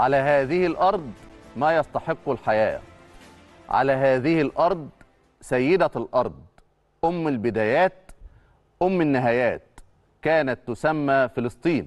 على هذه الارض ما يستحق الحياه على هذه الارض سيده الارض ام البدايات ام النهايات كانت تسمى فلسطين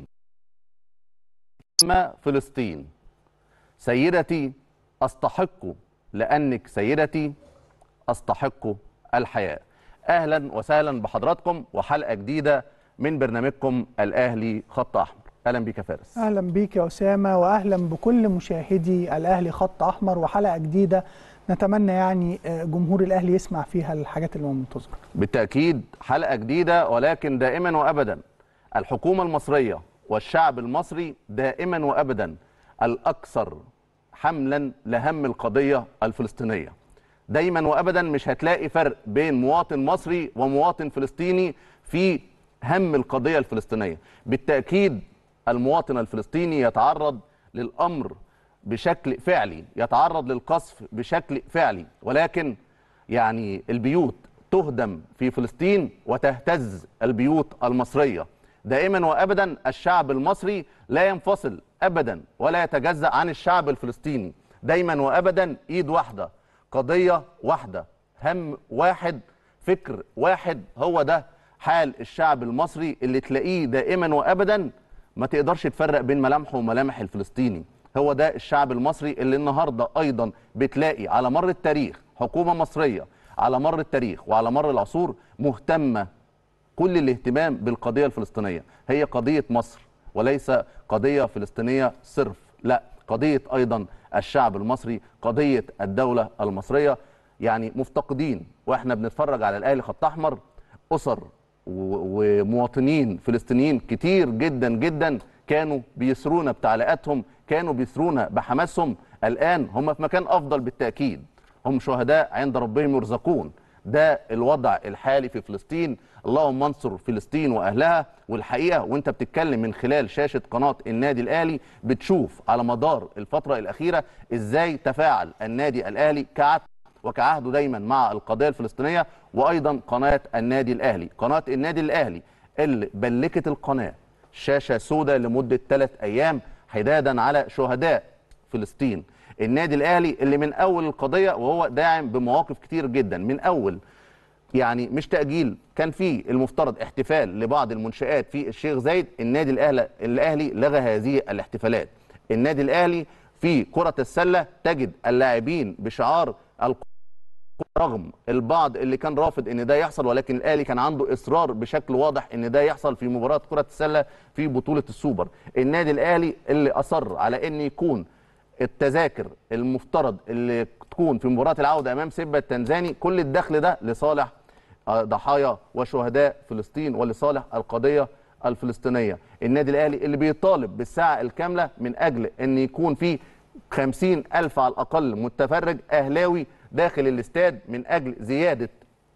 تسمى فلسطين سيدتي استحق لانك سيدتي استحق الحياه اهلا وسهلا بحضراتكم وحلقه جديده من برنامجكم الاهلي خط احمر اهلا بيك يا فارس اهلا بيك يا اسامه واهلا بكل مشاهدي الاهلي خط احمر وحلقه جديده نتمنى يعني جمهور الاهلي يسمع فيها الحاجات اللي هو منتظرها بالتاكيد حلقه جديده ولكن دائما وابدا الحكومه المصريه والشعب المصري دائما وابدا الاكثر حملا لهم القضيه الفلسطينيه دايما وابدا مش هتلاقي فرق بين مواطن مصري ومواطن فلسطيني في هم القضيه الفلسطينيه بالتاكيد المواطن الفلسطيني يتعرض للامر بشكل فعلي يتعرض للقصف بشكل فعلي ولكن يعني البيوت تهدم في فلسطين وتهتز البيوت المصريه دائما وابدا الشعب المصري لا ينفصل ابدا ولا يتجزا عن الشعب الفلسطيني دايما وابدا ايد واحده قضيه واحده هم واحد فكر واحد هو ده حال الشعب المصري اللي تلاقيه دائما وابدا ما تقدرش تفرق بين ملامحه وملامح الفلسطيني هو ده الشعب المصري اللي النهارده ايضا بتلاقي على مر التاريخ حكومه مصريه على مر التاريخ وعلى مر العصور مهتمه كل الاهتمام بالقضيه الفلسطينيه هي قضيه مصر وليس قضيه فلسطينيه صرف لا قضيه ايضا الشعب المصري قضيه الدوله المصريه يعني مفتقدين واحنا بنتفرج على الاهلي خط احمر اسر ومواطنين فلسطينيين كتير جدا جدا كانوا بيسرونا بتعليقاتهم كانوا بيسرونا بحماسهم الان هم في مكان افضل بالتاكيد هم شهداء عند ربهم يرزقون ده الوضع الحالي في فلسطين اللهم انصر فلسطين واهلها والحقيقه وانت بتتكلم من خلال شاشه قناه النادي الاهلي بتشوف على مدار الفتره الاخيره ازاي تفاعل النادي الاهلي كعادته وكعهده دايما مع القضيه الفلسطينيه وايضا قناه النادي الاهلي قناه النادي الاهلي اللي بلكت القناه شاشه سوداء لمده ثلاث ايام حدادا على شهداء فلسطين النادي الاهلي اللي من اول القضيه وهو داعم بمواقف كتير جدا من اول يعني مش تاجيل كان في المفترض احتفال لبعض المنشات في الشيخ زايد النادي الاهلي الاهلي لغى هذه الاحتفالات النادي الاهلي في كره السله تجد اللاعبين بشعار رغم البعض اللي كان رافض ان ده يحصل ولكن الاهلي كان عنده اصرار بشكل واضح ان ده يحصل في مباراه كره السله في بطوله السوبر النادي الاهلي اللي اصر على ان يكون التذاكر المفترض اللي تكون في مباراه العوده امام سيمبا التنزاني كل الدخل ده لصالح ضحايا وشهداء فلسطين ولصالح القضيه الفلسطينيه النادي الاهلي اللي بيطالب بالساعه الكامله من اجل ان يكون في خمسين ألف على الأقل متفرج أهلاوي داخل الاستاد من أجل زيادة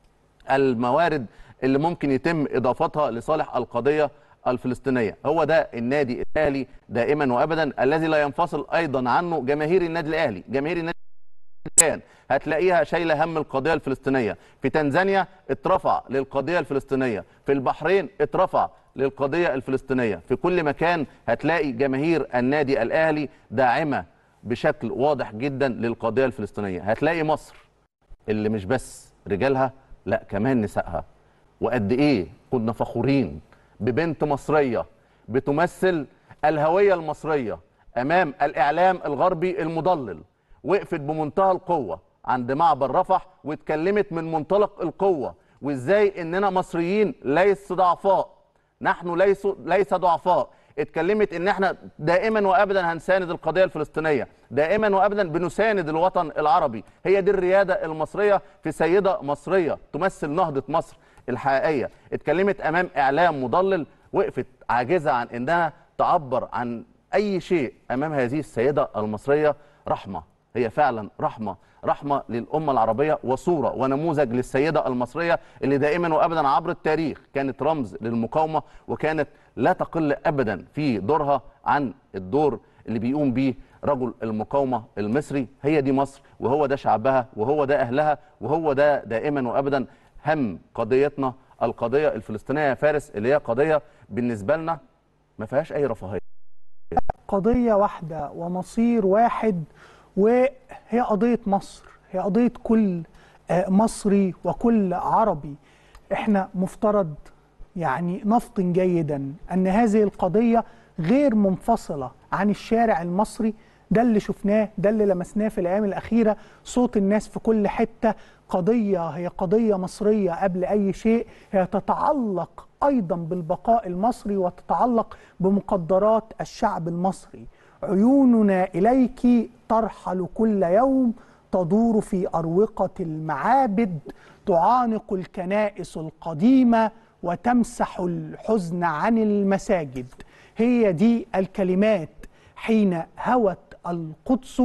الموارد اللي ممكن يتم إضافتها لصالح القضية الفلسطينية هو ده النادي الأهلي دائما وأبدا الذي لا ينفصل أيضا عنه جماهير النادي الأهلي جماهير النادي الآن هتلاقيها شايله هم القضيه الفلسطينيه في تنزانيا اترفع للقضيه الفلسطينيه في البحرين اترفع للقضيه الفلسطينيه في كل مكان هتلاقي جماهير النادي الاهلي داعمه بشكل واضح جدا للقضيه الفلسطينيه هتلاقي مصر اللي مش بس رجالها لا كمان نسائها وقد ايه كنا فخورين ببنت مصريه بتمثل الهويه المصريه امام الاعلام الغربي المضلل وقفت بمنتهى القوه عند معبر رفح واتكلمت من منطلق القوه وازاي اننا مصريين ليس ضعفاء نحن ليس ليس ضعفاء اتكلمت ان احنا دائما وابدا هنساند القضيه الفلسطينيه دائما وابدا بنساند الوطن العربي هي دي الرياده المصريه في سيده مصريه تمثل نهضه مصر الحقيقيه اتكلمت امام اعلام مضلل وقفت عاجزه عن انها تعبر عن اي شيء امام هذه السيده المصريه رحمه هي فعلا رحمه رحمه للامه العربيه وصوره ونموذج للسيده المصريه اللي دائما وابدا عبر التاريخ كانت رمز للمقاومه وكانت لا تقل ابدا في دورها عن الدور اللي بيقوم بيه رجل المقاومه المصري هي دي مصر وهو ده شعبها وهو ده اهلها وهو ده دائما وابدا هم قضيتنا القضيه الفلسطينيه يا فارس اللي هي قضيه بالنسبه لنا ما فيهاش اي رفاهيه قضية واحدة ومصير واحد وهي قضية مصر هي قضية كل آه، مصري وكل عربي احنا مفترض يعني نفطن جيدا ان هذه القضية غير منفصلة عن الشارع المصري ده اللي شفناه ده اللي لمسناه في الايام الاخيره صوت الناس في كل حته قضيه هي قضيه مصريه قبل اي شيء هي تتعلق ايضا بالبقاء المصري وتتعلق بمقدرات الشعب المصري عيوننا اليك ترحل كل يوم تدور في اروقه المعابد تعانق الكنائس القديمه وتمسح الحزن عن المساجد هي دي الكلمات حين هوت القدس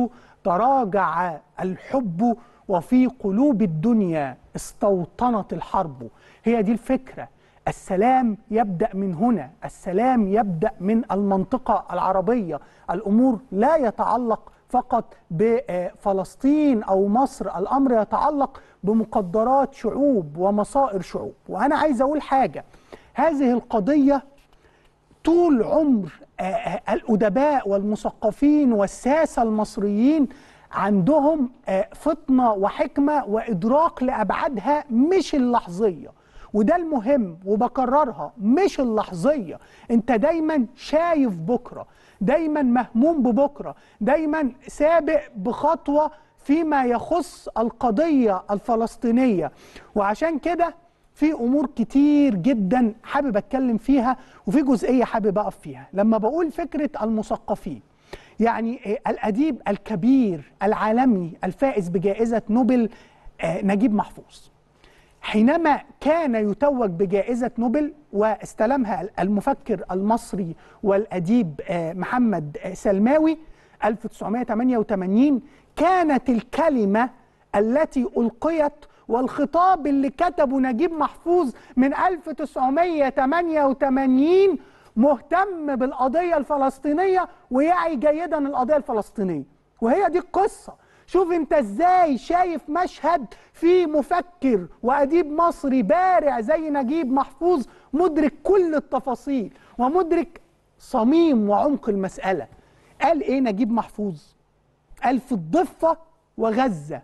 تراجع الحب وفي قلوب الدنيا استوطنت الحرب هي دي الفكره السلام يبدا من هنا السلام يبدا من المنطقه العربيه الامور لا يتعلق فقط بفلسطين او مصر الامر يتعلق بمقدرات شعوب ومصائر شعوب وانا عايز اقول حاجه هذه القضيه طول عمر آه، آه، الأدباء والمثقفين والساسة المصريين عندهم آه، فطنة وحكمة وإدراك لأبعادها مش اللحظية وده المهم وبكررها مش اللحظية انت دايما شايف بكرة دايما مهموم ببكرة دايما سابق بخطوة فيما يخص القضية الفلسطينية وعشان كده في امور كتير جدا حابب اتكلم فيها وفي جزئيه حابب اقف فيها لما بقول فكره المثقفين يعني آه، الاديب الكبير العالمي الفائز بجائزه نوبل آه، نجيب محفوظ حينما كان يتوج بجائزة نوبل واستلمها المفكر المصري والأديب آه، محمد آه، سلماوي 1988 كانت الكلمة التي ألقيت والخطاب اللي كتبه نجيب محفوظ من 1988 مهتم بالقضية الفلسطينية ويعي جيدا القضية الفلسطينية وهي دي القصة شوف انت ازاي شايف مشهد في مفكر واديب مصري بارع زي نجيب محفوظ مدرك كل التفاصيل ومدرك صميم وعمق المسألة قال ايه نجيب محفوظ قال في الضفة وغزة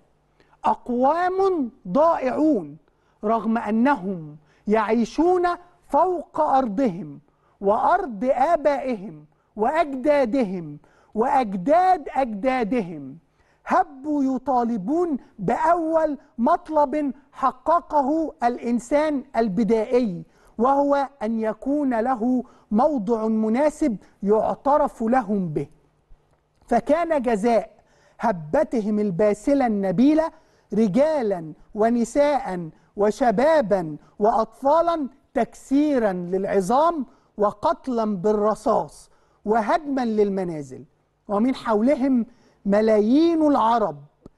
أقوام ضائعون رغم أنهم يعيشون فوق أرضهم وأرض آبائهم وأجدادهم وأجداد أجدادهم هبوا يطالبون بأول مطلب حققه الإنسان البدائي وهو أن يكون له موضع مناسب يعترف لهم به فكان جزاء هبتهم الباسلة النبيلة رجالا ونساء وشبابا وأطفالا تكسيرا للعظام وقتلا بالرصاص وهدما للمنازل ومن حولهم ملايين العرب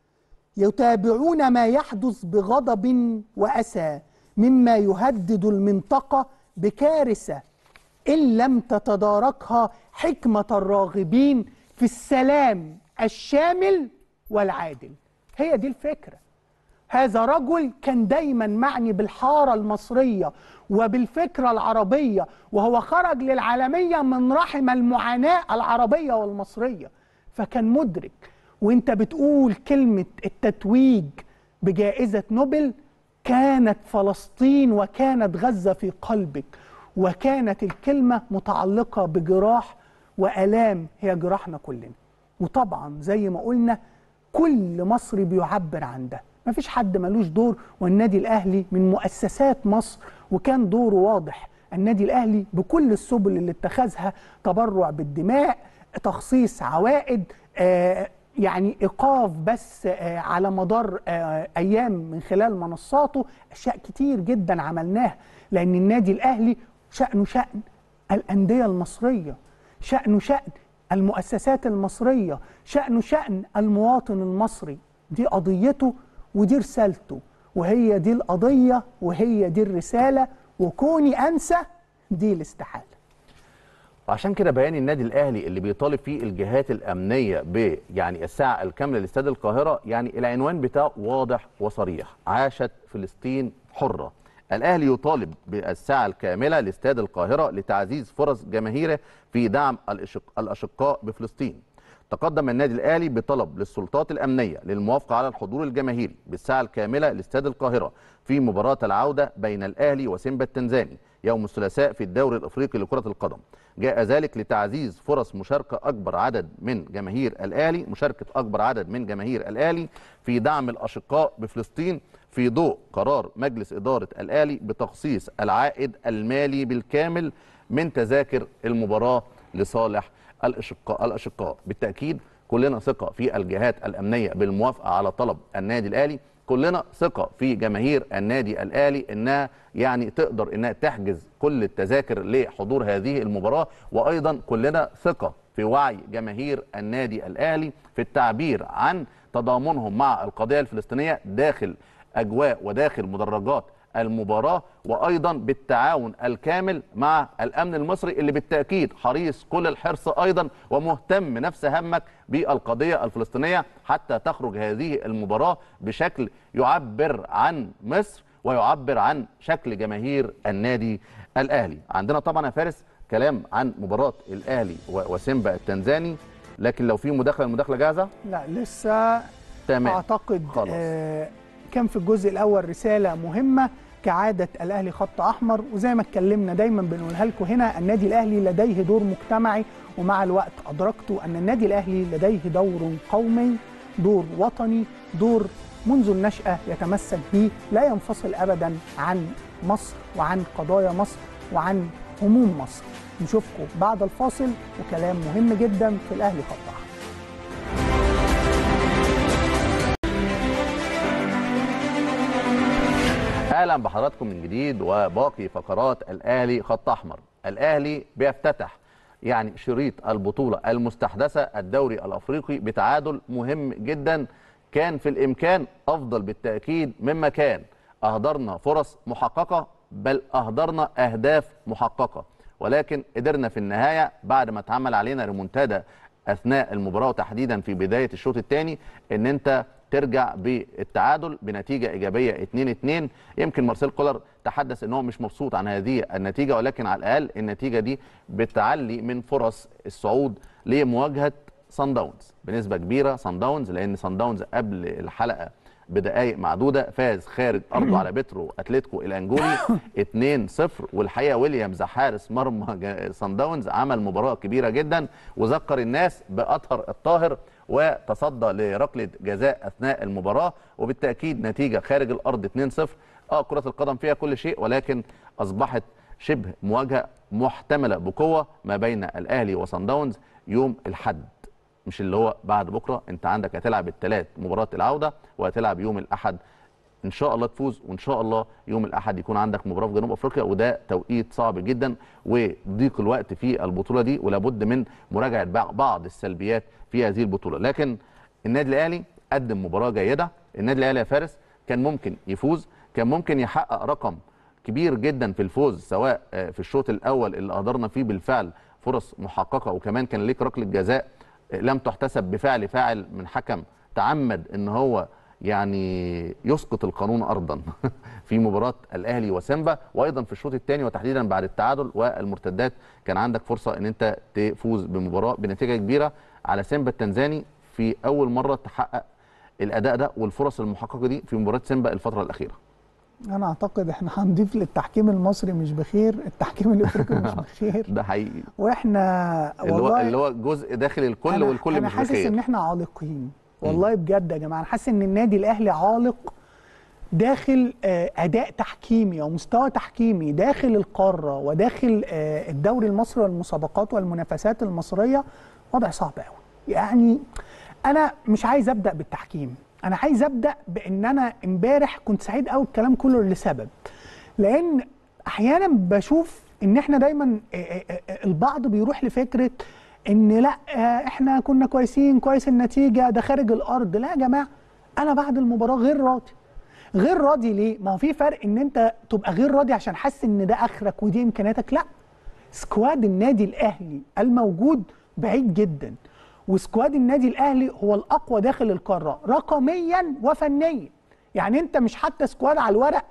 يتابعون ما يحدث بغضب وأسى مما يهدد المنطقة بكارثة إن لم تتداركها حكمة الراغبين في السلام الشامل والعادل هي دي الفكرة هذا رجل كان دايما معني بالحارة المصرية وبالفكرة العربية وهو خرج للعالمية من رحم المعاناة العربية والمصرية فكان مدرك وانت بتقول كلمة التتويج بجائزة نوبل كانت فلسطين وكانت غزة في قلبك وكانت الكلمة متعلقة بجراح وآلام هي جراحنا كلنا وطبعا زي ما قلنا كل مصري بيعبر عن ده مفيش حد ملوش دور والنادي الأهلي من مؤسسات مصر وكان دوره واضح النادي الأهلي بكل السبل اللي اتخذها تبرع بالدماء تخصيص عوائد آه يعني ايقاف بس آه على مدار آه ايام من خلال منصاته اشياء كتير جدا عملناها لان النادي الاهلي شانه شان الانديه المصريه شانه شان المؤسسات المصريه شانه شان المواطن المصري دي قضيته ودي رسالته وهي دي القضيه وهي دي الرساله وكوني انسى دي الاستحاله وعشان كده بيان النادي الاهلي اللي بيطالب فيه الجهات الامنيه ب يعني الساعه الكامله لاستاد القاهره يعني العنوان بتاعه واضح وصريح عاشت فلسطين حره الاهلي يطالب بالساعه الكامله لاستاد القاهره لتعزيز فرص جماهيره في دعم الأشق- الاشقاء بفلسطين تقدم النادي الاهلي بطلب للسلطات الامنيه للموافقه على الحضور الجماهيري بالساعه الكامله لاستاد القاهره في مباراه العوده بين الاهلي وسيمبا التنزاني يوم الثلاثاء في الدوري الافريقي لكره القدم جاء ذلك لتعزيز فرص مشاركه اكبر عدد من جماهير الاهلي مشاركه اكبر عدد من جماهير الاهلي في دعم الاشقاء بفلسطين في ضوء قرار مجلس اداره الاهلي بتخصيص العائد المالي بالكامل من تذاكر المباراه لصالح الاشقاء الاشقاء بالتاكيد كلنا ثقه في الجهات الامنيه بالموافقه على طلب النادي الاهلي كلنا ثقه في جماهير النادي الاهلي انها يعني تقدر انها تحجز كل التذاكر لحضور هذه المباراه وايضا كلنا ثقه في وعي جماهير النادي الاهلي في التعبير عن تضامنهم مع القضيه الفلسطينيه داخل اجواء وداخل مدرجات المباراه وايضا بالتعاون الكامل مع الامن المصري اللي بالتاكيد حريص كل الحرص ايضا ومهتم نفس همك بالقضيه الفلسطينيه حتى تخرج هذه المباراه بشكل يعبر عن مصر ويعبر عن شكل جماهير النادي الاهلي عندنا طبعا يا فارس كلام عن مباراه الاهلي و- وسيمبا التنزاني لكن لو في مداخله المداخله جاهزه لا لسه تمام اعتقد خلاص. آه كان في الجزء الاول رساله مهمه كعاده الاهلي خط احمر وزي ما اتكلمنا دايما بنقولها لكم هنا النادي الاهلي لديه دور مجتمعي ومع الوقت ادركت ان النادي الاهلي لديه دور قومي دور وطني دور منذ النشاه يتمسك به لا ينفصل ابدا عن مصر وعن قضايا مصر وعن هموم مصر نشوفكم بعد الفاصل وكلام مهم جدا في الاهلي خط احمر اهلا بحضراتكم من جديد وباقي فقرات الاهلي خط احمر الاهلي بيفتتح يعني شريط البطوله المستحدثه الدوري الافريقي بتعادل مهم جدا كان في الامكان افضل بالتاكيد مما كان اهدرنا فرص محققه بل اهدرنا اهداف محققه ولكن قدرنا في النهايه بعد ما اتعمل علينا ريمونتادا اثناء المباراه وتحديدا في بدايه الشوط الثاني ان انت ترجع بالتعادل بنتيجه ايجابيه 2-2 يمكن مارسيل كولر تحدث ان هو مش مبسوط عن هذه النتيجه ولكن على الاقل النتيجه دي بتعلي من فرص الصعود لمواجهه سان داونز بنسبه كبيره سان داونز لان سان داونز قبل الحلقه بدقائق معدوده فاز خارج ارضه على بترو اتلتيكو الانجولي 2-0 والحقيقه ويليامز حارس مرمى جا- سان داونز عمل مباراه كبيره جدا وذكر الناس باطهر الطاهر وتصدى لركله جزاء اثناء المباراه وبالتاكيد نتيجه خارج الارض 2-0 اه كره القدم فيها كل شيء ولكن اصبحت شبه مواجهه محتمله بقوه ما بين الاهلي وصن داونز يوم الاحد مش اللي هو بعد بكره انت عندك هتلعب الثلاث مباراه العوده وهتلعب يوم الاحد ان شاء الله تفوز وان شاء الله يوم الاحد يكون عندك مباراه في جنوب افريقيا وده توقيت صعب جدا وضيق الوقت في البطوله دي ولابد من مراجعه بع- بعض السلبيات في هذه البطوله لكن النادي الاهلي قدم مباراه جيده النادي الاهلي يا فارس كان ممكن يفوز كان ممكن يحقق رقم كبير جدا في الفوز سواء آه، في الشوط الاول اللي قدرنا فيه بالفعل فرص محققه وكمان كان ليك ركله جزاء آه، لم تحتسب بفعل فاعل من حكم تعمد ان هو يعني يسقط القانون ارضا في مباراه الاهلي وسيمبا وايضا في الشوط الثاني وتحديدا بعد التعادل والمرتدات كان عندك فرصه ان انت تفوز بمباراه بنتيجه كبيره على سيمبا التنزاني في اول مره تحقق الاداء ده والفرص المحققه دي في مباراه سيمبا الفتره الاخيره انا اعتقد احنا هنضيف للتحكيم المصري مش بخير التحكيم الافريقي مش بخير ده حقيقي واحنا اللي هو والله اللي هو جزء داخل الكل أنا والكل انا مش حاسس بخير ان احنا عالقين والله بجد يا جماعه انا حاسس ان النادي الاهلي عالق داخل آه، اداء تحكيمي ومستوى تحكيمي داخل القاره وداخل آه، الدوري المصري والمسابقات والمنافسات المصريه وضع صعب قوي يعني انا مش عايز ابدا بالتحكيم انا عايز ابدا بان انا امبارح كنت سعيد قوي الكلام كله لسبب لان احيانا بشوف ان احنا دايما آه، آه، آه، البعض بيروح لفكره ان لا آه، احنا كنا كويسين كويس النتيجه ده خارج الارض لا يا جماعه انا بعد المباراه غير راضي غير راضي ليه ما هو في فرق ان انت تبقى غير راضي عشان حاسس ان ده اخرك ودي امكانياتك لا سكواد النادي الاهلي الموجود بعيد جدا وسكواد النادي الاهلي هو الاقوى داخل القاره رقميا وفنيا يعني انت مش حتى سكواد على الورق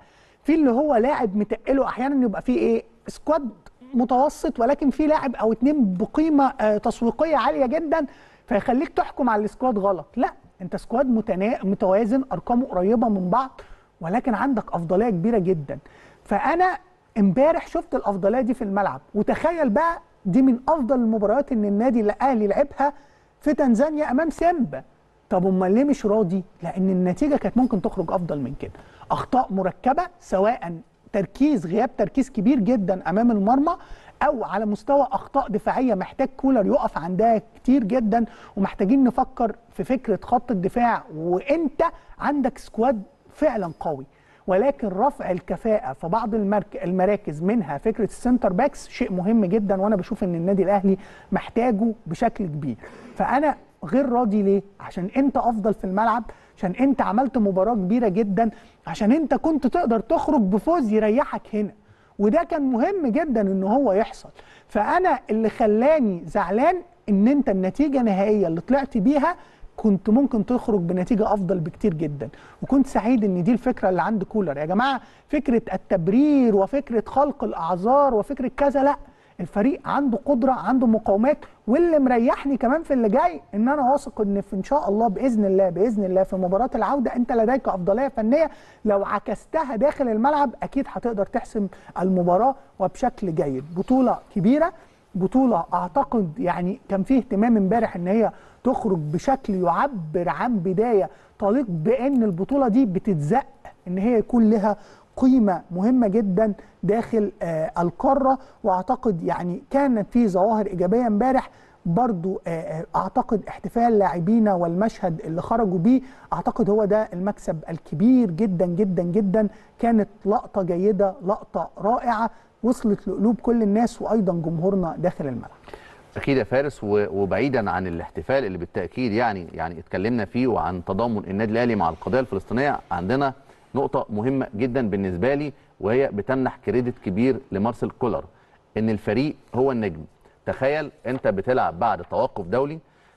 في اللي هو لاعب متقله احيانا يبقى فيه ايه سكواد متوسط ولكن في لاعب او اتنين بقيمه آه، تسويقيه عاليه جدا فيخليك تحكم على السكواد غلط لا انت سكواد متنا... متوازن ارقامه قريبه من بعض ولكن عندك افضليه كبيره جدا فانا امبارح شفت الافضليه دي في الملعب وتخيل بقى دي من افضل المباريات ان النادي الاهلي لعبها في تنزانيا امام سيمبا طب امال ليه مش راضي لان النتيجه كانت ممكن تخرج افضل من كده اخطاء مركبه سواء تركيز غياب تركيز كبير جدا امام المرمى او على مستوى اخطاء دفاعيه محتاج كولر يقف عندها كتير جدا ومحتاجين نفكر في فكره خط الدفاع وانت عندك سكواد فعلا قوي ولكن رفع الكفاءه في بعض المرك... المراكز منها فكره السنتر باكس شيء مهم جدا وانا بشوف ان النادي الاهلي محتاجه بشكل كبير فانا غير راضي ليه عشان انت افضل في الملعب عشان انت عملت مباراه كبيره جدا عشان انت كنت تقدر تخرج بفوز يريحك هنا وده كان مهم جدا ان هو يحصل فانا اللي خلاني زعلان ان انت النتيجه النهائيه اللي طلعت بيها كنت ممكن تخرج بنتيجه افضل بكتير جدا وكنت سعيد ان دي الفكره اللي عند كولر يا جماعه فكره التبرير وفكره خلق الاعذار وفكره كذا لا الفريق عنده قدره عنده مقاومات واللي مريحني كمان في اللي جاي ان انا واثق ان في ان شاء الله باذن الله باذن الله في مباراه العوده انت لديك افضليه فنيه لو عكستها داخل الملعب اكيد هتقدر تحسم المباراه وبشكل جيد بطوله كبيره بطوله اعتقد يعني كان فيه اهتمام امبارح ان هي تخرج بشكل يعبر عن بدايه تليق بان البطوله دي بتتزق ان هي يكون لها قيمه مهمه جدا داخل آه القاره واعتقد يعني كانت في ظواهر ايجابيه امبارح برضو آه آه اعتقد احتفال لاعبينا والمشهد اللي خرجوا بيه اعتقد هو ده المكسب الكبير جدا جدا جدا كانت لقطه جيده لقطه رائعه وصلت لقلوب كل الناس وايضا جمهورنا داخل الملعب اكيد يا فارس و- وبعيدا عن الاحتفال اللي بالتاكيد يعني يعني اتكلمنا فيه وعن تضامن النادي الاهلي مع القضيه الفلسطينيه عندنا نقطه مهمه جدا بالنسبه لي وهي بتمنح كريدت كبير لمارسيل كولر ان الفريق هو النجم تخيل انت بتلعب بعد توقف دولي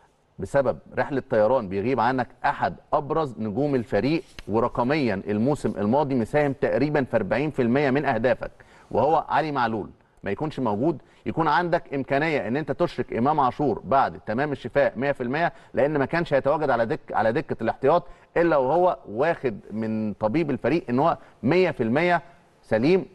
بسبب رحله طيران بيغيب عنك احد ابرز نجوم الفريق ورقميا الموسم الماضي مساهم تقريبا في 40% من اهدافك وهو علي معلول ما يكونش موجود يكون عندك امكانيه ان انت تشرك امام عاشور بعد تمام الشفاء 100% لان ما كانش هيتواجد على دك على دكه الاحتياط الا وهو واخد من طبيب الفريق ان هو 100% سليم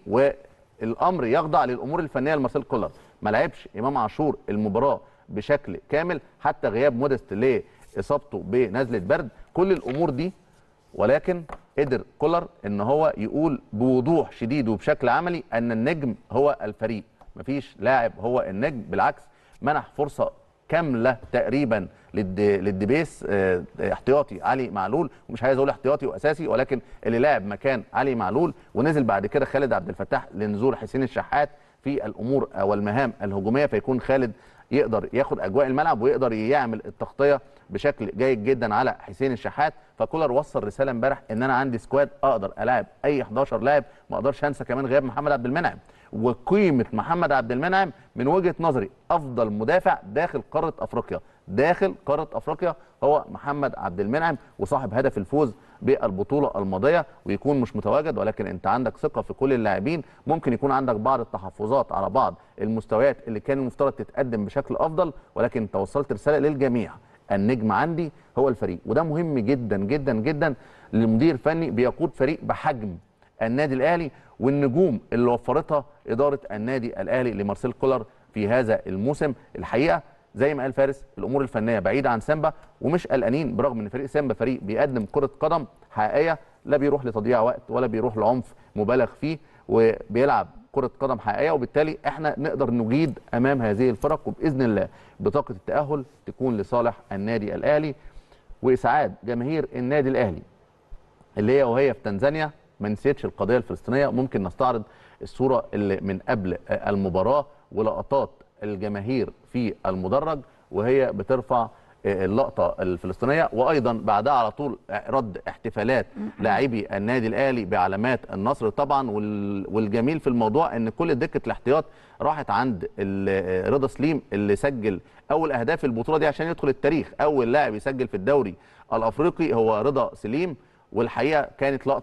والامر يخضع للامور الفنيه لمارسيل كولر ما لعبش امام عاشور المباراه بشكل كامل حتى غياب مودست لاصابته بنزله برد كل الامور دي ولكن قدر كولر ان هو يقول بوضوح شديد وبشكل عملي ان النجم هو الفريق مفيش لاعب هو النجم بالعكس منح فرصه كامله تقريبا للد... للدبيس اه، احتياطي علي معلول ومش عايز اقول احتياطي واساسي ولكن اللي لعب مكان علي معلول ونزل بعد كده خالد عبد الفتاح لنزول حسين الشحات في الامور والمهام الهجوميه فيكون خالد يقدر ياخد اجواء الملعب ويقدر يعمل التغطيه بشكل جيد جدا على حسين الشحات فكولر وصل رساله امبارح ان انا عندي سكواد اقدر العب اي 11 لاعب ما اقدرش انسى كمان غياب محمد عبد المنعم وقيمه محمد عبد المنعم من وجهه نظري افضل مدافع داخل قاره افريقيا داخل قاره افريقيا هو محمد عبد المنعم وصاحب هدف الفوز بالبطوله الماضيه ويكون مش متواجد ولكن انت عندك ثقه في كل اللاعبين ممكن يكون عندك بعض التحفظات على بعض المستويات اللي كان المفترض تتقدم بشكل افضل ولكن انت وصلت رساله للجميع النجم عندي هو الفريق وده مهم جدا جدا جدا للمدير الفني بيقود فريق بحجم النادي الاهلي والنجوم اللي وفرتها اداره النادي الاهلي لمارسيل كولر في هذا الموسم الحقيقه زي ما قال فارس الامور الفنيه بعيده عن سامبا ومش قلقانين برغم ان فريق سامبا فريق بيقدم كره قدم حقيقيه لا بيروح لتضييع وقت ولا بيروح لعنف مبالغ فيه وبيلعب كره قدم حقيقيه وبالتالي احنا نقدر نجيد امام هذه الفرق وباذن الله بطاقه التاهل تكون لصالح النادي الاهلي واسعاد جماهير النادي الاهلي اللي هي وهي في تنزانيا ما نسيتش القضيه الفلسطينيه ممكن نستعرض الصوره اللي من قبل المباراه ولقطات الجماهير في المدرج وهي بترفع اللقطه الفلسطينيه وايضا بعدها على طول رد احتفالات لاعبي النادي الاهلي بعلامات النصر طبعا وال- والجميل في الموضوع ان كل دكه الاحتياط راحت عند ال- رضا سليم اللي سجل اول اهداف البطوله دي عشان يدخل التاريخ اول لاعب يسجل في الدوري الافريقي هو رضا سليم والحقيقه كانت لقطه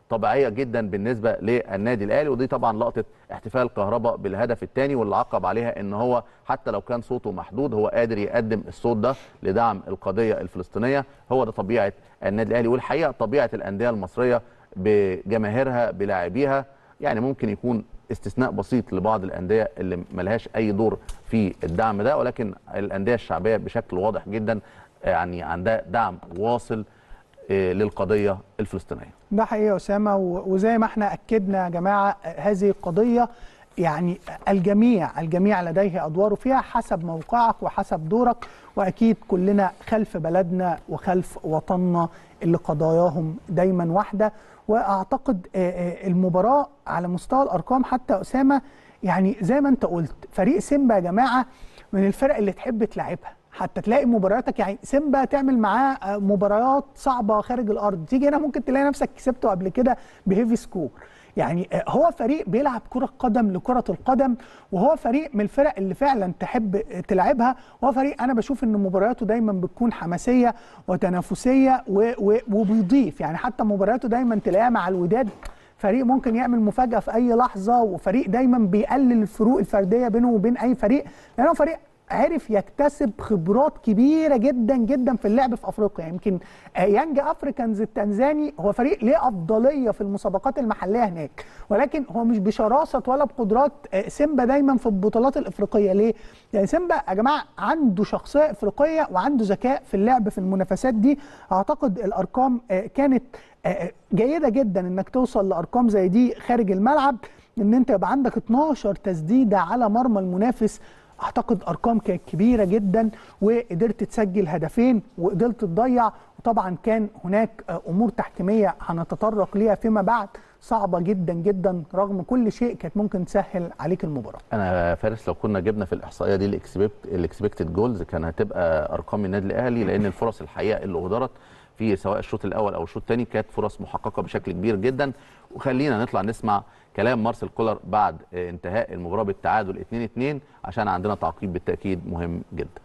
طبيعيه جدا بالنسبه للنادي الاهلي ودي طبعا لقطه احتفال كهرباء بالهدف الثاني واللي عقب عليها ان هو حتى لو كان صوته محدود هو قادر يقدم الصوت ده لدعم القضيه الفلسطينيه هو ده طبيعه النادي الاهلي والحقيقه طبيعه الانديه المصريه بجماهيرها بلاعبيها يعني ممكن يكون استثناء بسيط لبعض الانديه اللي ملهاش اي دور في الدعم ده ولكن الانديه الشعبيه بشكل واضح جدا يعني عندها دعم واصل آه، للقضيه الفلسطينيه ده حقيقي يا اسامه و- وزي ما احنا اكدنا يا جماعه هذه القضيه يعني الجميع الجميع لديه ادواره فيها حسب موقعك وحسب دورك واكيد كلنا خلف بلدنا وخلف وطننا اللي قضاياهم دايما واحده واعتقد آه، آه، المباراه على مستوى الارقام حتى يا اسامه يعني زي ما انت قلت فريق سيمبا يا جماعه من الفرق اللي تحب تلعبها حتى تلاقي مبارياتك يعني سيمبا تعمل معاه آه، مباريات صعبه خارج الارض تيجي هنا ممكن تلاقي نفسك كسبته قبل كده بهيفي سكور يعني آه، هو فريق بيلعب كرة قدم لكرة القدم وهو فريق من الفرق اللي فعلا تحب آه، تلعبها وهو فريق انا بشوف ان مبارياته دايما بتكون حماسية وتنافسية و- و- وبيضيف يعني حتى مبارياته دايما تلاقيها مع الوداد فريق ممكن يعمل مفاجأة في أي لحظة وفريق دايما بيقلل الفروق الفردية بينه وبين أي فريق لأنه فريق عرف يكتسب خبرات كبيره جدا جدا في اللعب في افريقيا يمكن آه، يانج افريكانز التنزاني هو فريق ليه افضليه في المسابقات المحليه هناك ولكن هو مش بشراسه ولا بقدرات آه، سيمبا دايما في البطولات الافريقيه ليه؟ يعني سيمبا يا جماعه عنده شخصيه افريقيه وعنده ذكاء في اللعب في المنافسات دي اعتقد الارقام آه، كانت آه، جيده جدا انك توصل لارقام زي دي خارج الملعب ان انت يبقى عندك 12 تسديده على مرمى المنافس اعتقد ارقام كانت كبيره جدا وقدرت تسجل هدفين وقدرت تضيع وطبعا كان هناك آه، امور تحكيميه هنتطرق ليها فيما بعد صعبه جدا جدا رغم كل شيء كانت ممكن تسهل عليك المباراه انا فارس لو كنا جبنا في الاحصائيه دي الاكسبكت الاكسبكتد جولز كان هتبقى ارقام النادي الاهلي لان الفرص الحقيقه اللي اهدرت في سواء الشوط الاول او الشوط الثاني كانت فرص محققه بشكل كبير جدا وخلينا نطلع نسمع كلام مارسيل كولر بعد آه، انتهاء المباراه بالتعادل 2-2 عشان عندنا تعقيب بالتاكيد مهم جدا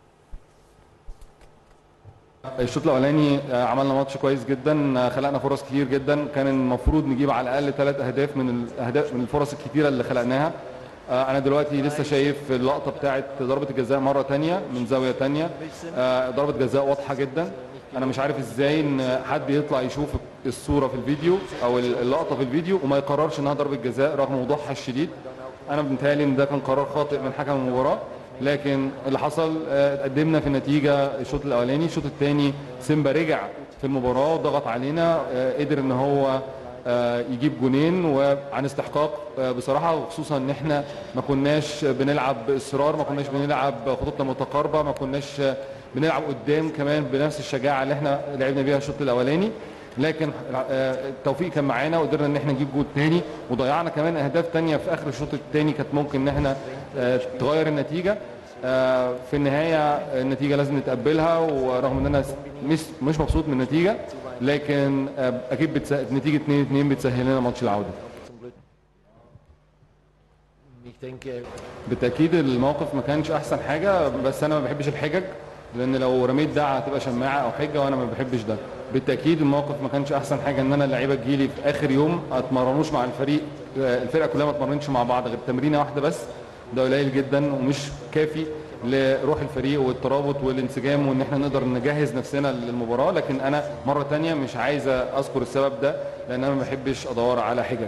الشوط الاولاني آه، عملنا ماتش كويس جدا آه، خلقنا فرص كتير جدا كان المفروض نجيب على الاقل ثلاث اهداف من الاهداف من الفرص الكتيره اللي خلقناها آه، انا دلوقتي لسه شايف اللقطه بتاعه ضربه الجزاء مره تانية من زاويه تانية آه، ضربه جزاء واضحه جدا انا مش عارف ازاي ان حد يطلع يشوف الصوره في الفيديو او اللقطه في الفيديو وما يقررش انها ضربه جزاء رغم وضوحها الشديد انا بنتهيألي ان ده كان قرار خاطئ من حكم المباراه لكن اللي حصل آه، اتقدمنا في النتيجه الشوط الاولاني الشوط الثاني سيمبا رجع في المباراه وضغط علينا آه، قدر ان هو آه، يجيب جونين وعن استحقاق آه، بصراحه وخصوصا ان احنا ما كناش بنلعب باصرار ما كناش بنلعب خطوطنا متقاربه ما كناش آه، بنلعب قدام كمان بنفس الشجاعه اللي احنا لعبنا بيها الشوط الاولاني لكن آه، التوفيق كان معانا وقدرنا ان احنا نجيب جول تاني وضيعنا كمان اهداف تانية في اخر الشوط التاني كانت ممكن ان احنا آه، تغير النتيجه آه، في النهايه النتيجه لازم نتقبلها ورغم ان انا مش مش مبسوط من النتيجه لكن آه، اكيد بتس... نتيجه 2 2 بتسهل لنا ماتش العوده Ich denke, بالتاكيد الموقف ما كانش احسن حاجه بس انا ما بحبش الحجج لان لو رميت ده هتبقى شماعه او حجه وانا ما بحبش ده بالتاكيد الموقف ما كانش احسن حاجه ان انا اللعيبه تجيلي في اخر يوم ما اتمرنوش مع الفريق الفرقه كلها ما اتمرنتش مع بعض غير تمرينه واحده بس ده قليل جدا ومش كافي لروح الفريق والترابط والانسجام وان احنا نقدر نجهز نفسنا للمباراه لكن انا مره تانية مش عايز اذكر السبب ده لان انا ما بحبش ادور على حجج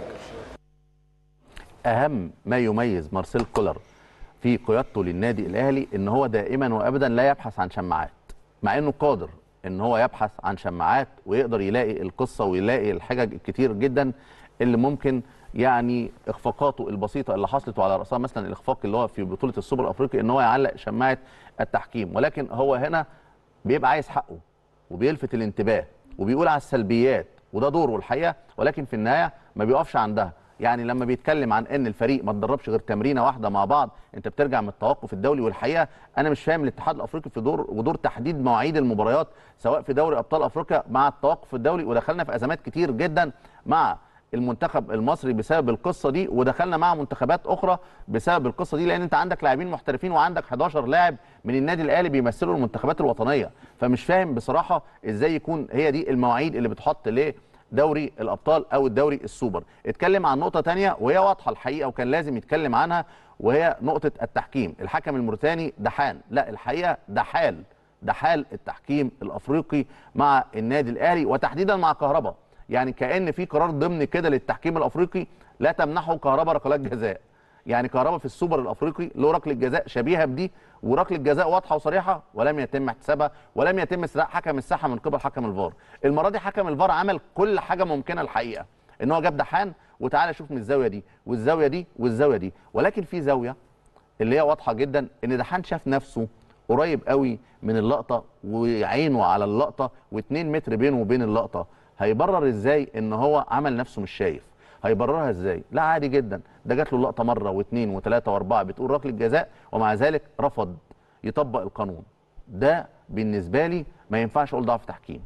اهم ما يميز مارسيل كولر في قيادته للنادي الاهلي ان هو دائما وابدا لا يبحث عن شماعات مع انه قادر ان هو يبحث عن شماعات ويقدر يلاقي القصه ويلاقي الحجج الكتير جدا اللي ممكن يعني اخفاقاته البسيطه اللي حصلت وعلى راسها مثلا الاخفاق اللي هو في بطوله السوبر الافريقي ان هو يعلق شماعه التحكيم ولكن هو هنا بيبقى عايز حقه وبيلفت الانتباه وبيقول على السلبيات وده دوره الحقيقه ولكن في النهايه ما بيقفش عندها يعني لما بيتكلم عن ان الفريق ما اتدربش غير تمرينه واحده مع بعض انت بترجع من التوقف الدولي والحقيقه انا مش فاهم الاتحاد الافريقي في دور ودور تحديد مواعيد المباريات سواء في دوري ابطال افريقيا مع التوقف الدولي ودخلنا في ازمات كتير جدا مع المنتخب المصري بسبب القصه دي ودخلنا مع منتخبات اخرى بسبب القصه دي لان انت عندك لاعبين محترفين وعندك 11 لاعب من النادي الاهلي بيمثلوا المنتخبات الوطنيه فمش فاهم بصراحه ازاي يكون هي دي المواعيد اللي بتحط ليه دوري الابطال او الدوري السوبر اتكلم عن نقطه تانية وهي واضحه الحقيقه وكان لازم يتكلم عنها وهي نقطه التحكيم الحكم الموريتاني دحان لا الحقيقه ده حال ده حال التحكيم الافريقي مع النادي الاهلي وتحديدا مع كهربا يعني كان في قرار ضمني كده للتحكيم الافريقي لا تمنحه كهربا ركلات جزاء يعني كهربا في السوبر الافريقي له ركله جزاء شبيهه بدي وركله جزاء واضحه وصريحه ولم يتم احتسابها ولم يتم استدعاء حكم الساحه من قبل حكم الفار المره دي حكم الفار عمل كل حاجه ممكنه الحقيقه ان هو جاب دحان وتعالى شوف من الزاويه دي والزاويه دي والزاويه دي ولكن في زاويه اللي هي واضحه جدا ان دحان شاف نفسه قريب قوي من اللقطه وعينه على اللقطه و2 متر بينه وبين اللقطه هيبرر ازاي ان هو عمل نفسه مش شايف هيبررها ازاي لا عادي جدا ده جات له اللقطه مره واثنين وثلاثه واربعه بتقول ركله جزاء ومع ذلك رفض يطبق القانون ده بالنسبه لي ما ينفعش اقول ضعف تحكيم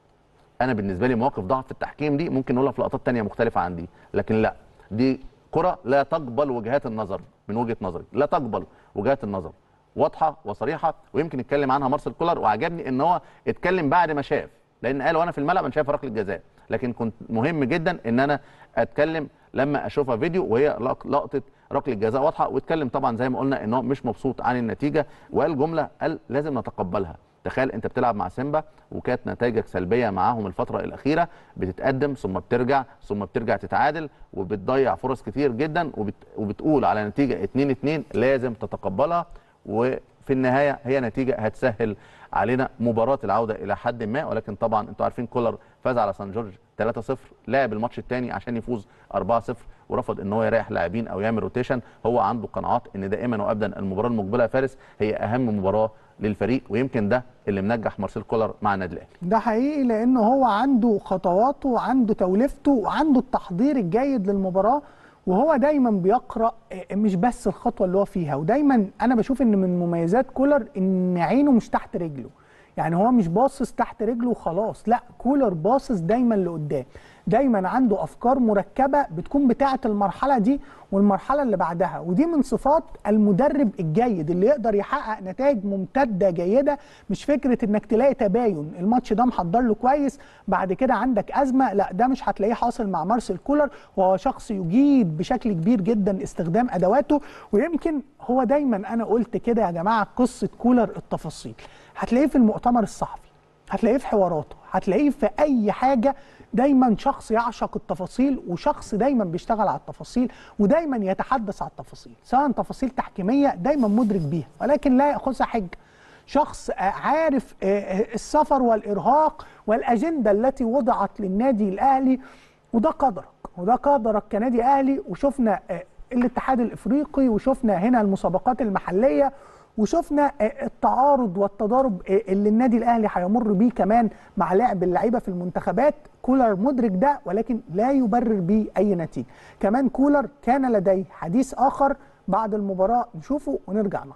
انا بالنسبه لي مواقف ضعف التحكيم دي ممكن نقولها في لقطات تانية مختلفه عن دي لكن لا دي كره لا تقبل وجهات النظر من وجهه نظري لا تقبل وجهات النظر واضحه وصريحه ويمكن يتكلم عنها مارسيل كولر وعجبني ان هو اتكلم بعد ما شاف لان قال وانا في الملعب انا شايف ركله جزاء لكن كنت مهم جدا ان انا اتكلم لما اشوفها فيديو وهي لق- لقطه ركله جزاء واضحه واتكلم طبعا زي ما قلنا ان هو مش مبسوط عن النتيجه وقال جمله قال لازم نتقبلها تخيل انت بتلعب مع سيمبا وكانت نتائجك سلبيه معاهم الفتره الاخيره بتتقدم ثم بترجع ثم بترجع تتعادل وبتضيع فرص كتير جدا وبت... وبتقول على نتيجه 2 2 لازم تتقبلها وفي النهايه هي نتيجه هتسهل علينا مباراه العوده الى حد ما ولكن طبعا انتوا عارفين كولر فاز على سان جورج 3-0 لعب الماتش الثاني عشان يفوز 4-0 ورفض ان هو يريح لاعبين او يعمل روتيشن هو عنده قناعات ان دائما وابدا المباراه المقبله يا فارس هي اهم مباراه للفريق ويمكن ده اللي منجح مارسيل كولر مع النادي الاهلي ده حقيقي لان هو عنده خطواته وعنده توليفته وعنده التحضير الجيد للمباراه وهو دايما بيقرا آه، مش بس الخطوه اللي هو فيها ودايما انا بشوف ان من مميزات كولر ان عينه مش تحت رجله يعني هو مش باصص تحت رجله وخلاص لا كولر باصص دايما لقدام دايما عنده افكار مركبه بتكون بتاعه المرحله دي والمرحله اللي بعدها ودي من صفات المدرب الجيد اللي يقدر يحقق نتائج ممتده جيده مش فكره انك تلاقي تباين الماتش ده محضر له كويس بعد كده عندك ازمه لا ده مش هتلاقيه حاصل مع مارسيل كولر وهو شخص يجيد بشكل كبير جدا استخدام ادواته ويمكن هو دايما انا قلت كده يا جماعه قصه كولر التفاصيل هتلاقيه في المؤتمر الصحفي هتلاقيه في حواراته هتلاقيه في اي حاجه دايما شخص يعشق التفاصيل وشخص دايما بيشتغل على التفاصيل ودايما يتحدث على التفاصيل سواء تفاصيل تحكيميه دايما مدرك بيها ولكن لا ياخذها حجه شخص آه، عارف آه، آه، السفر والارهاق والاجنده التي وضعت للنادي الاهلي وده قدرك وده قدرك كنادي اهلي وشفنا آه، الاتحاد الافريقي وشفنا هنا المسابقات المحليه وشفنا آه، التعارض والتضارب آه، اللي النادي الاهلي هيمر بيه كمان مع لعب اللعيبه في المنتخبات كولر مدرك ده ولكن لا يبرر بيه اي نتيجه كمان كولر كان لديه حديث اخر بعد المباراه نشوفه ونرجع نعقب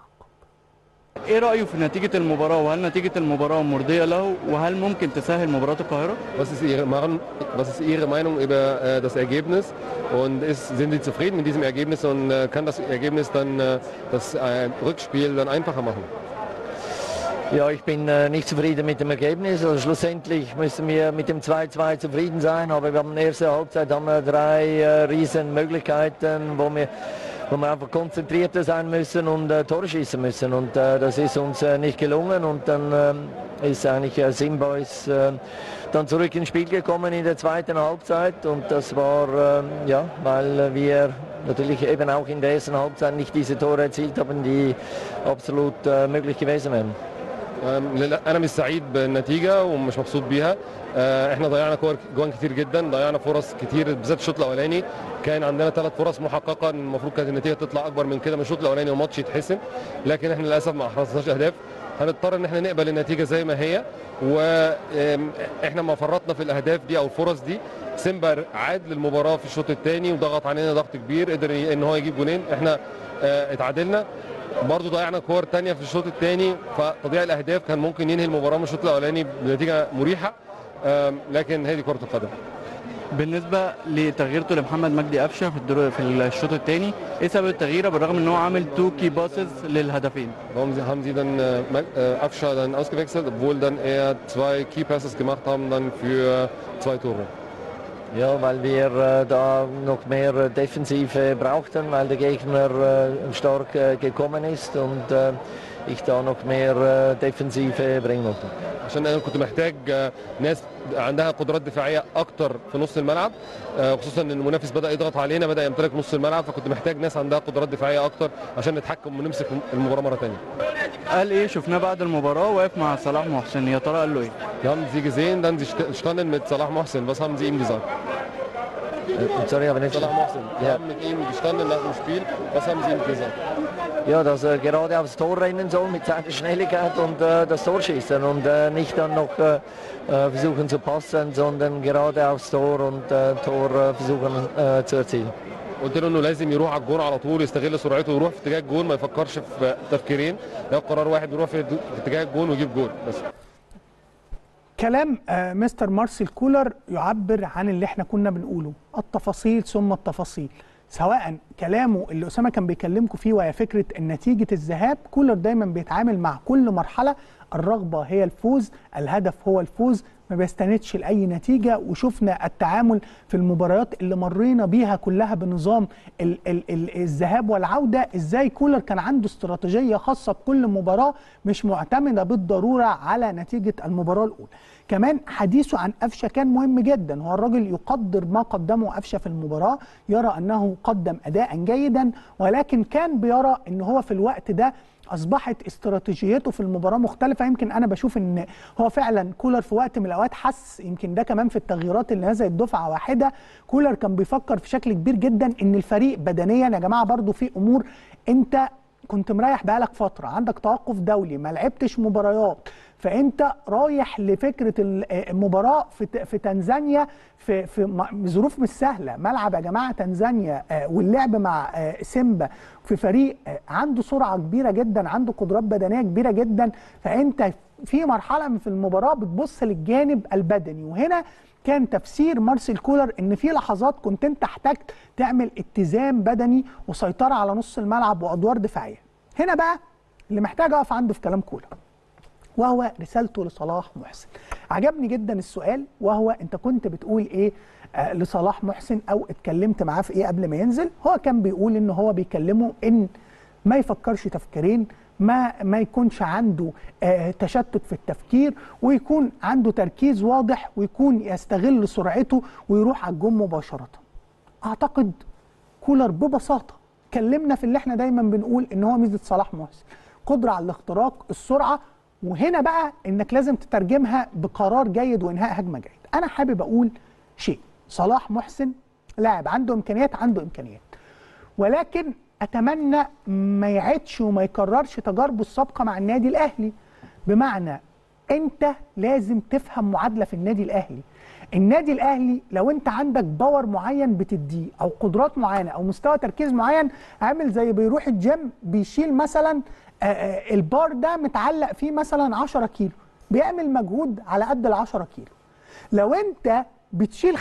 ايه رايه في نتيجه المباراه وهل نتيجه المباراه مرضيه له وهل ممكن تسهل مباراه القاهره Was ist Ihre, Meinung- was ist Ihre Meinung über äh, das Ergebnis? Und ist, sind Sie zufrieden mit diesem Ergebnis und äh, kann das Ergebnis dann äh, das äh, Rückspiel dann einfacher machen? Ja, ich bin äh, nicht zufrieden mit dem Ergebnis. Also schlussendlich müssen wir mit dem 2-2 zufrieden sein. Aber wir haben in der ersten Halbzeit haben wir drei äh, riesen Möglichkeiten, wo wir, wo wir einfach konzentrierter sein müssen und äh, Tore schießen müssen. Und äh, das ist uns äh, nicht gelungen. Und dann ähm, ist eigentlich äh, Simba ist, äh, dann zurück ins Spiel gekommen in der zweiten Halbzeit. Und das war, ähm, ja, weil äh, wir natürlich eben auch in der ersten Halbzeit nicht diese Tore erzielt haben, die absolut äh, möglich gewesen wären. أم، لا- انا مش سعيد بالنتيجه ومش مبسوط بيها آه، احنا ضيعنا كور جوان كتير جدا ضيعنا فرص كتير بالذات الشوط الاولاني كان عندنا ثلاث فرص محققه المفروض كانت النتيجه تطلع اكبر من كده من الشوط الاولاني والماتش يتحسم لكن احنا للاسف ما حرزناش اهداف هنضطر ان احنا نقبل النتيجه زي ما هي واحنا ما فرطنا في الاهداف دي او الفرص دي سيمبا عاد للمباراه في الشوط الثاني وضغط علينا ضغط كبير قدر ي- ان هو يجيب جونين احنا آه، اتعادلنا برضه ضيعنا كور تانية في الشوط الثاني فتضييع الاهداف كان ممكن ينهي المباراه من الشوط الاولاني بنتيجه مريحه آم، لكن هذه كره القدم بالنسبه لتغييرته لمحمد مجدي قفشه في الدور في الشوط الثاني ايه سبب التغيير بالرغم ان هو عامل تو كي باسز للهدفين Warum sie- haben Sie dann äh, Mag- äh, Afscha dann ausgewechselt, obwohl dann er zwei Key Passes gemacht haben dann für zwei Tore? Ja, weil wir äh, da noch mehr äh, Defensive brauchten, weil der Gegner äh, stark äh, gekommen ist und äh, ich da noch mehr äh, Defensive bringen wollte. عشان انا كنت محتاج آه، ناس عندها قدرات دفاعيه اكتر في نص الملعب آه، خصوصا ان المنافس بدا يضغط علينا بدا يمتلك نص الملعب فكنت محتاج ناس عندها قدرات دفاعيه اكتر عشان نتحكم ونمسك المباراه مره ثانيه قال ايه شفناه بعد المباراه واقف مع صلاح محسن يا ترى قال له ايه Wir haben sie gesehen, dann sie st- standen mit Salah Mohsen. Was haben Sie ihm gesagt? Äh, sorry, aber nicht. Salah Mohsen. Wir Ja. haben mit ihm gestanden nach dem Spiel. Was haben Sie ihm gesagt? Ja, dass er gerade aufs Tor rennen soll mit seiner Schnelligkeit und äh, das Tor schießen und äh, nicht dann noch äh, äh, versuchen zu passen, sondern gerade aufs Tor und äh, Tor äh, versuchen äh, zu erzielen. قلت له انه لازم يروح على الجون على طول يستغل سرعته ويروح في اتجاه الجون ما يفكرش في تفكيرين لو قرار واحد يروح في في اتجاه الجون ويجيب جون بس كلام آه، مستر مارسيل كولر يعبر عن اللي احنا كنا بنقوله التفاصيل ثم التفاصيل سواء كلامه اللي اسامه كان بيكلمكم فيه وهي فكره ان نتيجه الذهاب كولر دايما بيتعامل مع كل مرحله الرغبه هي الفوز الهدف هو الفوز ما بيستندش لاي نتيجه وشفنا التعامل في المباريات اللي مرينا بيها كلها بنظام ال ال ال الذهاب والعوده ازاي كولر كان عنده استراتيجيه خاصه بكل مباراه مش معتمده بالضروره على نتيجه المباراه الاولى كمان حديثه عن قفشه كان مهم جدا هو الراجل يقدر ما قدمه قفشه في المباراه يرى انه قدم اداء جيدا ولكن كان بيرى ان هو في الوقت ده اصبحت استراتيجيته في المباراه مختلفه يمكن انا بشوف ان هو فعلا كولر في وقت من الاوقات حس يمكن ده كمان في التغييرات اللي نزلت دفعه واحده كولر كان بيفكر في شكل كبير جدا ان الفريق بدنيا يا جماعه برضو في امور انت كنت مريح بقالك فتره عندك توقف دولي ما لعبتش مباريات فانت رايح لفكره المباراه في ت- في تنزانيا في في م- ظروف مش سهله ملعب يا جماعه تنزانيا آه، واللعب مع آه، سيمبا في فريق آه، عنده سرعه كبيره جدا عنده قدرات بدنيه كبيره جدا فانت في مرحله من في المباراه بتبص للجانب البدني وهنا كان تفسير مارسيل كولر ان في لحظات كنت انت احتجت تعمل اتزان بدني وسيطره على نص الملعب وادوار دفاعيه هنا بقى اللي محتاج اقف عنده في كلام كولر وهو رسالته لصلاح محسن عجبني جدا السؤال وهو انت كنت بتقول ايه آه لصلاح محسن او اتكلمت معاه في ايه قبل ما ينزل هو كان بيقول ان هو بيكلمه ان ما يفكرش تفكيرين ما ما يكونش عنده آه تشتت في التفكير ويكون عنده تركيز واضح ويكون يستغل سرعته ويروح على الجون مباشره اعتقد كولر ببساطه كلمنا في اللي احنا دايما بنقول ان هو ميزه صلاح محسن قدره على الاختراق السرعه وهنا بقى انك لازم تترجمها بقرار جيد وانهاء هجمه جيد انا حابب اقول شيء صلاح محسن لاعب عنده امكانيات عنده امكانيات ولكن اتمنى ما يعيدش وما يكررش تجاربه السابقه مع النادي الاهلي بمعنى انت لازم تفهم معادله في النادي الاهلي النادي الاهلي لو انت عندك باور معين بتديه او قدرات معينه او مستوى تركيز معين عامل زي بيروح الجيم بيشيل مثلا آه، آه، البار ده متعلق فيه مثلا 10 كيلو بيعمل مجهود على قد ال 10 كيلو لو انت بتشيل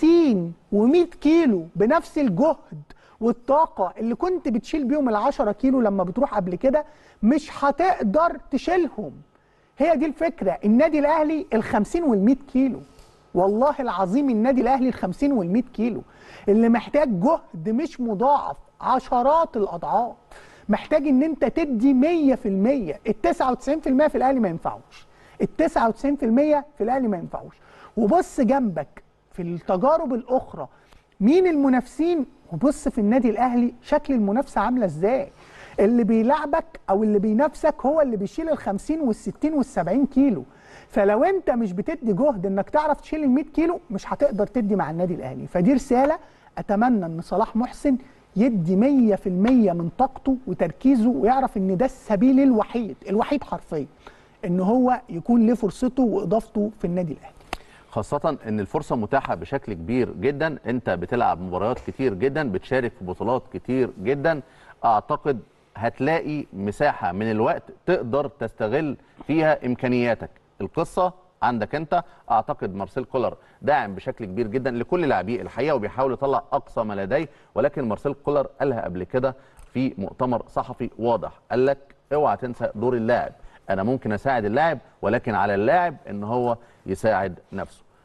50 و100 كيلو بنفس الجهد والطاقة اللي كنت بتشيل بيهم ال 10 كيلو لما بتروح قبل كده مش هتقدر تشيلهم هي دي الفكرة النادي الأهلي ال 50 وال 100 كيلو والله العظيم النادي الأهلي ال 50 وال 100 كيلو اللي محتاج جهد مش مضاعف عشرات الأضعاف محتاج ان انت تدي 100% ال 99% في الاهلي ما ينفعوش ال 99% في الاهلي ما ينفعوش وبص جنبك في التجارب الاخرى مين المنافسين وبص في النادي الاهلي شكل المنافسه عامله ازاي اللي بيلعبك او اللي بينافسك هو اللي بيشيل ال 50 وال 60 وال 70 كيلو فلو انت مش بتدي جهد انك تعرف تشيل ال 100 كيلو مش هتقدر تدي مع النادي الاهلي فدي رساله اتمنى ان صلاح محسن يدي 100% من طاقته وتركيزه ويعرف ان ده السبيل الوحيد الوحيد حرفيا ان هو يكون له فرصته واضافته في النادي الاهلي خاصة ان الفرصة متاحة بشكل كبير جدا انت بتلعب مباريات كتير جدا بتشارك في بطولات كتير جدا اعتقد هتلاقي مساحة من الوقت تقدر تستغل فيها امكانياتك القصة عندك انت اعتقد مارسيل كولر داعم بشكل كبير جدا لكل لاعبيه الحقيقه وبيحاول يطلع اقصى ما لديه ولكن مارسيل كولر قالها قبل كده في مؤتمر صحفي واضح قال لك اوعى تنسى دور اللاعب انا ممكن اساعد اللاعب ولكن على اللاعب ان هو يساعد نفسه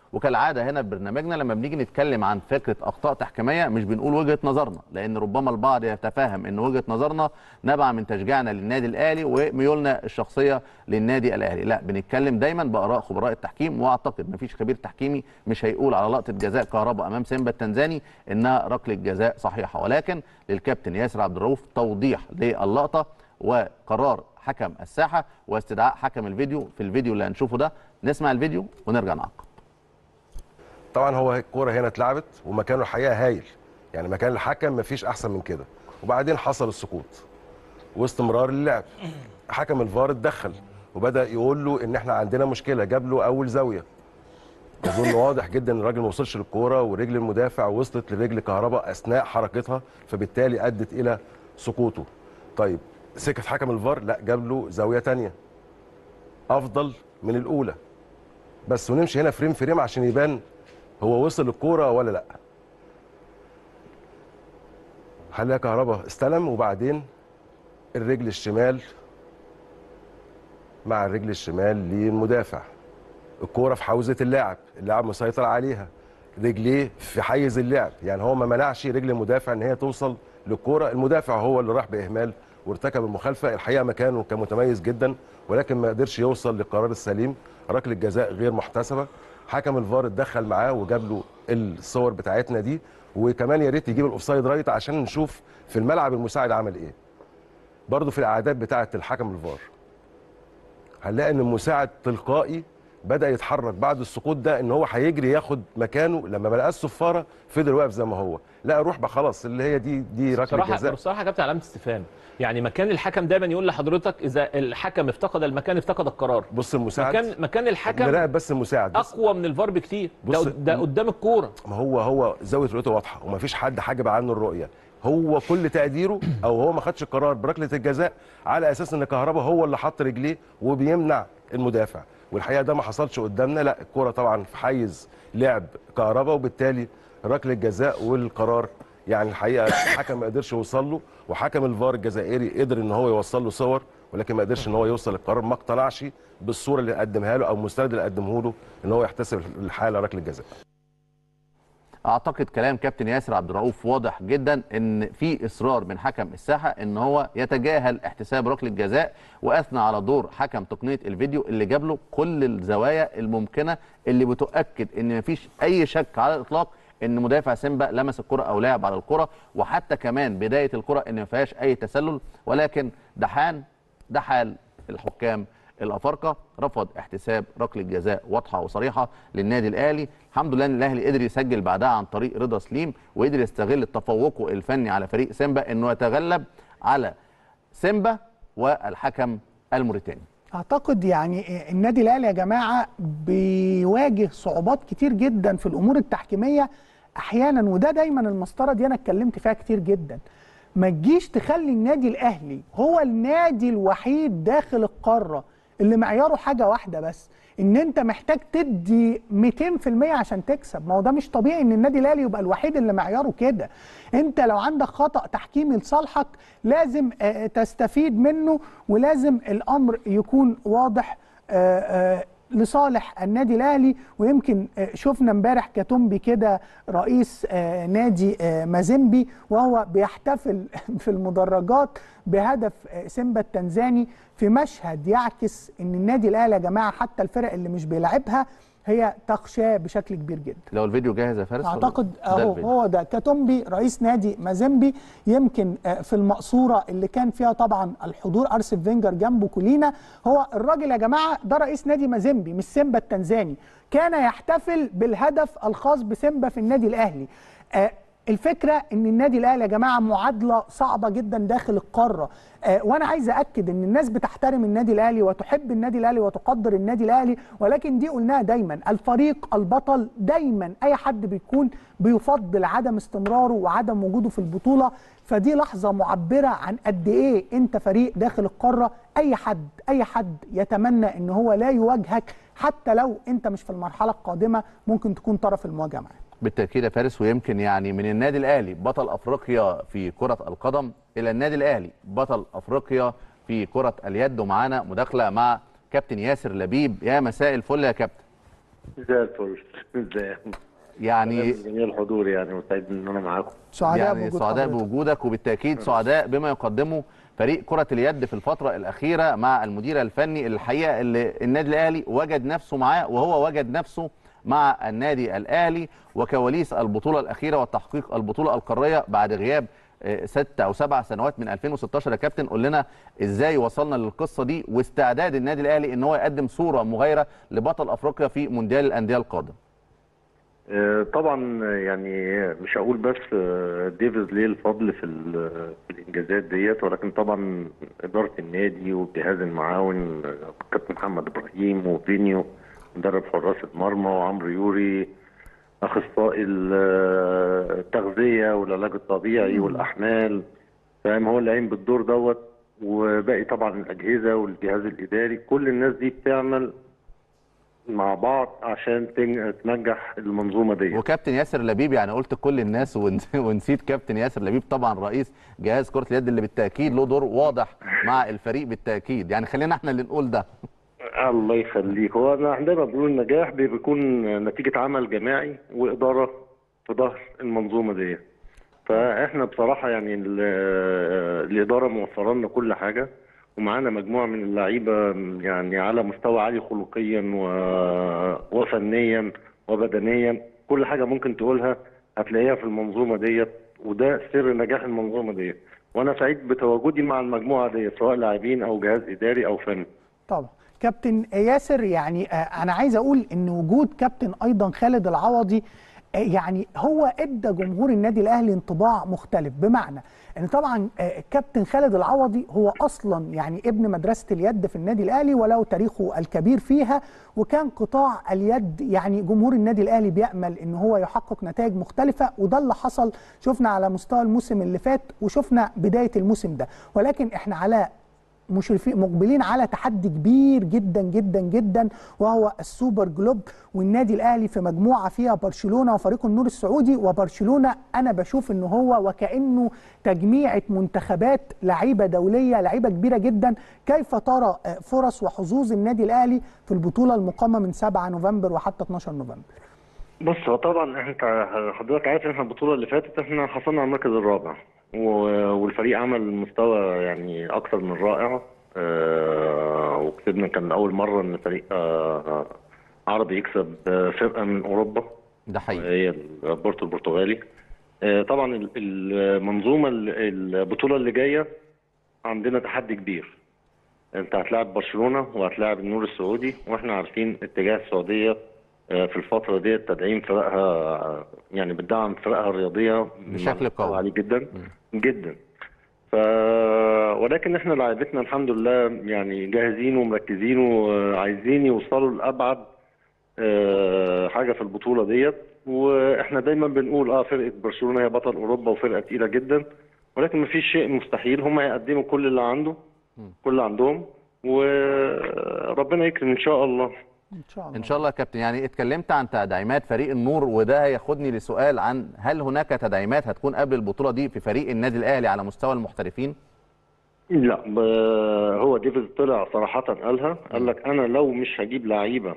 وكالعاده هنا في برنامجنا لما بنيجي نتكلم عن فكره اخطاء تحكيميه مش بنقول وجهه نظرنا لان ربما البعض يتفهم ان وجهه نظرنا نبع من تشجيعنا للنادي الاهلي وميولنا الشخصيه للنادي الاهلي لا بنتكلم دايما باراء خبراء التحكيم واعتقد مفيش خبير تحكيمي مش هيقول على لقطه جزاء كهرباء امام سيمبا التنزاني انها ركله جزاء صحيحه ولكن للكابتن ياسر عبد الرؤوف توضيح للقطه وقرار حكم الساحه واستدعاء حكم الفيديو في الفيديو اللي هنشوفه ده نسمع الفيديو ونرجع نعقب طبعا هو الكوره هنا اتلعبت ومكانه الحقيقه هايل يعني مكان الحكم مفيش احسن من كده وبعدين حصل السقوط واستمرار اللعب حكم الفار اتدخل وبدا يقول له ان احنا عندنا مشكله جاب له اول زاويه اظن واضح جدا ان الراجل ما وصلش للكوره ورجل المدافع وصلت لرجل كهرباء اثناء حركتها فبالتالي ادت الى سقوطه طيب سكت حكم الفار لا جاب له زاويه تانية افضل من الاولى بس ونمشي هنا فريم فريم عشان يبان هو وصل للكوره ولا لا حلها كهرباء استلم وبعدين الرجل الشمال مع الرجل الشمال للمدافع الكوره في حوزه اللاعب اللاعب مسيطر عليها رجليه في حيز اللعب يعني هو ما منعش رجل المدافع ان هي توصل للكوره المدافع هو اللي راح باهمال وارتكب المخالفه الحقيقه مكانه كان متميز جدا ولكن ما قدرش يوصل للقرار السليم ركله جزاء غير محتسبه حكم الفار اتدخل معاه وجاب له الصور بتاعتنا دي وكمان يا ريت يجيب الاوفسايد رايت عشان نشوف في الملعب المساعد عمل ايه برضه في الاعداد بتاعه الحكم الفار هنلاقي ان المساعد تلقائي بدا يتحرك بعد السقوط ده ان هو هيجري ياخد مكانه لما ما لقاش الصفاره فضل واقف زي ما هو لا روح بقى خلاص اللي هي دي دي ركله بصراحه جزاء بصراحه كابتن علامه استفهام يعني مكان الحكم دايما يقول لحضرتك اذا الحكم افتقد المكان افتقد القرار بص المساعد مكان مكان الحكم نراقب بس المساعد بس اقوى من الفار بكتير ده, بص- ده قدام الكوره ما هو هو زاويه رؤيته واضحه ومفيش حد حاجب عنه الرؤيه هو كل تقديره او هو ما خدش القرار بركله الجزاء على اساس ان كهربا هو اللي حط رجليه وبيمنع المدافع والحقيقه ده ما حصلش قدامنا لا الكوره طبعا في حيز لعب كهربا وبالتالي ركله جزاء والقرار يعني الحقيقه الحكم ما قدرش يوصل له وحكم الفار الجزائري قدر ان هو يوصل له صور ولكن ما قدرش ان هو يوصل للقرار ما اقتنعش بالصوره اللي قدمها له او المستند اللي قدمه له ان هو يحتسب الحاله ركله جزاء اعتقد كلام كابتن ياسر عبد الرؤوف واضح جدا ان في اصرار من حكم الساحه ان هو يتجاهل احتساب ركله جزاء واثنى على دور حكم تقنيه الفيديو اللي جاب له كل الزوايا الممكنه اللي بتؤكد ان مفيش اي شك على الاطلاق ان مدافع سيمبا لمس الكره او لعب على الكره وحتى كمان بدايه الكره ان ما فيهاش اي تسلل ولكن دحان ده حال الحكام الافارقه رفض احتساب ركله جزاء واضحه وصريحه للنادي الاهلي الحمد لله ان الاهلي قدر يسجل بعدها عن طريق رضا سليم وقدر يستغل تفوقه الفني على فريق سيمبا انه يتغلب على سيمبا والحكم الموريتاني اعتقد يعني النادي الاهلي يا جماعه بيواجه صعوبات كتير جدا في الامور التحكيميه احيانا وده دايما المسطره دي انا اتكلمت فيها كتير جدا ما تجيش تخلي النادي الاهلي هو النادي الوحيد داخل القاره اللي معياره حاجه واحده بس ان انت محتاج تدي 200% عشان تكسب ما هو ده مش طبيعي ان النادي الاهلي يبقى الوحيد اللي معياره كده انت لو عندك خطا تحكيمي لصالحك لازم آه، تستفيد منه ولازم الامر يكون واضح آه، آه، لصالح النادي الاهلي ويمكن آه، شفنا امبارح كاتومبي كده رئيس آه، نادي آه، مازيمبي وهو بيحتفل في المدرجات بهدف آه، سيمبا التنزاني في مشهد يعكس ان النادي الاهلي يا جماعه حتى الفرق اللي مش بيلعبها هي تخشاه بشكل كبير جدا لو الفيديو جاهز يا فارس اعتقد ده اهو الفيديو. هو ده كاتومبي رئيس نادي مازيمبي يمكن آه، في المقصوره اللي كان فيها طبعا الحضور ارسف فينجر جنبه كولينا هو الراجل يا جماعه ده رئيس نادي مازيمبي مش سيمبا التنزاني كان يحتفل بالهدف الخاص بسيمبا في النادي الاهلي آه، الفكره ان النادي الاهلي يا جماعه معادله صعبه جدا داخل القاره آه، وانا عايز اكد ان الناس بتحترم النادي الاهلي وتحب النادي الاهلي وتقدر النادي الاهلي ولكن دي قلناها دايما الفريق البطل دايما اي حد بيكون بيفضل عدم استمراره وعدم وجوده في البطوله فدي لحظه معبره عن قد ايه انت فريق داخل القاره اي حد اي حد يتمنى ان هو لا يواجهك حتى لو انت مش في المرحله القادمه ممكن تكون طرف المواجهه معاه بالتاكيد يا فارس ويمكن يعني من النادي الاهلي بطل افريقيا في كره القدم الى النادي الاهلي بطل افريقيا في كره اليد ومعانا مداخله مع كابتن ياسر لبيب يا مساء الفل يا كابتن زي الفل ازاي يعني جميع الحضور يعني وسعيد ان انا معاكم سعداء يعني بوجود سعداء حضرتك. بوجودك وبالتاكيد سعداء بما يقدمه فريق كرة اليد في الفترة الأخيرة مع المدير الفني الحقيقة اللي النادي الأهلي وجد نفسه معاه وهو وجد نفسه مع النادي الأهلي وكواليس البطولة الأخيرة وتحقيق البطولة القارية بعد غياب آه، ست أو سبع سنوات من 2016 يا كابتن قول لنا إزاي وصلنا للقصة دي واستعداد النادي الأهلي إن هو يقدم صورة مغايرة لبطل أفريقيا في مونديال الأندية القادم آه، طبعا آه، يعني مش هقول بس آه، ديفيز ليه الفضل في ال- في الانجازات ديت ولكن طبعا اداره النادي والجهاز المعاون آه، كابتن محمد ابراهيم وفينيو مدرب حراس المرمى وعمرو يوري اخصائي ال- آه، التغذيه والعلاج الطبيعي والاحمال فاهم هو اللي قايم بالدور دوت وباقي طبعا الاجهزه والجهاز الاداري كل الناس دي بتعمل مع بعض عشان تن- تنجح المنظومه دي وكابتن ياسر لبيب يعني قلت كل الناس ونس- ونسيت كابتن ياسر لبيب طبعا رئيس جهاز كرة اليد اللي بالتأكيد له دور واضح مع الفريق بالتأكيد يعني خلينا احنا اللي نقول ده الله يخليك هو انا عندما بنقول النجاح بيكون نتيجه عمل جماعي واداره في ظهر المنظومه دي فاحنا بصراحه يعني ال- الاداره موفره لنا كل حاجه ومعانا مجموعه من اللعيبه يعني على مستوى عالي خلقيا و... وفنيا وبدنيا كل حاجه ممكن تقولها هتلاقيها في المنظومه ديت وده سر نجاح المنظومه ديت وانا سعيد بتواجدي مع المجموعه دي سواء لاعبين او جهاز اداري او فني طبعا كابتن ياسر يعني آه، انا عايز اقول ان وجود كابتن ايضا خالد العوضي آه، يعني هو ادى جمهور النادي الاهلي انطباع مختلف بمعنى ان طبعا آه، كابتن خالد العوضي هو اصلا يعني ابن مدرسه اليد في النادي الاهلي وله تاريخه الكبير فيها وكان قطاع اليد يعني جمهور النادي الاهلي بيامل ان هو يحقق نتائج مختلفه وده اللي حصل شفنا على مستوى الموسم اللي فات وشفنا بدايه الموسم ده ولكن احنا على مشرفين مقبلين على تحدي كبير جدا جدا جدا وهو السوبر جلوب والنادي الاهلي في مجموعه فيها برشلونه وفريق النور السعودي وبرشلونه انا بشوف ان هو وكانه تجميعه منتخبات لعيبه دوليه لعيبه كبيره جدا كيف ترى آه، فرص وحظوظ النادي الاهلي في البطوله المقامه من 7 نوفمبر وحتى 12 نوفمبر بص هو طبعا انت حضرتك عارف ان احنا البطوله اللي فاتت احنا حصلنا على المركز الرابع و- والفريق عمل مستوى يعني اكثر من رائع آه، وكسبنا كان اول مره ان فريق آه، عربي يكسب آه، فرقه من اوروبا ده حقيقي هي البورتو البرتغالي آه، طبعا ال- المنظومه ال- البطوله اللي جايه عندنا تحدي كبير انت هتلاعب برشلونه وهتلاعب النور السعودي واحنا عارفين اتجاه السعوديه آه، في الفتره دي تدعيم فرقها آه، يعني بتدعم فرقها الرياضيه بشكل مع مستوى قوي. عالي جدا جدا ف ولكن احنا لعيبتنا الحمد لله يعني جاهزين ومركزين وعايزين يوصلوا لابعد آه، حاجه في البطوله ديت واحنا دايما بنقول اه فرقه برشلونه هي بطل اوروبا وفرقه تقيله جدا ولكن مفيش شيء مستحيل هم هيقدموا كل اللي عنده كل اللي عندهم وربنا يكرم ان شاء الله ان شاء الله ان شاء الله يا كابتن يعني اتكلمت عن تدعيمات فريق النور وده هياخدني لسؤال عن هل هناك تدعيمات هتكون قبل البطوله دي في فريق النادي الاهلي على مستوى المحترفين لا ب- هو ديفيز طلع صراحة قالها قال لك أنا لو مش هجيب لعيبة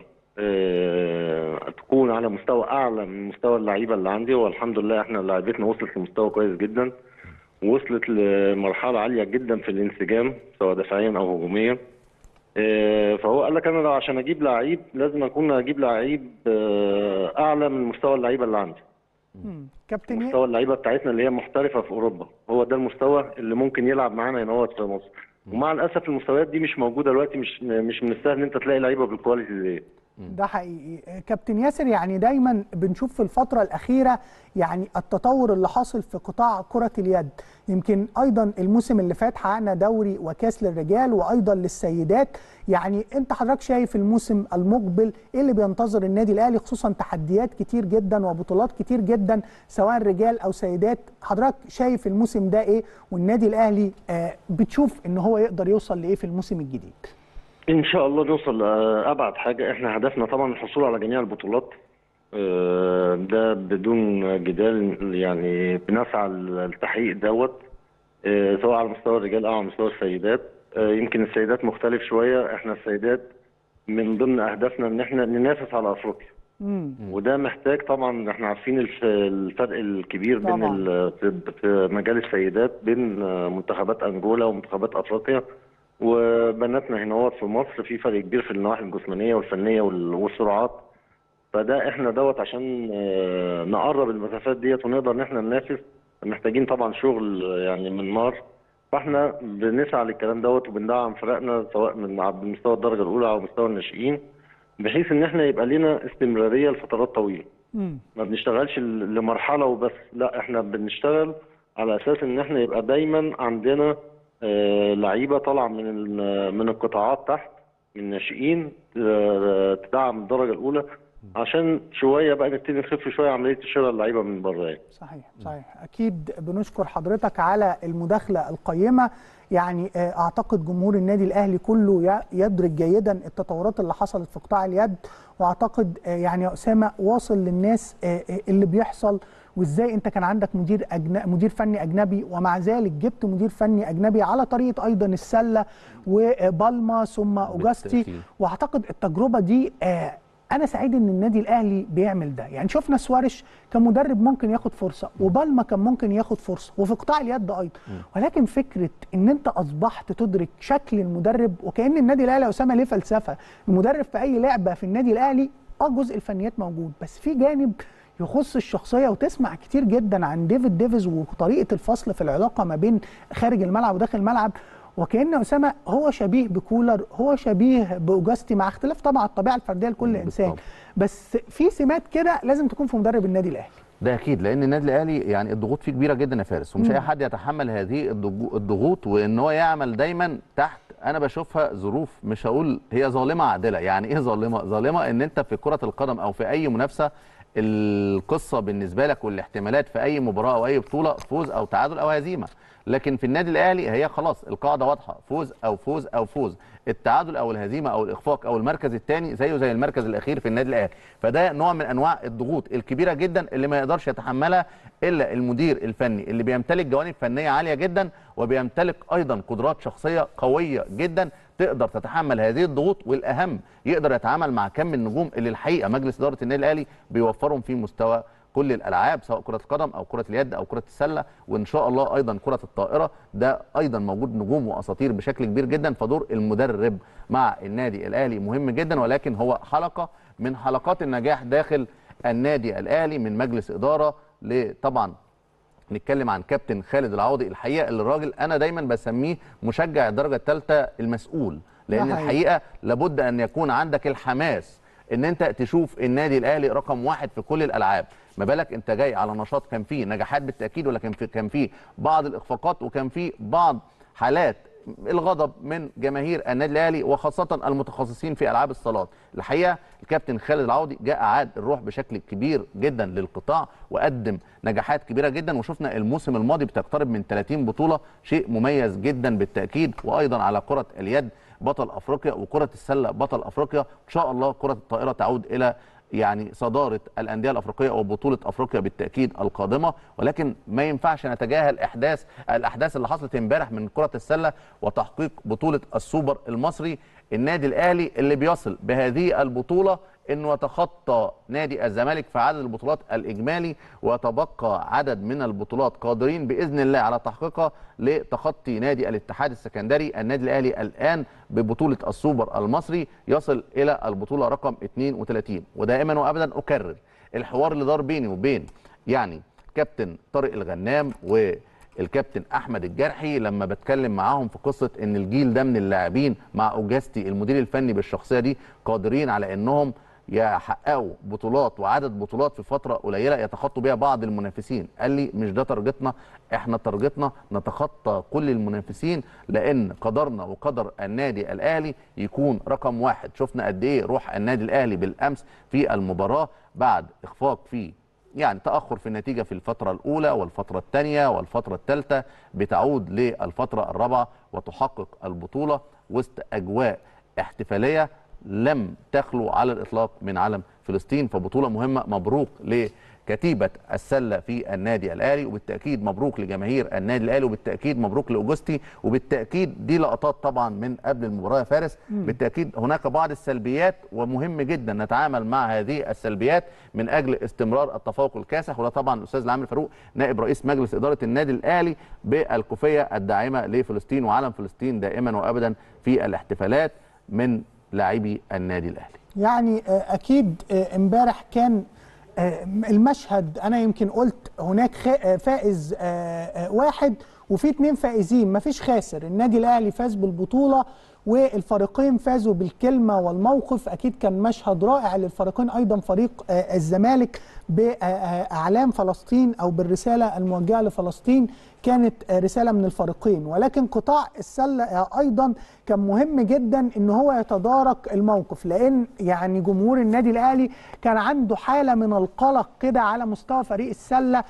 آه، تكون على مستوى أعلى من مستوى اللعيبة اللي عندي والحمد لله إحنا لعيبتنا وصلت لمستوى كويس جدا وصلت لمرحلة عالية جدا في الانسجام سواء دفاعيا أو هجوميا آه، فهو قال لك أنا لو عشان أجيب لعيب لازم أكون أجيب لعيب آه، أعلى من مستوى اللعيبة اللي عندي مم. كابتن يا- مستوى اللعيبه بتاعتنا اللي هي محترفه في اوروبا هو ده المستوى اللي ممكن يلعب معانا هنا هو في مصر ومع الاسف المستويات دي مش موجوده دلوقتي مش مش من السهل ان انت تلاقي لعيبه بالكواليتي دي ده حقيقي كابتن ياسر يعني دايما بنشوف في الفترة الأخيرة يعني التطور اللي حاصل في قطاع كرة اليد يمكن أيضا الموسم اللي فات حققنا دوري وكاس للرجال وأيضا للسيدات يعني أنت حضرتك شايف الموسم المقبل إيه اللي بينتظر النادي الأهلي خصوصا تحديات كتير جدا وبطولات كتير جدا سواء رجال أو سيدات حضرتك شايف الموسم ده إيه والنادي الأهلي آه بتشوف إن هو يقدر يوصل لإيه في الموسم الجديد ان شاء الله نوصل لابعد حاجه احنا هدفنا طبعا الحصول على جميع البطولات آه، ده بدون جدال يعني بنسعى للتحقيق دوت آه، سواء على مستوى الرجال او على مستوى السيدات آه، يمكن السيدات مختلف شويه احنا السيدات من ضمن اهدافنا ان احنا ننافس على افريقيا مم. وده محتاج طبعا احنا عارفين الف- الفرق الكبير بين طبعاً. ال- في في مجال السيدات بين آه، منتخبات انجولا ومنتخبات افريقيا وبناتنا هنا في مصر في فرق كبير في النواحي الجسمانيه والفنيه وال- والسرعات فده احنا دوت عشان آه، نقرب المسافات ديت ونقدر ان احنا ننافس محتاجين طبعا شغل آه، يعني من نار فاحنا بنسعى للكلام دوت وبندعم فرقنا سواء من على مستوى الدرجه الاولى او مستوى الناشئين بحيث ان احنا يبقى لنا استمراريه لفترات طويله مم. ما بنشتغلش ل- لمرحله وبس لا احنا بنشتغل على اساس ان احنا يبقى دايما عندنا آه، لعيبه طالعه من ال- من القطاعات تحت من الناشئين آه، تدعم الدرجه الاولى عشان شويه بقى نبتدي نخف شويه عمليه شراء اللعيبه من بره يعني صحيح صحيح اكيد بنشكر حضرتك على المداخله القيمه يعني آه، اعتقد جمهور النادي الاهلي كله ي- يدرك جيدا التطورات اللي حصلت في قطاع اليد واعتقد آه، يعني يا اسامه واصل للناس آه، آه، اللي بيحصل وازاي انت كان عندك مدير أجن... مدير فني اجنبي ومع ذلك جبت مدير فني اجنبي على طريقه ايضا السله وبالما ثم اوجاستي بالتأكيد. واعتقد التجربه دي آه، انا سعيد ان النادي الاهلي بيعمل ده يعني شفنا سوارش كمدرب ممكن ياخد فرصه وبالما كان ممكن ياخد فرصه وفي قطاع اليد ايضا ولكن فكره ان انت اصبحت تدرك شكل المدرب وكان النادي الاهلي يا اسامه ليه فلسفه المدرب في اي لعبه في النادي الاهلي اه جزء الفنيات موجود بس في جانب يخص الشخصيه وتسمع كتير جدا عن ديفيد ديفيز وطريقه الفصل في العلاقه ما بين خارج الملعب وداخل الملعب وكان اسامه هو شبيه بكولر هو شبيه باوجاستي مع اختلاف طبعا الطبيعه الفرديه لكل انسان بالطبع. بس في سمات كده لازم تكون في مدرب النادي الاهلي ده اكيد لان النادي الاهلي يعني الضغوط فيه كبيره جدا يا فارس ومش اي حد يتحمل هذه الضغو- الضغوط وان هو يعمل دايما تحت انا بشوفها ظروف مش هقول هي ظالمه عادله يعني ايه ظالمه ظالمه ان انت في كره القدم او في اي منافسه القصه بالنسبه لك والاحتمالات في اي مباراه او اي بطوله فوز او تعادل او هزيمه لكن في النادي الاهلي هي خلاص القاعده واضحه فوز او فوز او فوز التعادل او الهزيمه او الاخفاق او المركز الثاني زيه زي المركز الاخير في النادي الاهلي فده نوع من انواع الضغوط الكبيره جدا اللي ما يقدرش يتحملها الا المدير الفني اللي بيمتلك جوانب فنيه عاليه جدا وبيمتلك ايضا قدرات شخصيه قويه جدا تقدر تتحمل هذه الضغوط والاهم يقدر يتعامل مع كم النجوم اللي الحقيقه مجلس اداره النادي الاهلي بيوفرهم في مستوى كل الالعاب سواء كره القدم او كره اليد او كره السله وان شاء الله ايضا كره الطائره ده ايضا موجود نجوم واساطير بشكل كبير جدا فدور المدرب مع النادي الاهلي مهم جدا ولكن هو حلقه من حلقات النجاح داخل النادي الاهلي من مجلس اداره لطبعا نتكلم عن كابتن خالد العوضي الحقيقه اللي الراجل انا دايما بسميه مشجع الدرجه الثالثه المسؤول لان ده حقيقي. الحقيقه لابد ان يكون عندك الحماس ان انت تشوف النادي الاهلي رقم واحد في كل الالعاب ما بالك انت جاي على نشاط كان فيه نجاحات بالتاكيد ولكن في كان فيه بعض الاخفاقات وكان فيه بعض حالات الغضب من جماهير النادي الاهلي وخاصه المتخصصين في العاب الصالات الحقيقه الكابتن خالد العوضي جاء اعاد الروح بشكل كبير جدا للقطاع وقدم نجاحات كبيره جدا وشفنا الموسم الماضي بتقترب من 30 بطوله شيء مميز جدا بالتاكيد وايضا على كره اليد بطل افريقيا وكره السله بطل افريقيا ان شاء الله كره الطائره تعود الى يعني صداره الانديه الافريقيه وبطوله افريقيا بالتاكيد القادمه ولكن ما ينفعش نتجاهل احداث الاحداث اللي حصلت امبارح من كره السله وتحقيق بطوله السوبر المصري النادي الاهلي اللي بيصل بهذه البطوله انه يتخطى نادي الزمالك في عدد البطولات الاجمالي وتبقى عدد من البطولات قادرين باذن الله على تحقيقها لتخطي نادي الاتحاد السكندري النادي الاهلي الان ببطوله السوبر المصري يصل الى البطوله رقم 32 ودائما وابدا اكرر الحوار اللي دار بيني وبين يعني كابتن طارق الغنام والكابتن احمد الجرحي لما بتكلم معاهم في قصه ان الجيل ده من اللاعبين مع اوجاستي المدير الفني بالشخصيه دي قادرين على انهم يحققوا بطولات وعدد بطولات في فتره قليله يتخطوا بيها بعض المنافسين قال لي مش ده تارجتنا احنا تارجتنا نتخطى كل المنافسين لان قدرنا وقدر النادي الاهلي يكون رقم واحد شفنا قد ايه روح النادي الاهلي بالامس في المباراه بعد اخفاق في يعني تاخر في النتيجه في الفتره الاولى والفتره الثانيه والفتره الثالثه بتعود للفتره الرابعه وتحقق البطوله وسط اجواء احتفاليه لم تخلو على الاطلاق من علم فلسطين فبطوله مهمه مبروك كتيبه السله في النادي الاهلي وبالتاكيد مبروك لجماهير النادي الاهلي وبالتاكيد مبروك لاوجستي وبالتاكيد دي لقطات طبعا من قبل المباراه يا فارس بالتاكيد هناك بعض السلبيات ومهم جدا نتعامل مع هذه السلبيات من اجل استمرار التفوق الكاسح وده طبعا الاستاذ العامل فاروق نائب رئيس مجلس اداره النادي الاهلي بالكوفيه الداعمه لفلسطين وعلم فلسطين دائما وابدا في الاحتفالات من لاعبي النادي الاهلي يعني آه، اكيد آه، امبارح كان آه، المشهد انا يمكن قلت هناك خا- آه، فائز آه، آه، واحد وفي اتنين فائزين مفيش خاسر النادي الاهلي فاز بالبطوله والفريقين فازوا بالكلمه والموقف اكيد كان مشهد رائع للفريقين ايضا فريق آه، الزمالك باعلام فلسطين او بالرساله الموجهه لفلسطين كانت آه، رساله من الفريقين ولكن قطاع السله آه، ايضا كان مهم جدا ان هو يتدارك الموقف لان يعني جمهور النادي الاهلي كان عنده حاله من القلق كده على مستوى فريق السله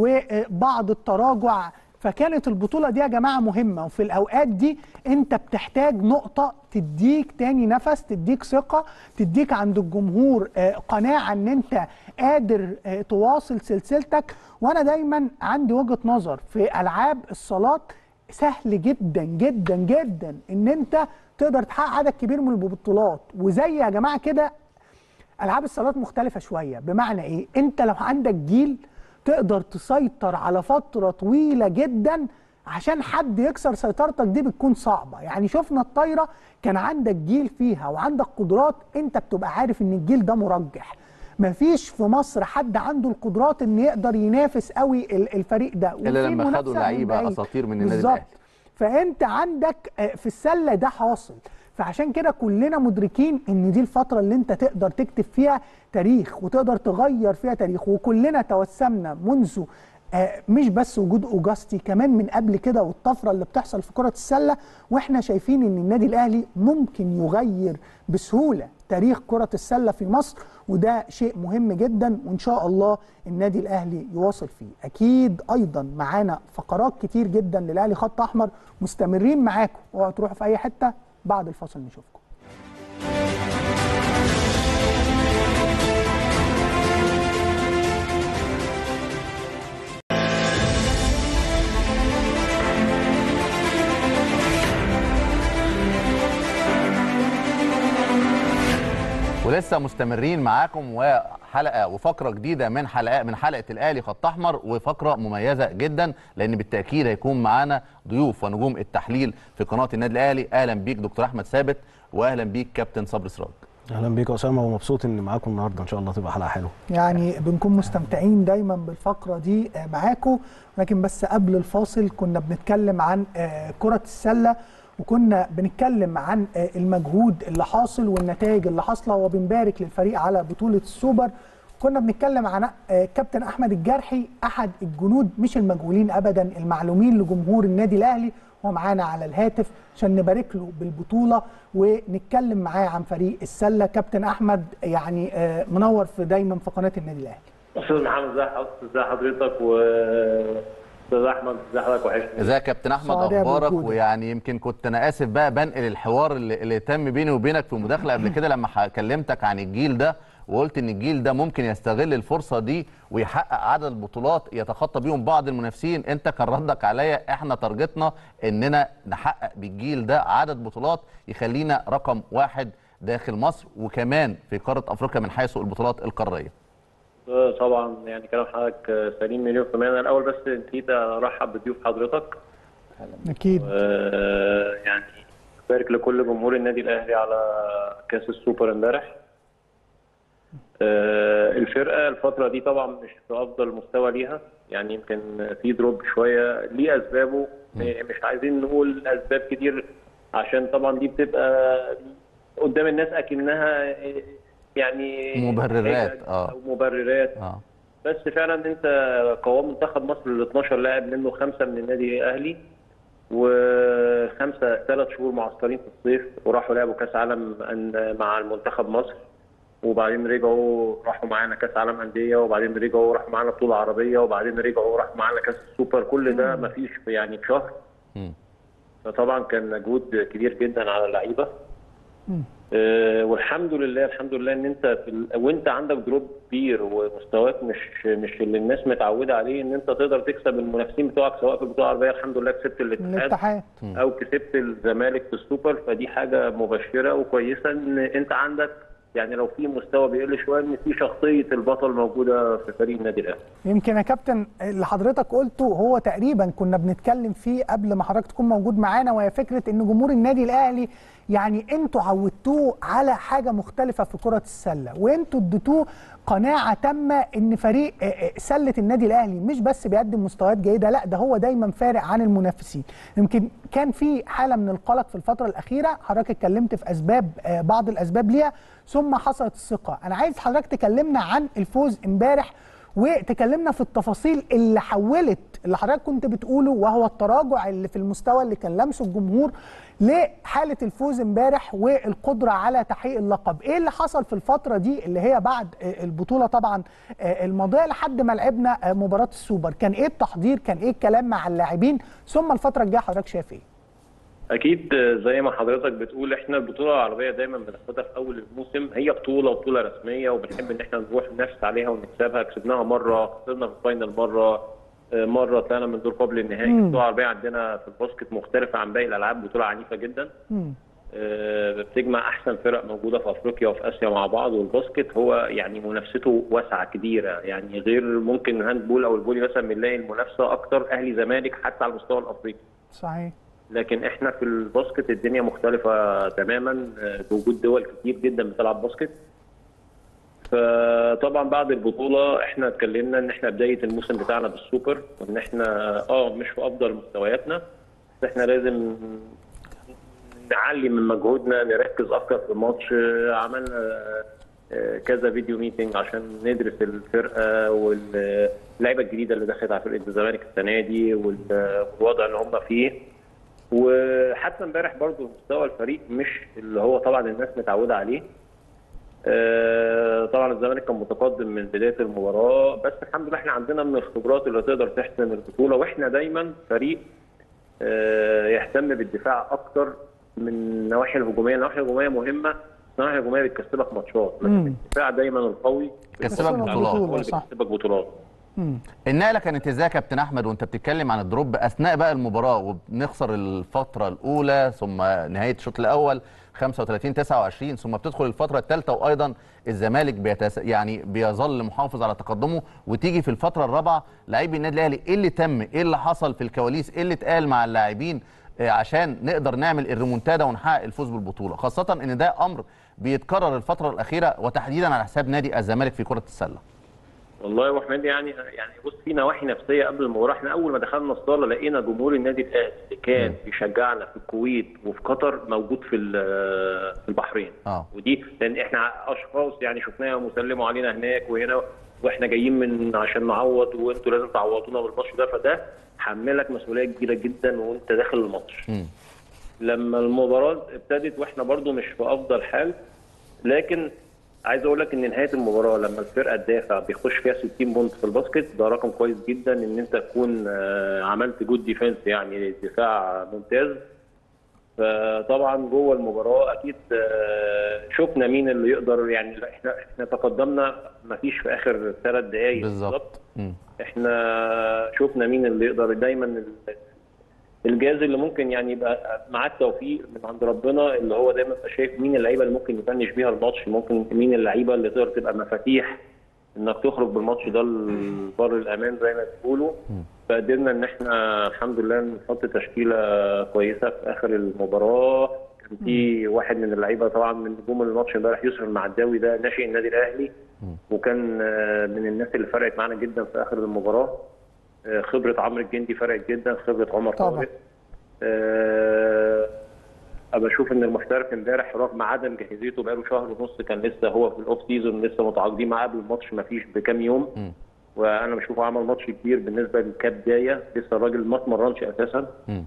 وبعض التراجع فكانت البطولة دي يا جماعة مهمة وفي الأوقات دي أنت بتحتاج نقطة تديك تاني نفس تديك ثقة تديك عند الجمهور آه، قناعة أن أنت قادر آه، تواصل سلسلتك وأنا دايما عندي وجهة نظر في ألعاب الصالات سهل جدا جدا جدا ان انت تقدر تحقق عدد كبير من البطولات وزي يا جماعه كده العاب الصالات مختلفه شويه بمعنى ايه انت لو عندك جيل تقدر تسيطر على فتره طويله جدا عشان حد يكسر سيطرتك دي بتكون صعبه يعني شفنا الطايره كان عندك جيل فيها وعندك قدرات انت بتبقى عارف ان الجيل ده مرجح مفيش في مصر حد عنده القدرات ان يقدر ينافس قوي ال- الفريق ده الا وفي لما خدوا منافسة من لعيبه بعيد. اساطير من النادي بالظبط. الاهلي فانت عندك آه، في السله ده حاصل فعشان كده كلنا مدركين ان دي الفتره اللي انت تقدر تكتب فيها تاريخ وتقدر تغير فيها تاريخ وكلنا توسمنا منذ آه، مش بس وجود اوجاستي كمان من قبل كده والطفره اللي بتحصل في كره السله واحنا شايفين ان النادي الاهلي ممكن يغير بسهوله تاريخ كره السله في مصر وده شيء مهم جدا وان شاء الله النادي الاهلي يواصل فيه اكيد ايضا معانا فقرات كتير جدا للاهلي خط احمر مستمرين معاكم اوعوا تروحوا في اي حته بعد الفاصل نشوفكم ولسه مستمرين معاكم وحلقه وفقره جديده من حلقه من حلقه الاهلي خط احمر وفقره مميزه جدا لان بالتاكيد هيكون معانا ضيوف ونجوم التحليل في قناه النادي الاهلي اهلا بيك دكتور احمد ثابت واهلا بيك كابتن صبري سراج اهلا بيك يا اسامه ومبسوط اني معاكم النهارده ان شاء الله تبقى حلقه حلوه يعني بنكون مستمتعين دايما بالفقره دي آه، معاكم ولكن بس قبل الفاصل كنا بنتكلم عن آه، كره السله وكنا بنتكلم عن آه، المجهود اللي حاصل والنتائج اللي حاصله وبنبارك للفريق على بطوله السوبر كنا بنتكلم عن آه، كابتن احمد الجرحي احد الجنود مش المجهولين ابدا المعلومين لجمهور النادي الاهلي هو معانا على الهاتف عشان نبارك له بالبطوله ونتكلم معاه عن فريق السله كابتن احمد يعني آه، منور في دايما في قناه النادي الاهلي استاذ محمد ازي حضرتك ازي حضرتك و استاذ احمد ازي حضرتك وحشني ازيك يا كابتن احمد سعداء اخبارك بوجودك. ويعني يمكن كنت انا اسف بقى بنقل الحوار اللي, اللي تم بيني وبينك في مداخله قبل كده لما ح- كلمتك عن الجيل ده وقلت ان الجيل ده ممكن يستغل الفرصه دي ويحقق عدد بطولات يتخطى بيهم بعض المنافسين انت كان ردك عليا احنا تارجتنا اننا نحقق بالجيل ده عدد بطولات يخلينا رقم واحد داخل مصر وكمان في قاره افريقيا من حيث البطولات القاريه آه، طبعا يعني كلام حضرتك آه، سليم مليون في المية أنا الأول بس نسيت أرحب بضيوف حضرتك اكيد آه، يعني بارك لكل جمهور النادي الأهلي على كأس السوبر امبارح آه، الفرقة الفترة دي طبعا مش في أفضل مستوى ليها يعني يمكن في دروب شوية ليه أسبابه مش عايزين نقول أسباب كتير عشان طبعا دي بتبقى قدام الناس أكنها يعني مبررات، حجج آه. أو مبررات اه بس فعلا انت قوام منتخب مصر ال 12 لاعب منه خمسه من النادي الاهلي وخمسه ثلاث شهور معسكرين في الصيف وراحوا لعبوا كاس عالم أن- مع المنتخب مصر وبعدين رجعوا راحوا معانا كاس عالم انديه وبعدين رجعوا راحوا معانا بطوله عربيه وبعدين رجعوا راحوا معانا كاس السوبر كل ده ما فيش يعني في شهر مم. فطبعا كان مجهود كبير جدا على اللعيبه آه، والحمد لله الحمد لله ان انت في ال... وانت عندك دروب كبير ومستواك مش مش اللي الناس متعوده عليه ان انت تقدر تكسب المنافسين بتوعك سواء في البطوله العربيه الحمد لله كسبت الاتحاد الاتحاد او كسبت الزمالك في السوبر فدي حاجه مبشره وكويسه ان انت عندك يعني لو في مستوى بيقل شويه ان في شخصيه البطل موجوده في فريق النادي الاهلي يمكن يا كابتن اللي حضرتك قلته هو تقريبا كنا بنتكلم فيه قبل ما حضرتك تكون موجود معانا وهي فكره ان جمهور النادي الاهلي يعني انتوا عودتوه على حاجه مختلفه في كره السله وانتوا اديتوه قناعه تامه ان فريق آه، آه، سله النادي الاهلي مش بس بيقدم مستويات جيده لا ده هو دايما فارق عن المنافسين يمكن كان في حاله من القلق في الفتره الاخيره حضرتك اتكلمت في اسباب آه، بعض الاسباب ليها ثم حصلت الثقه انا عايز حضرتك تكلمنا عن الفوز امبارح وتكلمنا في التفاصيل اللي حولت اللي حضرتك كنت بتقوله وهو التراجع اللي في المستوى اللي كان لمسه الجمهور لحاله الفوز امبارح والقدره على تحقيق اللقب، ايه اللي حصل في الفتره دي اللي هي بعد آه، البطوله طبعا آه، الماضيه لحد ما لعبنا آه، مباراه السوبر، كان ايه التحضير؟ كان ايه الكلام مع اللاعبين؟ ثم الفتره الجايه حضرتك شايف ايه؟ اكيد زي ما حضرتك بتقول احنا البطوله العربيه دايما بناخدها في اول الموسم هي بطوله وبطوله رسميه وبنحب ان احنا نروح ننافس عليها ونكسبها كسبناها مره خسرنا في الفاينل مره آه، مره طلعنا من دور قبل النهائي مم. البطوله العربيه عندنا في الباسكت مختلفه عن باقي الالعاب بطوله عنيفه جدا مم. آه، بتجمع احسن فرق موجوده في افريقيا وفي اسيا مع بعض والباسكت هو يعني منافسته واسعه كبيره يعني غير ممكن الهاندبول او الفولي مثلا بنلاقي المنافسه اكتر اهلي زمالك حتى على المستوى الافريقي صحيح لكن احنا في الباسكت الدنيا مختلفة تماما آه، بوجود دول كتير جدا بتلعب باسكت فطبعا بعد البطولة احنا اتكلمنا ان احنا بداية الموسم بتاعنا بالسوبر وان احنا اه مش في افضل مستوياتنا بس احنا لازم نعلي من مجهودنا نركز اكتر في الماتش آه، عملنا آه، كذا فيديو ميتنج عشان ندرس الفرقه واللعيبه الجديده اللي دخلت على فرقه الزمالك السنه دي وال- والوضع اللي هم فيه وحتى امبارح برضو مستوى الفريق مش اللي هو طبعا الناس متعوده عليه آه، طبعا الزمالك كان متقدم من بدايه المباراه بس الحمد لله احنا عندنا من الخبرات اللي تقدر تحسم البطوله واحنا دايما فريق آه، يهتم بالدفاع اكتر من النواحي الهجوميه، النواحي الهجوميه مهمه النواحي الهجوميه بتكسبك ماتشات لكن مم. الدفاع دايما القوي كسبك بطولات. بطولات هو اللي صح. بيكسبك بطولات مم. النقله كانت ازاي يا كابتن احمد وانت بتتكلم عن الدروب اثناء بقى المباراه وبنخسر الفتره الاولى ثم نهايه الشوط الاول 35 29 ثم بتدخل الفتره الثالثه وايضا الزمالك بيتس... يعني بيظل محافظ على تقدمه وتيجي في الفتره الرابعه لاعبي النادي الاهلي ايه اللي تم ايه اللي حصل في الكواليس ايه اللي اتقال مع اللاعبين آه، عشان نقدر نعمل الريمونتادا ونحقق الفوز بالبطوله خاصه ان ده امر بيتكرر الفتره الاخيره وتحديدا على حساب نادي الزمالك في كره السله والله يا ابو حميد يعني يعني بص في نواحي نفسيه قبل المباراه احنا اول ما دخلنا الصاله لقينا جمهور النادي الاهلي اللي كان بيشجعنا في الكويت وفي قطر موجود في ال- في البحرين اه ودي لان احنا اشخاص يعني شفناهم وسلموا علينا هناك وهنا واحنا جايين من عشان نعوض وانتوا لازم تعوضونا بالماتش ده فده حملك مسؤوليه كبيره جدا وانت داخل الماتش مم. لما المباراه ابتدت واحنا برضو مش في افضل حال لكن عايز اقول لك ان نهايه المباراه لما الفرقه تدافع بيخش فيها 60 بونت في الباسكت ده رقم كويس جدا ان انت تكون آه، عملت جود ديفense يعني دفاع ممتاز فطبعا جوه المباراه اكيد آه، شفنا مين اللي يقدر يعني احنا احنا تقدمنا مفيش في اخر ثلاث دقائق بالظبط مم. احنا شفنا مين اللي يقدر دايما ال- الجهاز اللي ممكن يعني يبقى معاه التوفيق من عند ربنا اللي هو دايما يبقى شايف مين اللعيبه اللي ممكن يفنش بيها الماتش ممكن مين اللعيبه اللي تقدر تبقى مفاتيح انك تخرج بالماتش ده لبر الامان زي ما بيقولوا فقدرنا ان احنا الحمد لله نحط تشكيله كويسه في اخر المباراه كان في واحد من اللعيبه طبعا من نجوم الماتش امبارح يوسف المعداوي ده ناشئ النادي الاهلي وكان آه، من الناس اللي فرقت معانا جدا في اخر المباراه آه، خبره عمرو الجندي فرقت جدا خبره عمر طبعا. طارق آه، ابقى اشوف ان المحترف امبارح رغم عدم جاهزيته بقاله شهر ونص كان لسه هو في الاوف سيزون لسه متعاقدين معاه قبل الماتش ما فيش بكام يوم مم. وانا بشوفه عمل ماتش كبير بالنسبه كبدايه لسه الراجل ما اتمرنش اساسا مم.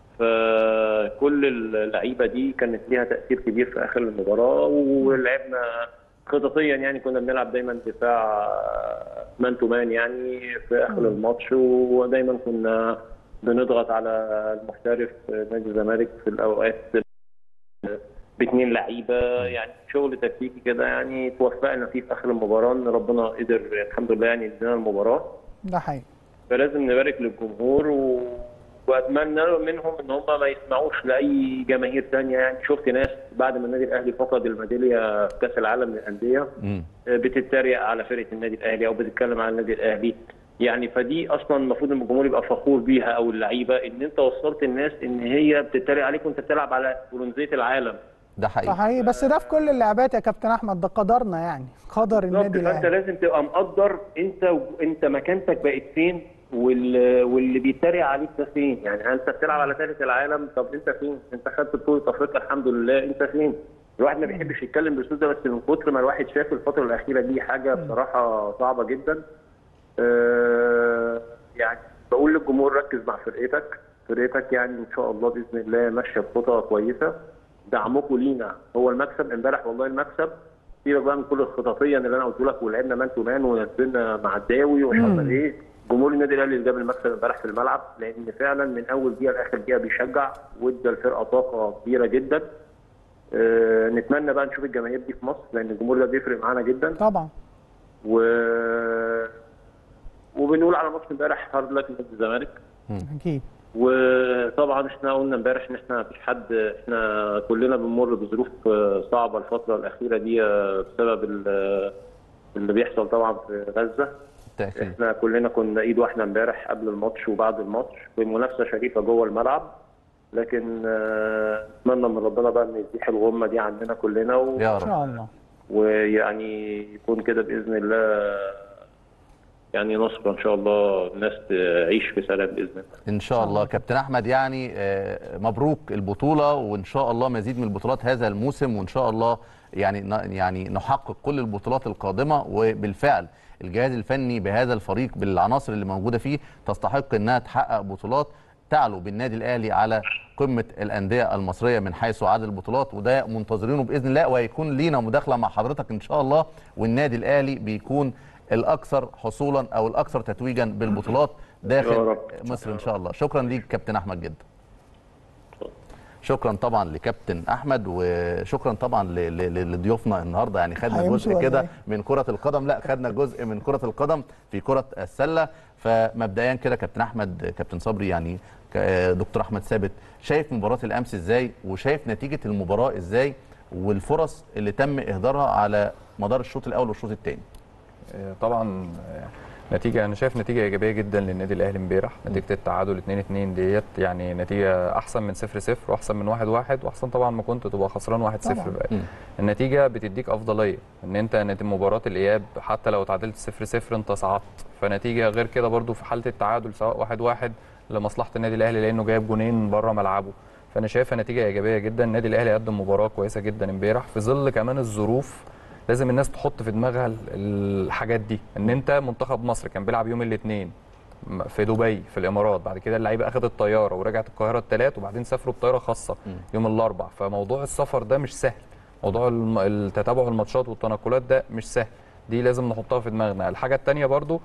فكل اللعيبه دي كانت ليها تاثير كبير في اخر المباراه ولعبنا خططيا يعني كنا بنلعب دايما دفاع مان تو مان يعني في اخر الماتش ودايما كنا بنضغط على المحترف نادي الزمالك في الاوقات باثنين لعيبه يعني شغل تكتيكي كده يعني توفقنا فيه في اخر المباراه ان ربنا قدر الحمد لله يعني يدينا المباراه ده حقيقي فلازم نبارك للجمهور و... واتمنى منهم ان هم ما يسمعوش لاي جماهير تانية يعني شفت ناس بعد ما النادي الاهلي فقد الميداليه في كاس العالم للانديه مم. بتتريق على فرقه النادي الاهلي او بتتكلم على النادي الاهلي يعني فدي اصلا المفروض ان الجمهور يبقى فخور بيها او اللعيبه ان انت وصلت الناس ان هي بتتريق عليك وانت بتلعب على برونزيه العالم ده ده حقيقي حقيقي بس ده في كل اللعبات يا كابتن احمد ده قدرنا يعني قدر بالظبط النادي فانت الاهلي لازم تبقى مقدر انت انت مكانتك بقت فين وال... واللي بيتريق عليك ده فين يعني انت بتلعب على ثالث العالم طب انت فين انت خدت بطوله افريقيا الحمد لله انت فين الواحد ما بيحبش يتكلم بالاسلوب ده بس من كتر ما الواحد شاف الفتره الاخيره دي حاجه بصراحه صعبه جدا آه، يعني بقول للجمهور ركز مع فرقتك فرقتك يعني ان شاء الله باذن الله ماشيه بخطى كويسه دعمكم لينا هو المكسب امبارح والله المكسب سيبك بقى من كل الخططيا اللي انا قلت لك ولعبنا مان تو مان ونزلنا مع الداوي وحصل ايه جمهور النادي الاهلي اللي جاب المكسب امبارح في الملعب لان فعلا من اول دقيقه لاخر دقيقه بيشجع وادى الفرقه طاقه كبيره جدا آه، نتمنى بقى نشوف الجماهير دي في مصر لان الجمهور ده بيفرق معانا جدا طبعا و وبنقول على ماتش امبارح هارد لك نادي الزمالك اكيد وطبعا احنا قلنا امبارح ان احنا مفيش حد احنا كلنا بنمر بظروف آه، صعبه الفتره الاخيره دي آه، بسبب ال- اللي بيحصل طبعا في غزه بالتاكيد احنا كلنا كنا ايد واحده امبارح قبل الماتش وبعد الماتش في منافسه شريفه جوه الملعب لكن آه، اتمنى من ربنا بقى ان يزيح الغمه دي عندنا كلنا و... يا ان رب شاء الله ويعني يكون كده باذن الله يعني نصر ان شاء الله الناس تعيش في سلام باذن الله ان شاء الله كابتن احمد يعني آه، مبروك البطوله وان شاء الله مزيد من البطولات هذا الموسم وان شاء الله يعني ن- يعني نحقق كل البطولات القادمه وبالفعل الجهاز الفني بهذا الفريق بالعناصر اللي موجوده فيه تستحق انها تحقق بطولات تعلو بالنادي الاهلي على قمه الانديه المصريه من حيث عدد البطولات وده منتظرينه باذن الله وهيكون لينا مداخله مع حضرتك ان شاء الله والنادي الاهلي بيكون الاكثر حصولا او الاكثر تتويجا بالبطولات يا داخل رب. مصر ان شاء الله شكرا ليك كابتن احمد جدا شكرا طبعا لكابتن احمد وشكرا طبعا ل- ل- لضيوفنا النهارده يعني خدنا هيمشوا جزء ولا كده إيه؟ من كره القدم لا خدنا جزء من كره القدم في كره السله فمبدئيا كده كابتن احمد كابتن صبري يعني ك- دكتور احمد ثابت شايف مباراه الامس ازاي وشايف نتيجه المباراه ازاي والفرص اللي تم اهدارها على مدار الشوط الاول والشوط الثاني آه، طبعا آه، نتيجة أنا شايف نتيجة إيجابية جدا للنادي الأهلي امبارح نتيجة التعادل 2-2 ديت يعني نتيجة أحسن من 0-0 وأحسن من 1-1 وأحسن طبعا ما كنت تبقى خسران 1-0 طبعاً. بقى مم. النتيجة بتديك أفضلية إن أنت نت- مباراة الإياب حتى لو تعادلت 0-0 أنت صعدت فنتيجة غير كده برضو في حالة التعادل سواء 1-1 لمصلحة النادي الأهلي لأنه جايب جونين بره ملعبه فأنا شايفها نتيجة إيجابية جدا النادي الأهلي قدم مباراة كويسة جدا امبارح في ظل كمان الظروف لازم الناس تحط في دماغها ال- الحاجات دي ان انت منتخب مصر كان بيلعب يوم الاثنين في دبي في الامارات بعد كده اللعيبه اخذت الطياره ورجعت القاهره الثلاث وبعدين سافروا بطياره خاصه يوم الاربع فموضوع السفر ده مش سهل موضوع الم- التتابع الماتشات والتنقلات ده مش سهل دي لازم نحطها في دماغنا الحاجه الثانيه برضو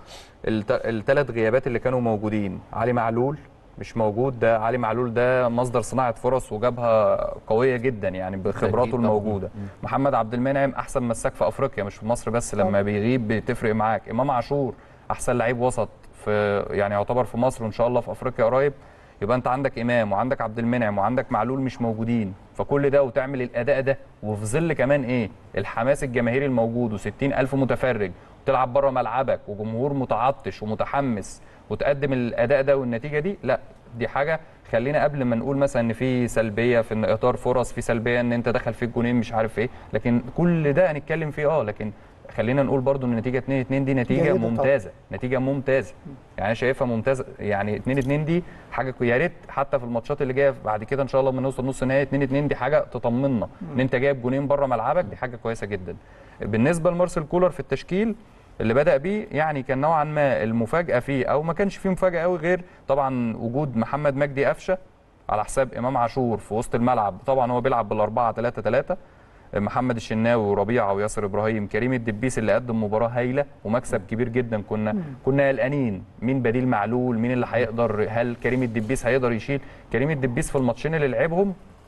الثلاث غيابات اللي كانوا موجودين علي معلول مش موجود ده علي معلول ده مصدر صناعه فرص وجابها قويه جدا يعني بخبراته أكيد طبعاً. الموجوده محمد عبد المنعم احسن مساك في افريقيا مش في مصر بس لما بيغيب بتفرق معاك امام عاشور احسن لعيب وسط في يعني يعتبر في مصر وان شاء الله في افريقيا قريب يبقى انت عندك امام وعندك عبد المنعم وعندك معلول مش موجودين فكل ده وتعمل الاداء ده وفي ظل كمان ايه الحماس الجماهيري الموجود و60 الف متفرج وتلعب بره ملعبك وجمهور متعطش ومتحمس وتقدم الاداء ده والنتيجه دي لا دي حاجه خلينا قبل ما نقول مثلا ان في سلبيه في ان اطار فرص في سلبيه ان انت دخل فيك جونين مش عارف ايه لكن كل ده هنتكلم فيه اه لكن خلينا نقول برضو ان النتيجه 2 2 دي نتيجه جيدة طبعاً. ممتازه نتيجه ممتازه يعني انا شايفها ممتازه يعني 2 2 دي حاجه كو- يا ريت حتى في الماتشات اللي جايه بعد كده ان شاء الله لما نوصل نص نهائي 2 2 دي حاجه تطمنا ان انت جايب جونين بره ملعبك دي حاجه كويسه جدا بالنسبه لمارسيل كولر في التشكيل اللي بدا بيه يعني كان نوعا ما المفاجاه فيه او ما كانش فيه مفاجاه قوي غير طبعا وجود محمد مجدي قفشه على حساب امام عاشور في وسط الملعب طبعا هو بيلعب بالاربعه 3 3 محمد الشناوي وربيعه وياسر ابراهيم كريم الدبيس اللي قدم مباراه هايله ومكسب كبير جدا كنا كنا قلقانين مين بديل معلول مين اللي هيقدر هل كريم الدبيس هيقدر يشيل كريم الدبيس في الماتشين اللي لعبهم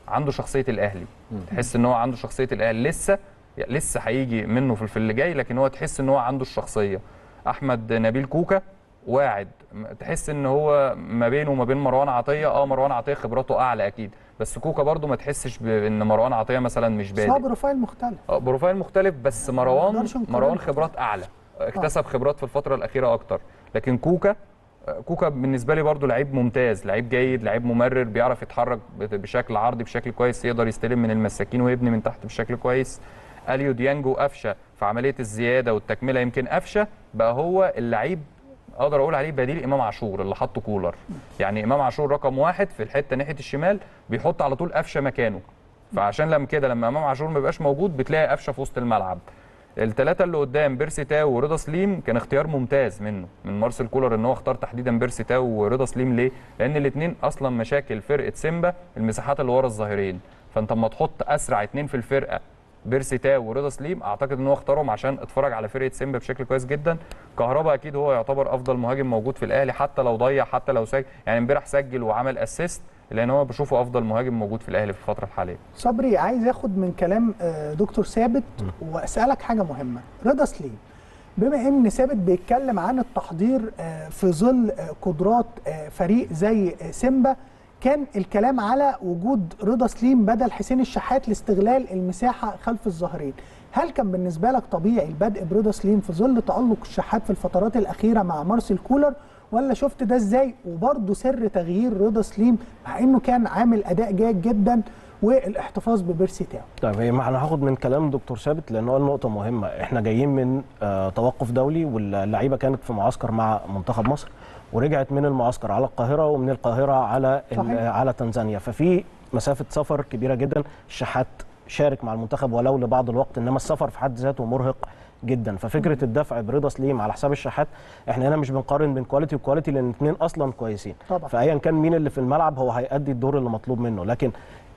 عنده شخصيه الاهلي تحس ان هو عنده شخصيه الاهلي لسه لسه هيجي منه في في اللي جاي لكن هو تحس ان هو عنده الشخصيه احمد نبيل كوكا واعد م- تحس ان هو ما بينه وما بين مروان عطيه اه مروان عطيه خبراته اعلى اكيد بس كوكا برضو ما تحسش بان مروان عطيه مثلا مش بس هو بادئ بروفايل مختلف اه بروفايل مختلف بس مروان نقدرش نقارن. مروان خبرات اعلى اكتسب خبرات في الفتره الاخيره اكتر لكن كوكا كوكا بالنسبه لي برضو لعيب ممتاز لعيب جيد لعيب ممرر بيعرف يتحرك بت- بشكل عرضي بشكل كويس يقدر يستلم من المساكين ويبني من تحت بشكل كويس اليو ديانجو قفشه في عمليه الزياده والتكمله يمكن قفشه بقى هو اللعيب اقدر اقول عليه بديل امام عاشور اللي حطه كولر يعني امام عاشور رقم واحد في الحته ناحيه الشمال بيحط على طول قفشه مكانه فعشان لما كده لما امام عاشور ما بيبقاش موجود بتلاقي قفشه في وسط الملعب الثلاثه اللي قدام بيرسي تاو ورضا سليم كان اختيار ممتاز منه من مارسيل كولر ان هو اختار تحديدا بيرسي تاو ورضا سليم ليه لان الاثنين اصلا مشاكل فرقه سيمبا المساحات اللي ورا الظاهرين فانت اما تحط اسرع اثنين في الفرقه بيرسي تاو ورضا سليم اعتقد ان هو اختارهم عشان اتفرج على فرقه سيمبا بشكل كويس جدا كهربا اكيد هو يعتبر افضل مهاجم موجود في الاهلي حتى لو ضيع حتى لو سجل يعني امبارح سجل وعمل اسيست لان هو بشوفه افضل مهاجم موجود في الاهلي في الفتره الحاليه صبري عايز اخد من كلام آه، دكتور ثابت واسالك حاجه مهمه رضا سليم بما ان ثابت بيتكلم عن التحضير آه، في ظل آه، قدرات آه، فريق زي آه، سيمبا كان الكلام على وجود رضا سليم بدل حسين الشحات لاستغلال المساحه خلف الظهرين هل كان بالنسبه لك طبيعي البدء برضا سليم في ظل تالق الشحات في الفترات الاخيره مع مارسيل كولر ولا شفت ده ازاي وبرضه سر تغيير رضا سليم مع انه كان عامل اداء جيد جدا والاحتفاظ ببيرسي تاو طيب هي ما انا هاخد من كلام دكتور ثابت لان قال نقطه مهمه احنا جايين من آه توقف دولي واللعيبه كانت في معسكر مع منتخب مصر ورجعت من المعسكر على القاهره ومن القاهره على ال- صحيح. على تنزانيا ففي مسافه سفر كبيره جدا الشحات شارك مع المنتخب ولو لبعض الوقت انما السفر في حد ذاته مرهق جدا ففكره الدفع برضا سليم على حساب الشحات احنا هنا مش بنقارن بين كواليتي وكواليتي لان الاثنين اصلا كويسين طبعا. فايا كان مين اللي في الملعب هو هيأدي الدور اللي مطلوب منه لكن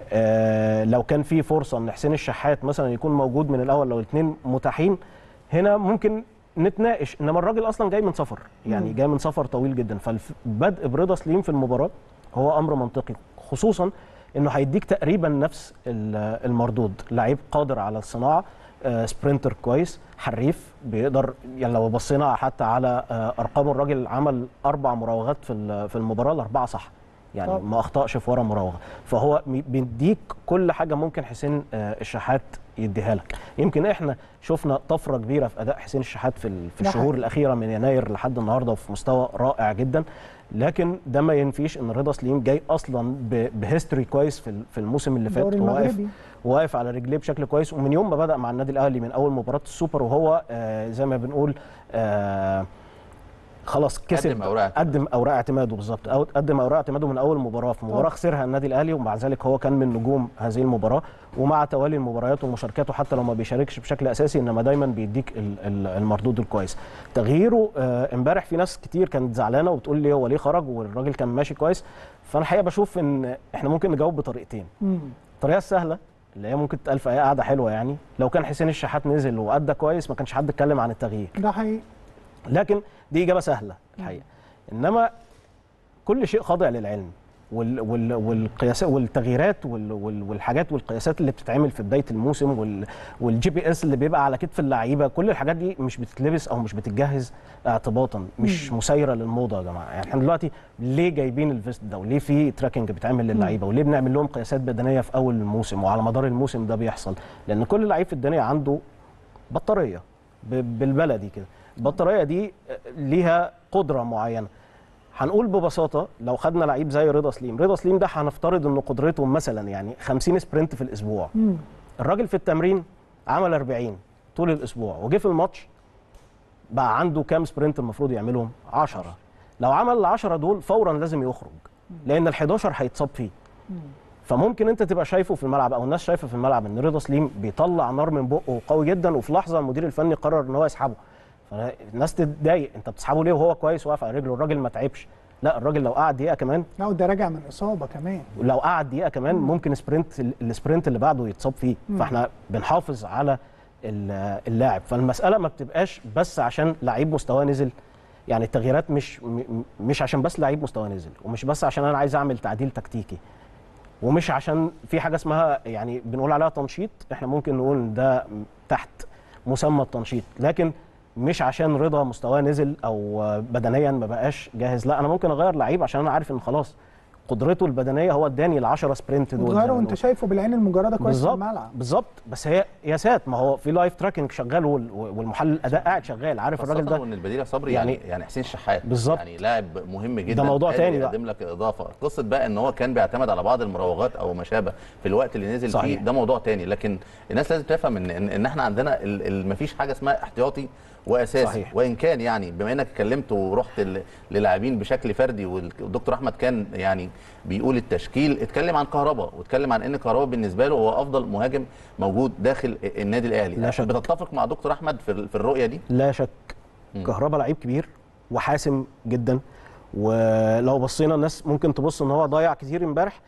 آه لو كان في فرصه ان حسين الشحات مثلا يكون موجود من الاول لو الاثنين متاحين هنا ممكن نتناقش انما الراجل اصلا جاي من سفر يعني مم. جاي من سفر طويل جدا فالبدء برضا سليم في المباراه هو امر منطقي خصوصا انه هيديك تقريبا نفس ال- المردود لعيب قادر على الصناعه آه، سبرنتر كويس حريف بيقدر يعني لو بصينا حتى على آه، ارقام الراجل عمل اربع مراوغات في ال- في المباراه الاربعه صح يعني طب. ما اخطاش في ورا مراوغه فهو مي- بيديك كل حاجه ممكن حسين آه، الشحات يديها لك يمكن احنا شفنا طفره كبيره في اداء حسين الشحات في ال- في ده الشهور حقيقي. الاخيره من يناير لحد النهارده وفي مستوى رائع جدا لكن ده ما ينفيش ان رضا سليم جاي اصلا ب- بهيستوري كويس في ال- في الموسم اللي فات الدوري وواقف المغربي واقف على رجليه بشكل كويس ومن يوم ما بدا مع النادي الاهلي من اول مباراه السوبر وهو آه زي ما بنقول آه خلاص كسب قدم أوراق اعتماده. قدم اوراق اعتماده بالظبط أو قدم اوراق اعتماده من اول مباراه في مباراه طبعا. خسرها النادي الاهلي ومع ذلك هو كان من نجوم هذه المباراه ومع توالي المباريات ومشاركاته حتى لو ما بيشاركش بشكل اساسي انما دايما بيديك ال- ال- المردود الكويس تغييره آه، امبارح في ناس كتير كانت زعلانه وبتقول لي هو ليه خرج والراجل كان ماشي كويس فانا الحقيقه بشوف ان احنا ممكن نجاوب بطريقتين مم. الطريقه السهله اللي هي ممكن تتقال في اي قعده حلوه يعني لو كان حسين الشحات نزل وادى كويس ما كانش حد اتكلم عن التغيير ده حقيقي لكن دي اجابه سهله الحقيقه انما كل شيء خاضع للعلم وال وال والقياسات والتغييرات وال وال والحاجات والقياسات اللي بتتعمل في بدايه الموسم وال والجي بي اس اللي بيبقى على كتف اللعيبه كل الحاجات دي مش بتتلبس او مش بتتجهز اعتباطا مش مسيره للموضه يا جماعه يعني احنا دلوقتي ليه جايبين الفيست ده وليه في تراكنج بيتعمل للعيبه وليه بنعمل لهم قياسات بدنيه في اول الموسم وعلى مدار الموسم ده بيحصل لان كل لعيب في الدنيا عنده بطاريه ب- بالبلدي كده البطاريه دي ليها قدره معينه هنقول ببساطه لو خدنا لعيب زي رضا سليم رضا سليم ده هنفترض ان قدرته مثلا يعني 50 سبرنت في الاسبوع مم. الراجل في التمرين عمل 40 طول الاسبوع وجه في الماتش بقى عنده كام سبرنت المفروض يعملهم 10 لو عمل ال 10 دول فورا لازم يخرج لان ال 11 هيتصاب فيه فممكن انت تبقى شايفه في الملعب او الناس شايفه في الملعب ان رضا سليم بيطلع نار من بقه قوي جدا وفي لحظه المدير الفني قرر ان هو يسحبه فالناس تتضايق انت بتسحبه ليه وهو كويس واقف على رجله الراجل ما تعبش لا الراجل لو قعد دقيقه كمان لا وده راجع من اصابه كمان لو قعد دقيقه كمان ممكن سبرنت السبرنت اللي بعده يتصاب فيه فاحنا بنحافظ على ال- اللاعب فالمساله ما بتبقاش بس عشان لعيب مستواه نزل يعني التغييرات مش م- مش عشان بس لعيب مستواه نزل ومش بس عشان انا عايز اعمل تعديل تكتيكي ومش عشان في حاجه اسمها يعني بنقول عليها تنشيط احنا ممكن نقول إن ده تحت مسمى التنشيط لكن مش عشان رضا مستواه نزل او بدنيا ما بقاش جاهز لا انا ممكن اغير لعيب عشان انا عارف ان خلاص قدرته البدنيه هو اداني ال 10 سبرنت دول زي ما وتغيره وانت بنقول. شايفه بالعين المجرده كويس في بالظبط الملعب بالظبط بس هي قياسات ما هو في لايف تراكنج شغال وال- والمحلل الاداء قاعد شغال عارف الراجل خاصة ده وان البديل يا صبري يعني يعني- يعني حسين شحات بالظبط. يعني لاعب مهم جدا ده موضوع قادر تاني بقى. يقدم لك اضافه قصه بقى ان هو كان بيعتمد على بعض المراوغات او ما شابه في الوقت اللي نزل صحيح. فيه ده موضوع تاني لكن الناس لازم تفهم ان ان, إن احنا عندنا ما فيش حاجه اسمها احتياطي واساسي صحيح. وان كان يعني بما انك اتكلمت ورحت ل- للاعبين بشكل فردي والدكتور احمد كان يعني بيقول التشكيل اتكلم عن كهربا واتكلم عن ان كهربا بالنسبه له هو افضل مهاجم موجود داخل النادي الاهلي لا شك. بتتفق مع دكتور احمد في في الرؤيه دي لا شك كهربا لعيب كبير وحاسم جدا ولو بصينا الناس ممكن تبص ان هو ضيع كتير امبارح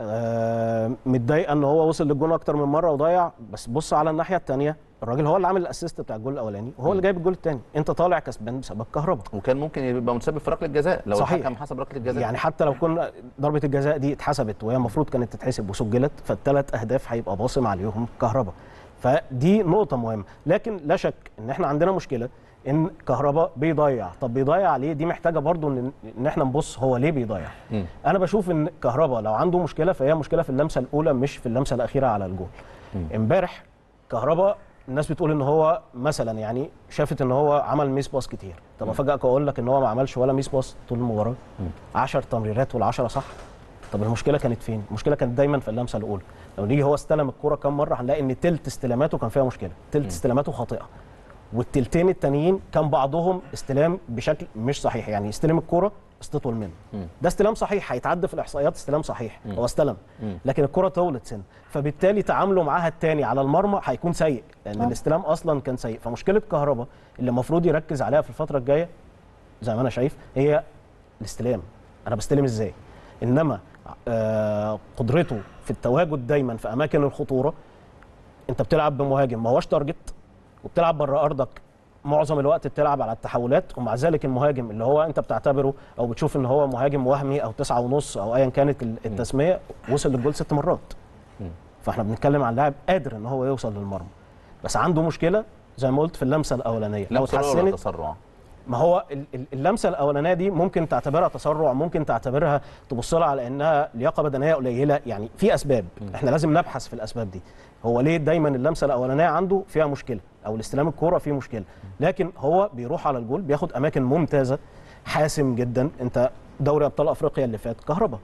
آه، متضايقه ان هو وصل للجون اكتر من مره وضيع بس بص على الناحيه الثانيه الراجل هو اللي عامل الاسيست بتاع الجول الاولاني وهو اللي جايب الجول الثاني انت طالع كسبان بسبب كهربا وكان ممكن يبقى متسبب في ركله جزاء لو صحيح. الحكم حسب ركله جزاء يعني حتى لو كنا ضربه الجزاء دي اتحسبت وهي المفروض كانت تتحسب وسجلت فالثلاث اهداف هيبقى باصم عليهم كهربا فدي نقطه مهمه لكن لا شك ان احنا عندنا مشكله ان كهربا بيضيع طب بيضيع ليه دي محتاجه برضو ان ان احنا نبص هو ليه بيضيع مم. انا بشوف ان كهربا لو عنده مشكله فهي مشكله في اللمسه الاولى مش في اللمسه الاخيره على الجول امبارح كهربا الناس بتقول ان هو مثلا يعني شافت ان هو عمل ميس باص كتير طب افاجئك اقول لك ان هو ما عملش ولا ميس باص طول المباراه 10 تمريرات وال10 صح طب المشكله كانت فين المشكله كانت دايما في اللمسه الاولى لو نيجي هو استلم الكره كام مره هنلاقي ان تلت استلاماته كان فيها مشكله تلت استلاماته خاطئه والتلتين التانيين كان بعضهم استلام بشكل مش صحيح يعني استلم الكره استطول منه ده استلام صحيح هيتعدى في الاحصائيات استلام صحيح هو استلم لكن الكره طولت سن فبالتالي تعامله معاها التاني على المرمى هيكون سيء لان الاستلام اصلا كان سيء فمشكله كهربا اللي المفروض يركز عليها في الفتره الجايه زي ما انا شايف هي الاستلام انا بستلم ازاي انما آه قدرته في التواجد دايما في اماكن الخطوره انت بتلعب بمهاجم ما هوش تارجت وبتلعب بره ارضك معظم الوقت بتلعب على التحولات ومع ذلك المهاجم اللي هو انت بتعتبره او بتشوف ان هو مهاجم وهمي او تسعة ونص او ايا كانت ال- التسميه وصل للجول ست مرات فاحنا بنتكلم عن لاعب قادر ان هو يوصل للمرمى بس عنده مشكله زي ما قلت في اللمسه الاولانيه لو لمسه ولا اتحسنت تسرع ما هو ال- ال- اللمسه الاولانيه دي ممكن تعتبرها تسرع ممكن تعتبرها تبص لها على انها لياقه بدنيه قليله يعني في اسباب احنا لازم نبحث في الاسباب دي هو ليه دايما اللمسه الاولانيه عنده فيها مشكله او الاستلام الكوره فيه مشكله لكن هو بيروح على الجول بياخد اماكن ممتازه حاسم جدا انت دوري ابطال افريقيا اللي فات كهربا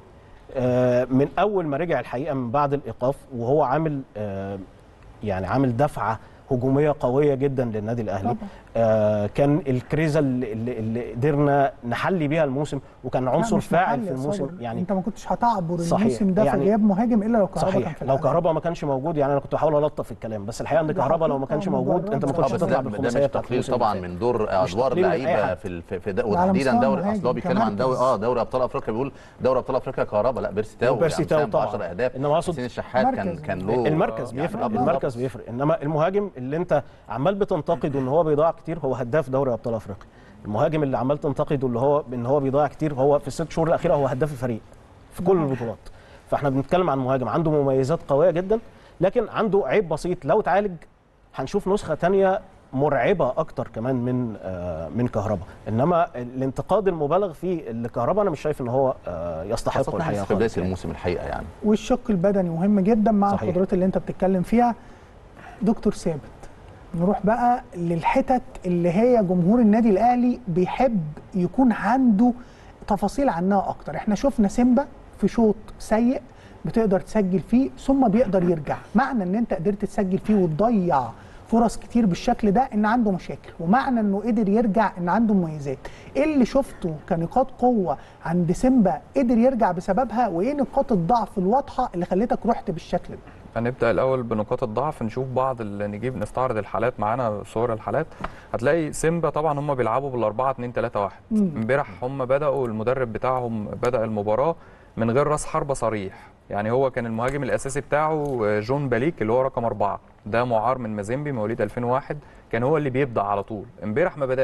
آه، من اول ما رجع الحقيقه من بعد الايقاف وهو عامل آه، يعني عامل دفعه هجوميه قويه جدا للنادي الاهلي طبعا. آه كان الكريزه اللي, اللي- اللي قدرنا نحلي بيها الموسم وكان لا، عنصر مش فاعل محل في يا الموسم صابر. يعني انت ما كنتش هتعبر صحيح. الموسم ده في يعني- غياب مهاجم الا لو كهربا كان صحيح في لو الأداء. كهربا ما كانش موجود يعني انا كنت بحاول الطف الكلام بس الحقيقه ان ده كهربا لو ما حقيقة كانش موجود انت ما مجرد. كنتش آه، بس هتطلع ده, ده بالخماسيه مش بتاعت تقليل الموسم طبعا اللي فات. من دور ادوار تقليل من أي لعيبه حاجة. في ال- في, في ده وعلى وتحديدا مستوى دوري المهاجم اصل هو بيتكلم عن دوري كمركز. اه دوري ابطال افريقيا بيقول دوري ابطال افريقيا كهربا لا بيرسي تاو وبيرسي تاو طبعاً. 10 اهداف إنما أقصد حسين الشحات كان مركز. كان له المركز آه، يعني بيفرق آه، بالظبط. المركز بيفرق انما المهاجم اللي انت عمال بتنتقده ان هو بيضيع كتير هو هداف دوري ابطال افريقيا المهاجم اللي عمال تنتقده اللي هو ان هو بيضيع كتير هو في الست شهور الاخيره هو هداف الفريق في كل البطولات فاحنا بنتكلم عن مهاجم عنده مميزات قويه جدا لكن عنده عيب بسيط لو اتعالج هنشوف نسخه تانية مرعبه اكتر كمان من آه من كهربا انما الانتقاد المبالغ فيه لكهربا انا مش شايف ان هو آه يستحق خاصة الحقيقه في بداية خالص يعني. الموسم الحقيقة يعني والشق البدني مهم جدا مع صحيح. القدرات اللي انت بتتكلم فيها دكتور ثابت نروح بقى للحتت اللي هي جمهور النادي الاهلي بيحب يكون عنده تفاصيل عنها اكتر احنا شفنا سيمبا في شوط سيء بتقدر تسجل فيه ثم بيقدر يرجع معنى ان انت قدرت تسجل فيه وتضيع فرص كتير بالشكل ده ان عنده مشاكل ومعنى انه قدر يرجع ان عنده مميزات ايه اللي شفته كنقاط قوه عند سيمبا قدر يرجع بسببها وايه نقاط الضعف الواضحه اللي خلتك رحت بالشكل ده هنبدا الاول بنقاط الضعف نشوف بعض اللي نجيب نستعرض الحالات معانا صور الحالات هتلاقي سيمبا طبعا هم بيلعبوا بالاربعه 2 3 1 مم. امبارح هم بداوا المدرب بتاعهم بدا المباراه من غير راس حربه صريح يعني هو كان المهاجم الاساسي بتاعه جون باليك اللي هو رقم أربعة ده معار من مازيمبي مواليد 2001 كان هو اللي بيبدا على طول امبارح ما بداش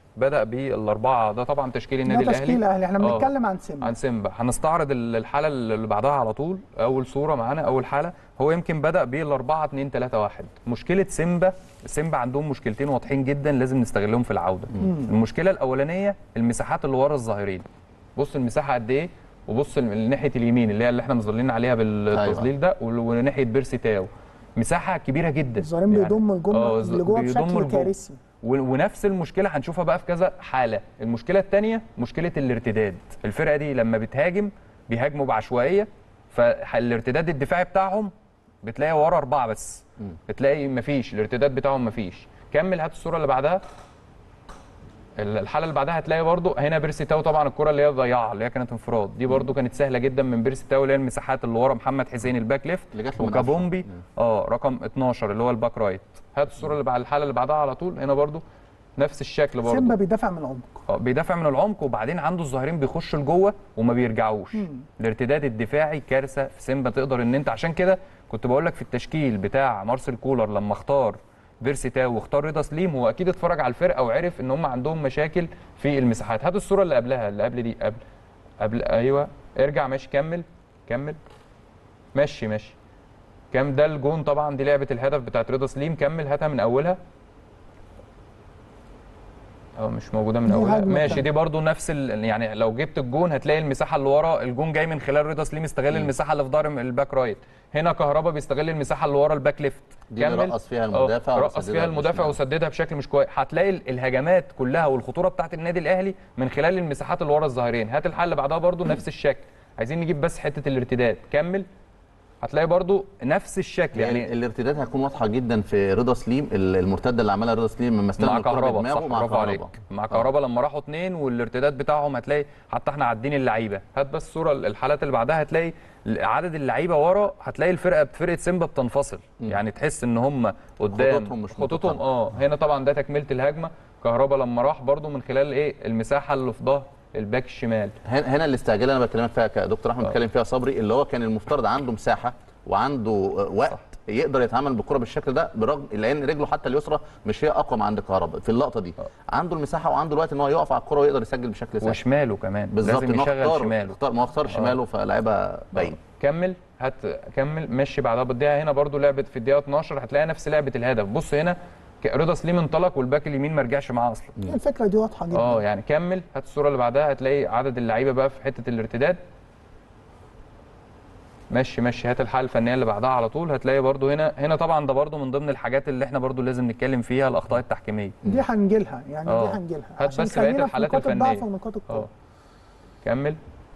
بدا بالاربعه ده طبعا تشكيل النادي ده الاهلي تشكيل اهلي احنا آه. بنتكلم عن سيمبا عن سيمبا هنستعرض ال- الحاله اللي بعدها على طول اول صوره معانا اول حاله هو يمكن بدا بالاربعه 2 3 1 مشكله سيمبا سيمبا عندهم مشكلتين واضحين جدا لازم نستغلهم في العوده مم. المشكله الاولانيه المساحات اللي ورا الظاهرين بص المساحه قد ايه وبص ال- ناحيه اليمين اللي هي اللي احنا مظللين عليها بالتظليل ده وال- وناحيه بيرسي تاو مساحه كبيره جدا الظاهرين بيضموا الجمله آه، اللي جوه بيضموا بشكل لجوه. كارثي و- ونفس المشكله هنشوفها بقى في كذا حاله المشكله الثانيه مشكله الارتداد الفرقه دي لما بتهاجم بيهاجموا بعشوائيه فالارتداد الدفاعي بتاعهم بتلاقي ورا اربعه بس بتلاقي مفيش الارتداد بتاعهم مفيش كمل هات الصوره اللي بعدها ال- الحاله اللي بعدها هتلاقي برضو هنا بيرسي تاو طبعا الكره اللي هي ضيعها اللي هي كانت انفراد دي برضو كانت سهله جدا من بيرسي تاو اللي هي المساحات اللي ورا محمد حسين الباك ليفت اللي جات له من وكابومبي اه رقم 12 اللي هو الباك رايت هات الصوره اللي بعد الحاله اللي بعدها على طول هنا برضو نفس الشكل برضو سيمبا بيدافع من العمق اه بيدافع من العمق وبعدين عنده الظاهرين بيخشوا لجوه وما بيرجعوش مم. الارتداد الدفاعي كارثه في سيمبا تقدر ان انت عشان كده كنت بقول لك في التشكيل بتاع مارسيل كولر لما اختار فيرسي تاو واختار رضا سليم هو اكيد اتفرج على الفرقه وعرف ان هم عندهم مشاكل في المساحات هات الصوره اللي قبلها اللي قبل دي قبل قبل ايوه ارجع ماشي كمل كمل ماشي ماشي كام ده الجون طبعا دي لعبه الهدف بتاعت رضا سليم كمل هاتها من اولها اه مش موجوده من دي اولها هجمة ماشي تانية. دي برضو نفس ال... يعني لو جبت الجون هتلاقي المساحه اللي ورا الجون جاي من خلال رضا سليم استغل المساحه اللي في ظهر الباك رايت هنا كهربا بيستغل المساحه اللي ورا الباك ليفت دي اللي رقص فيها المدافع اه رقص وسددها فيها المدافع بالشمال. وسددها بشكل مش كويس هتلاقي ال- الهجمات كلها والخطوره بتاعت النادي الاهلي من خلال المساحات اللي ورا الظاهرين هات الحل اللي بعدها برضو نفس الشكل عايزين نجيب بس حته الارتداد كمل هتلاقي برضو نفس الشكل يعني يعني الارتداد هتكون واضحه جدا في رضا سليم ال- المرتده اللي عملها رضا سليم لما استلم مع الكرة كهربا بدماغه صح مع برافو عليك كهربا. مع كهربا لما راحوا اتنين والارتداد بتاعهم هتلاقي حتى احنا عدين اللعيبه هات بس الصوره الحالات اللي بعدها هتلاقي عدد اللعيبه ورا هتلاقي الفرقه فرقه سيمبا بتنفصل يعني تحس ان هم قدام خطوطهم مش خطوطهم اه هنا طبعا ده تكمله الهجمه كهربا لما راح برضو من خلال ايه المساحه اللي في ظهر الباك الشمال هنا هنا الاستعجال اللي انا بكلمك فيها كدكتور احمد آه. بيتكلم فيها صبري اللي هو كان المفترض عنده مساحه وعنده آه، وقت يقدر يتعامل بالكره بالشكل ده برغم لان رجله حتى اليسرى مش هي اقوى من عند كهربا في اللقطه دي عنده المساحه وعنده الوقت ان هو يقف على الكره ويقدر يسجل بشكل سهل وشماله كمان بالظبط لازم إن هو يشغل اختار- شماله اختار ما هو اختار شماله فلعبها باين كمل هات كمل مشي بعدها بديها هنا برضو لعبه في الدقيقه 12 هتلاقي نفس لعبه الهدف بص هنا ك- رضا سليم انطلق والباك اليمين ما رجعش معاه اصلا الفكره دي واضحه جدا اه يعني كمل هات الصوره اللي بعدها هتلاقي عدد اللعيبه بقى في حته الارتداد مشي مشي هات الحاله الفنيه اللي بعدها على طول هتلاقي برضو هنا هنا طبعا ده برضو من ضمن الحاجات اللي احنا برضو لازم نتكلم فيها الاخطاء التحكيميه دي هنجيلها يعني آه. دي هنجيلها هات عشان بس بقية خلينا في الحالات نقاط الضعف الفنية. ونقاط القوه اه كمل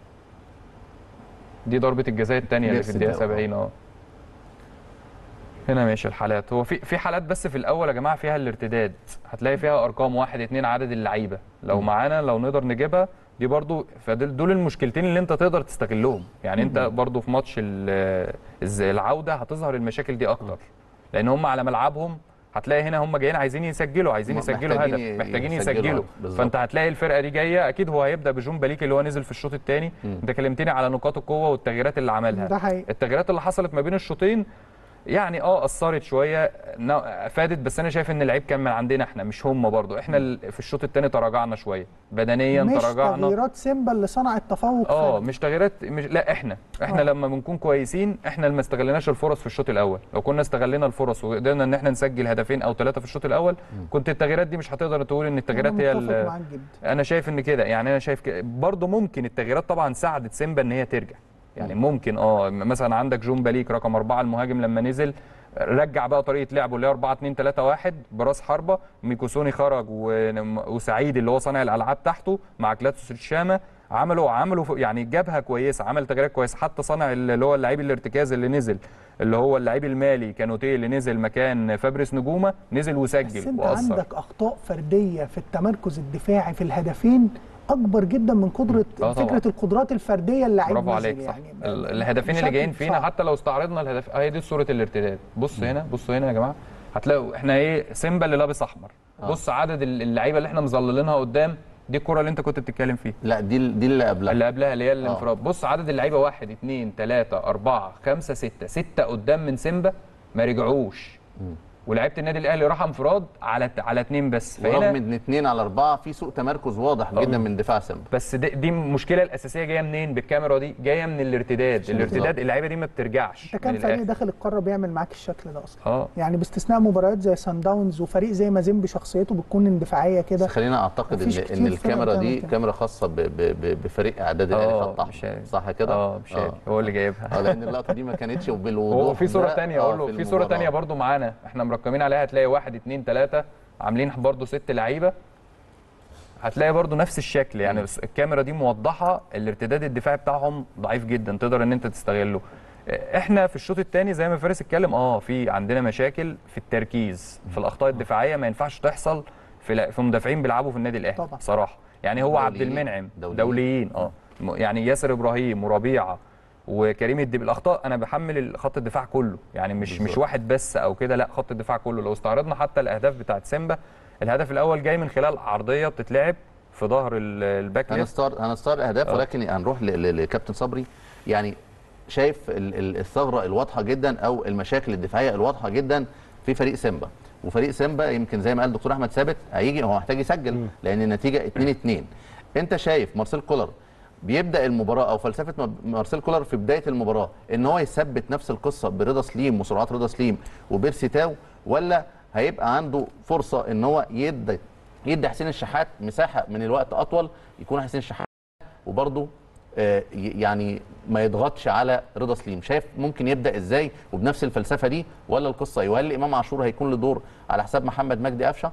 دي ضربه الجزاء الثانيه اللي في بيرسي الدقيقه تاو. 70 اه هنا ماشي الحالات هو في في حالات بس في الاول يا جماعه فيها الارتداد هتلاقي فيها ارقام واحد اتنين عدد اللعيبه لو معانا لو نقدر نجيبها دي برضو فدول دول المشكلتين اللي انت تقدر تستغلهم يعني انت برضو في ماتش ال- الز- العوده هتظهر المشاكل دي اكتر لان هم على ملعبهم هتلاقي هنا هم جايين عايزين يسجلوا عايزين هم يسجلوا محتاجين هدف ي- محتاجين يسجلوا يسجلوا هدف، بالظبط. فانت هتلاقي الفرقه دي جايه اكيد هو هيبدا بجون باليك اللي هو نزل في الشوط الثاني انت كلمتني على نقاط القوه والتغييرات اللي عملها ده حقيقي. التغييرات اللي حصلت ما بين الشوطين يعني اه اثرت شويه نا- فادت بس انا شايف ان اللعيب كان من عندنا احنا مش هم برضو احنا ال- في الشوط الثاني تراجعنا شويه بدنيا مش تراجعنا تغييرات سيمبا اللي صنعت تفوق اه فردي. مش تغييرات مش لا احنا احنا آه. لما بنكون كويسين احنا اللي ما استغلناش الفرص في الشوط الاول لو كنا استغلينا الفرص وقدرنا ان احنا نسجل هدفين او ثلاثه في الشوط الاول كنت التغييرات دي مش هتقدر تقول ان التغييرات أنا هي متفق ال- معاك جدا انا شايف ان كده يعني انا شايف كده برضه ممكن التغييرات طبعا ساعدت سيمبا ان هي ترجع يعني ممكن اه مثلا عندك جون باليك رقم أربعة المهاجم لما نزل رجع بقى طريقه لعبه اللي هي 4 2 3 1 براس حربه ميكوسوني خرج و- وسعيد اللي هو صانع الالعاب تحته مع كلاتوس الشامه عملوا عملوا ف- يعني جبهه كويسه عمل تغييرات كويسه حتى صانع اللي هو اللعيب الارتكاز اللي نزل اللي هو اللعيب المالي كانوتيه اللي نزل مكان فابريس نجومه نزل وسجل بس انت واثر عندك اخطاء فرديه في التمركز الدفاعي في الهدفين اكبر جدا من قدره آه طبعا. فكره القدرات الفرديه اللي برافو عليك صح ال- الهدفين اللي جايين فينا حتى لو استعرضنا الهدف اهي دي صوره الارتداد بص هنا بصوا هنا يا جماعه هتلاقوا احنا ايه سيمبا اللي لابس احمر آه. بص عدد ال- اللعيبه اللي احنا مظللينها قدام دي الكره اللي انت كنت بتتكلم فيها لا دي دي اللي قبلها اللي قبلها اللي هي الانفراد بص عدد اللعيبه واحد اثنين ثلاثة أربعة خمسة ستة ستة قدام من سيمبا ما رجعوش ولعيبه النادي الاهلي راح انفراد على على اتنين بس ورغم ان اتنين على اربعه في سوء تمركز واضح جدا من دفاع سيمبا بس دي, دي المشكله الاساسيه جايه منين بالكاميرا دي جايه من الارتداد الارتداد اللعيبه دي ما بترجعش انت كان من فريق الآخر. داخل القاره بيعمل معاك الشكل ده اصلا اه يعني باستثناء مباريات زي سان داونز وفريق زي مازيمبي شخصيته بتكون اندفاعيه كده بس خلينا اعتقد ان مفيش ان كتير فرق الكاميرا دي بتعمل كده. كاميرا خاصه ب ب ب بفريق اعداد الاهلي اه خط احمر مشاري. صح كده؟ اه مشاري هو اللي جايبها اه لان اللقطه دي ما كانتش بالوضوح هو في صوره ده. تانية آه، اقول له في صوره المباراة. تانية برضو معانا احنا مرقمين عليها هتلاقي واحد اتنين تلاته عاملين برضو ست لعيبه هتلاقي برضو نفس الشكل يعني بس الكاميرا دي موضحه الارتداد الدفاعي بتاعهم ضعيف جدا تقدر ان انت تستغله احنا في الشوط الثاني زي ما فارس اتكلم اه في عندنا مشاكل في التركيز في الاخطاء الدفاعيه ما ينفعش تحصل في لا- في مدافعين بيلعبوا في النادي الاهلي طبعا. صراحه يعني هو عبد دوليين. المنعم دوليين. دوليين اه م- يعني ياسر ابراهيم وربيعه وكريم الدب الاخطاء انا بحمل خط الدفاع كله يعني مش بالظبط. مش واحد بس او كده لا خط الدفاع كله لو استعرضنا حتى الاهداف بتاعت سيمبا الهدف الاول جاي من خلال عرضيه بتتلعب في ظهر ال- الباك ليفت هنستار هنستار الاهداف آه. ولكن هنروح ل- ل- لكابتن صبري يعني شايف ال- ال- الثغره الواضحه جدا او المشاكل الدفاعيه الواضحه جدا في فريق سيمبا وفريق سيمبا يمكن زي ما قال الدكتور احمد ثابت هيجي هو محتاج يسجل لان النتيجه 2 2 انت شايف مارسيل كولر بيبدا المباراه او فلسفه م- مارسيل كولر في بدايه المباراه ان هو يثبت نفس القصه برضا سليم وسرعات رضا سليم وبيرسي تاو ولا هيبقى عنده فرصه ان هو يدي يدي حسين الشحات مساحه من الوقت اطول يكون حسين الشحات وبرضه آه، ي- يعني ما يضغطش على رضا سليم شايف ممكن يبدا ازاي وبنفس الفلسفه دي ولا القصه ايه وهل امام عاشور هيكون له دور على حساب محمد مجدي قفشه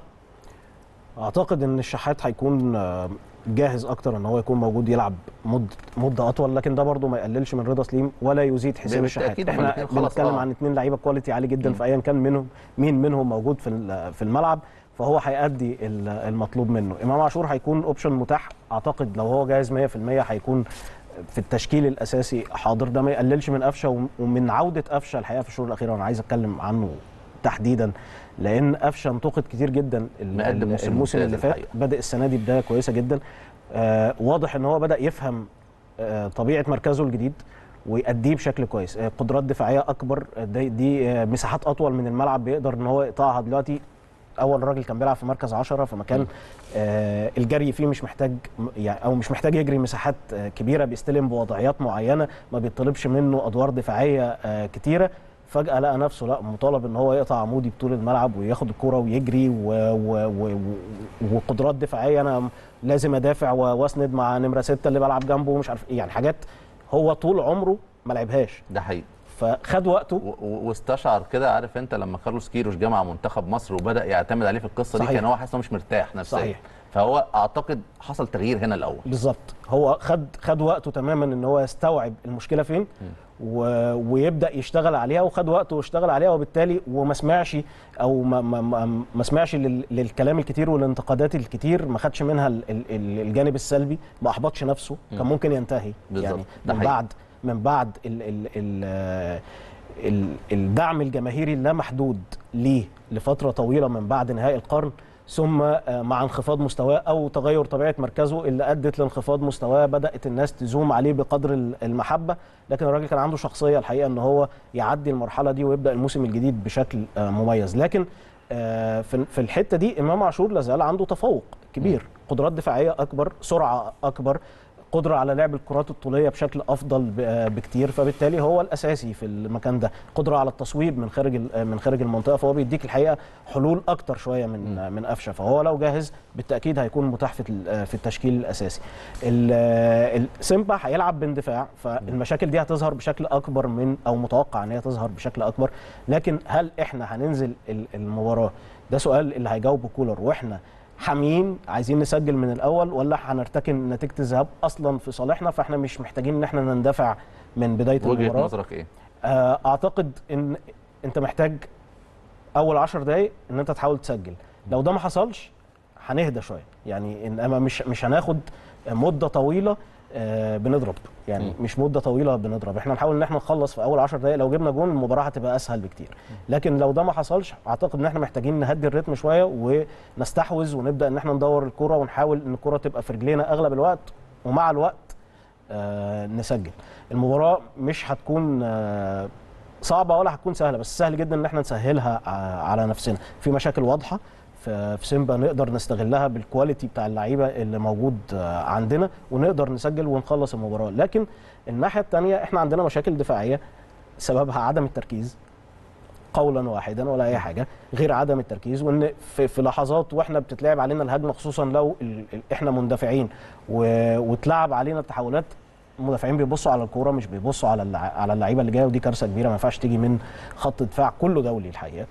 اعتقد ان الشحات هيكون آه، جاهز اكتر ان هو يكون موجود يلعب مده مده اطول لكن ده برضه ما يقللش من رضا سليم ولا يزيد حسين الشحات بالتأكيد هما احنا الاتنين خلاص، بنتكلم آه. عن اثنين لعيبه كواليتي عالي جدا مم. في ايا كان منهم مين منهم موجود في ال- في الملعب فهو هيأدي ال- المطلوب منه امام عاشور هيكون اوبشن متاح اعتقد لو هو جاهز 100% هيكون في التشكيل الاساسي حاضر ده ما يقللش من قفشه وم- ومن عوده قفشه الحقيقه في الشهور الاخيره وانا عايز اتكلم عنه تحديدا لان قفشه انتقد كتير جدا ال- مقدم موسم الموسم ممتاز اللي فات الحقيقة. بادئ السنه دي بدايه كويسه جدا آه واضح ان هو بدا يفهم آه طبيعه مركزه الجديد ويأديه بشكل كويس آه قدرات دفاعيه اكبر آه، دي, دي آه مساحات اطول من الملعب بيقدر ان هو يقطعها دلوقتي اول راجل كان بيلعب في مركز 10 فمكان آه الجري فيه مش محتاج يعني او مش محتاج يجري مساحات آه كبيره بيستلم بوضعيات معينه ما بيطلبش منه ادوار دفاعيه آه كتيره فجاه لقى نفسه لا مطالب ان هو يقطع عمودي بطول الملعب وياخد الكره ويجري و... و... و... و... وقدرات دفاعيه انا لازم ادافع و- واسند مع نمره ستة اللي بلعب جنبه ومش عارف ايه يعني حاجات هو طول عمره ما لعبهاش ده حقيقي فخد وقته و- و- واستشعر كده عارف انت لما كارلوس كيروش جمع منتخب مصر وبدا يعتمد عليه في القصه دي صحيح. كان هو حاسس انه مش مرتاح نفسيا صحيح. فهو اعتقد حصل تغيير هنا الاول بالظبط هو خد خد وقته تماما ان هو يستوعب المشكله فين و... ويبدا يشتغل عليها وخد وقته واشتغل عليها وبالتالي وما سمعش او ما ما ما, ما سمعش لل... للكلام الكتير والانتقادات الكتير ما خدش منها ال... ال... ال- الجانب السلبي ما احبطش نفسه كان ممكن ينتهي بالظبط. يعني ده من حقيقي. بعد من بعد ال... ال... ال... ال... الدعم الجماهيري اللامحدود ليه لفتره طويله من بعد نهاية القرن ثم آه، مع انخفاض مستواه او تغير طبيعه مركزه اللي ادت لانخفاض مستواه بدات الناس تزوم عليه بقدر ال- المحبه لكن الراجل كان عنده شخصيه الحقيقه ان هو يعدي المرحله دي ويبدا الموسم الجديد بشكل آه، مميز لكن آه، في في الحته دي امام عاشور لازال عنده تفوق كبير قدرات دفاعيه اكبر سرعه اكبر قدره على لعب الكرات الطوليه بشكل افضل ب- آه، بكتير فبالتالي هو الاساسي في المكان ده قدره على التصويب من خارج ال- آه، من خارج المنطقه فهو بيديك الحقيقه حلول اكتر شويه من آه، من قفشه فهو لو جاهز بالتاكيد هيكون متاح في ال- آه، في التشكيل الاساسي ال- آه، ال- سيمبا هيلعب باندفاع فالمشاكل دي هتظهر بشكل اكبر من او متوقع ان هي تظهر بشكل اكبر لكن هل احنا هننزل ال- المباراه ده سؤال اللي هيجاوبه كولر واحنا حاميين عايزين نسجل من الاول ولا هنرتكن نتيجه الذهاب اصلا في صالحنا فاحنا مش محتاجين ان احنا نندفع من بدايه وجهه المباراه نظرك ايه آه، اعتقد ان انت محتاج اول 10 دقائق ان انت تحاول تسجل لو ده ما حصلش هنهدى شويه يعني انما مش مش هناخد مده طويله آه، بنضرب يعني مش مده طويله بنضرب احنا نحاول ان احنا نخلص في اول 10 دقائق لو جبنا جون المباراه هتبقى اسهل بكتير لكن لو ده ما حصلش اعتقد ان احنا محتاجين نهدي الريتم شويه ونستحوذ ونبدا ان احنا ندور الكره ونحاول ان الكره تبقى في رجلينا اغلب الوقت ومع الوقت آه، نسجل المباراه مش هتكون آه، صعبه ولا هتكون سهله بس سهل جدا ان احنا نسهلها ع- على نفسنا في مشاكل واضحه في في سيمبا نقدر نستغلها بالكواليتي بتاع اللعيبه اللي موجود آه، عندنا ونقدر نسجل ونخلص المباراه لكن الناحيه الثانيه احنا عندنا مشاكل دفاعيه سببها عدم التركيز قولا واحدا ولا اي حاجه غير عدم التركيز وان في, في لحظات واحنا بتتلعب علينا الهجمه خصوصا لو ال ال احنا مندفعين و- واتلعب علينا التحولات المدافعين بيبصوا على الكوره مش بيبصوا على اللع- على اللعيبه اللي جايه ودي كارثه كبيره ما ينفعش تيجي من خط دفاع كله دولي الحقيقه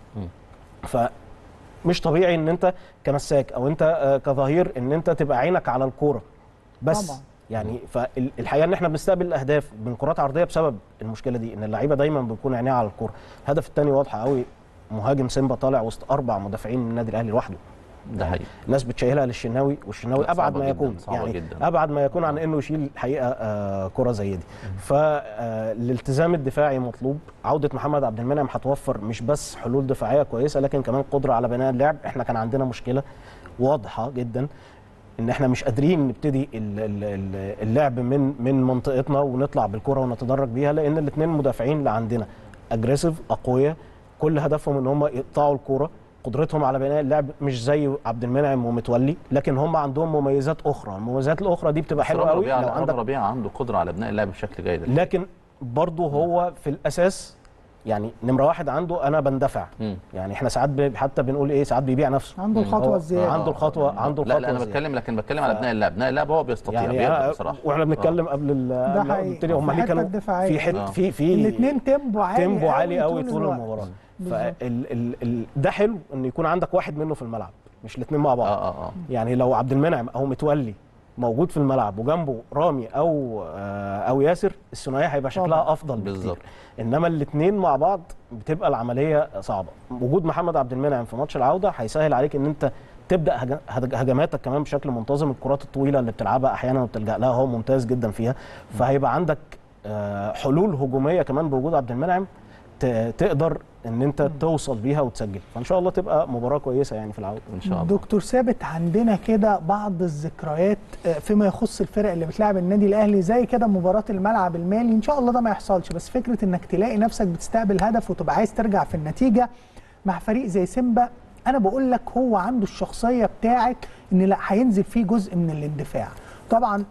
فمش طبيعي ان انت كمساك او انت آه، كظهير ان انت تبقى عينك على الكوره بس طبعاً. يعني فالحقيقه ان احنا بنستقبل الاهداف من كرات عرضيه بسبب المشكله دي ان اللعيبه دايما بيكون عينيها على الكوره الهدف الثاني واضحه قوي مهاجم سيمبا طالع وسط اربع مدافعين من النادي الاهلي لوحده ده حقيقي الناس بتشيلها للشناوي والشناوي لا، ابعد صعبة ما جداً، يكون صعبة يعني جداً. ابعد ما يكون عن انه يشيل حقيقه آه كره زي دي فالالتزام الدفاعي مطلوب عوده محمد عبد المنعم هتوفر مش بس حلول دفاعيه كويسه لكن كمان قدره على بناء اللعب احنا كان عندنا مشكله واضحه جدا ان احنا مش قادرين نبتدي ال- ال- ال- اللعب من من منطقتنا ونطلع بالكره ونتدرج بيها لان الاثنين مدافعين اللي عندنا اجريسيف اقوياء كل هدفهم ان هم يقطعوا الكوره قدرتهم على بناء اللعب مش زي عبد المنعم ومتولي لكن هم عندهم مميزات اخرى المميزات الاخرى دي بتبقى حلوه رامي قوي ربيعة- لو رامي عندك ربيعة عنده قدره على بناء اللعب بشكل جيد لكن برضه هو في الاساس يعني نمره واحد عنده انا بندفع مم. يعني احنا ساعات ب- حتى بنقول ايه ساعات بيبيع نفسه عنده الخطوة هو الزيادة. عنده الخطوه عنده لا الخطوه لا انا الزيادة. بتكلم لكن بتكلم على بناء اللعب بناء اللعب هو بيستطيع يعني بيقدر أنا بصراحه واحنا بنتكلم قبل ال ده قبل- حقيقي. قلت لي هم في ليه الحتة كانوا الدفاعية. في حت آه. في في الاثنين تيمبو عالي تيمبو عالي قوي طول الوقت. المباراه بالظبط. فال ال ال ده حلو ان يكون عندك واحد منه في الملعب مش الاثنين مع بعض اه اه اه يعني لو عبد المنعم او متولي موجود في الملعب وجنبه رامي او آه، او ياسر الثنائيه هيبقى شكلها طبعاً. افضل بكتير بالظبط. انما الاثنين مع بعض بتبقى العمليه صعبه وجود محمد عبد المنعم في ماتش العوده هيسهل عليك ان انت تبدا هج- هج- هجماتك كمان بشكل منتظم الكرات الطويله اللي بتلعبها احيانا وبتلجا لها هو ممتاز جدا فيها فهيبقى عندك آه، حلول هجوميه كمان بوجود عبد المنعم ت- تقدر ان انت توصل بيها وتسجل فان شاء الله تبقى مباراه كويسه يعني في العوده ان شاء الله دكتور ثابت عندنا كده بعض الذكريات آه، فيما يخص الفرق اللي بتلعب النادي الاهلي زي كده مباراه الملعب المالي ان شاء الله ده ما يحصلش بس فكره انك تلاقي نفسك بتستقبل هدف وتبقى عايز ترجع في النتيجه مع فريق زي سيمبا انا بقول لك هو عنده الشخصيه بتاعت ان لا هينزل فيه جزء من الاندفاع طبعا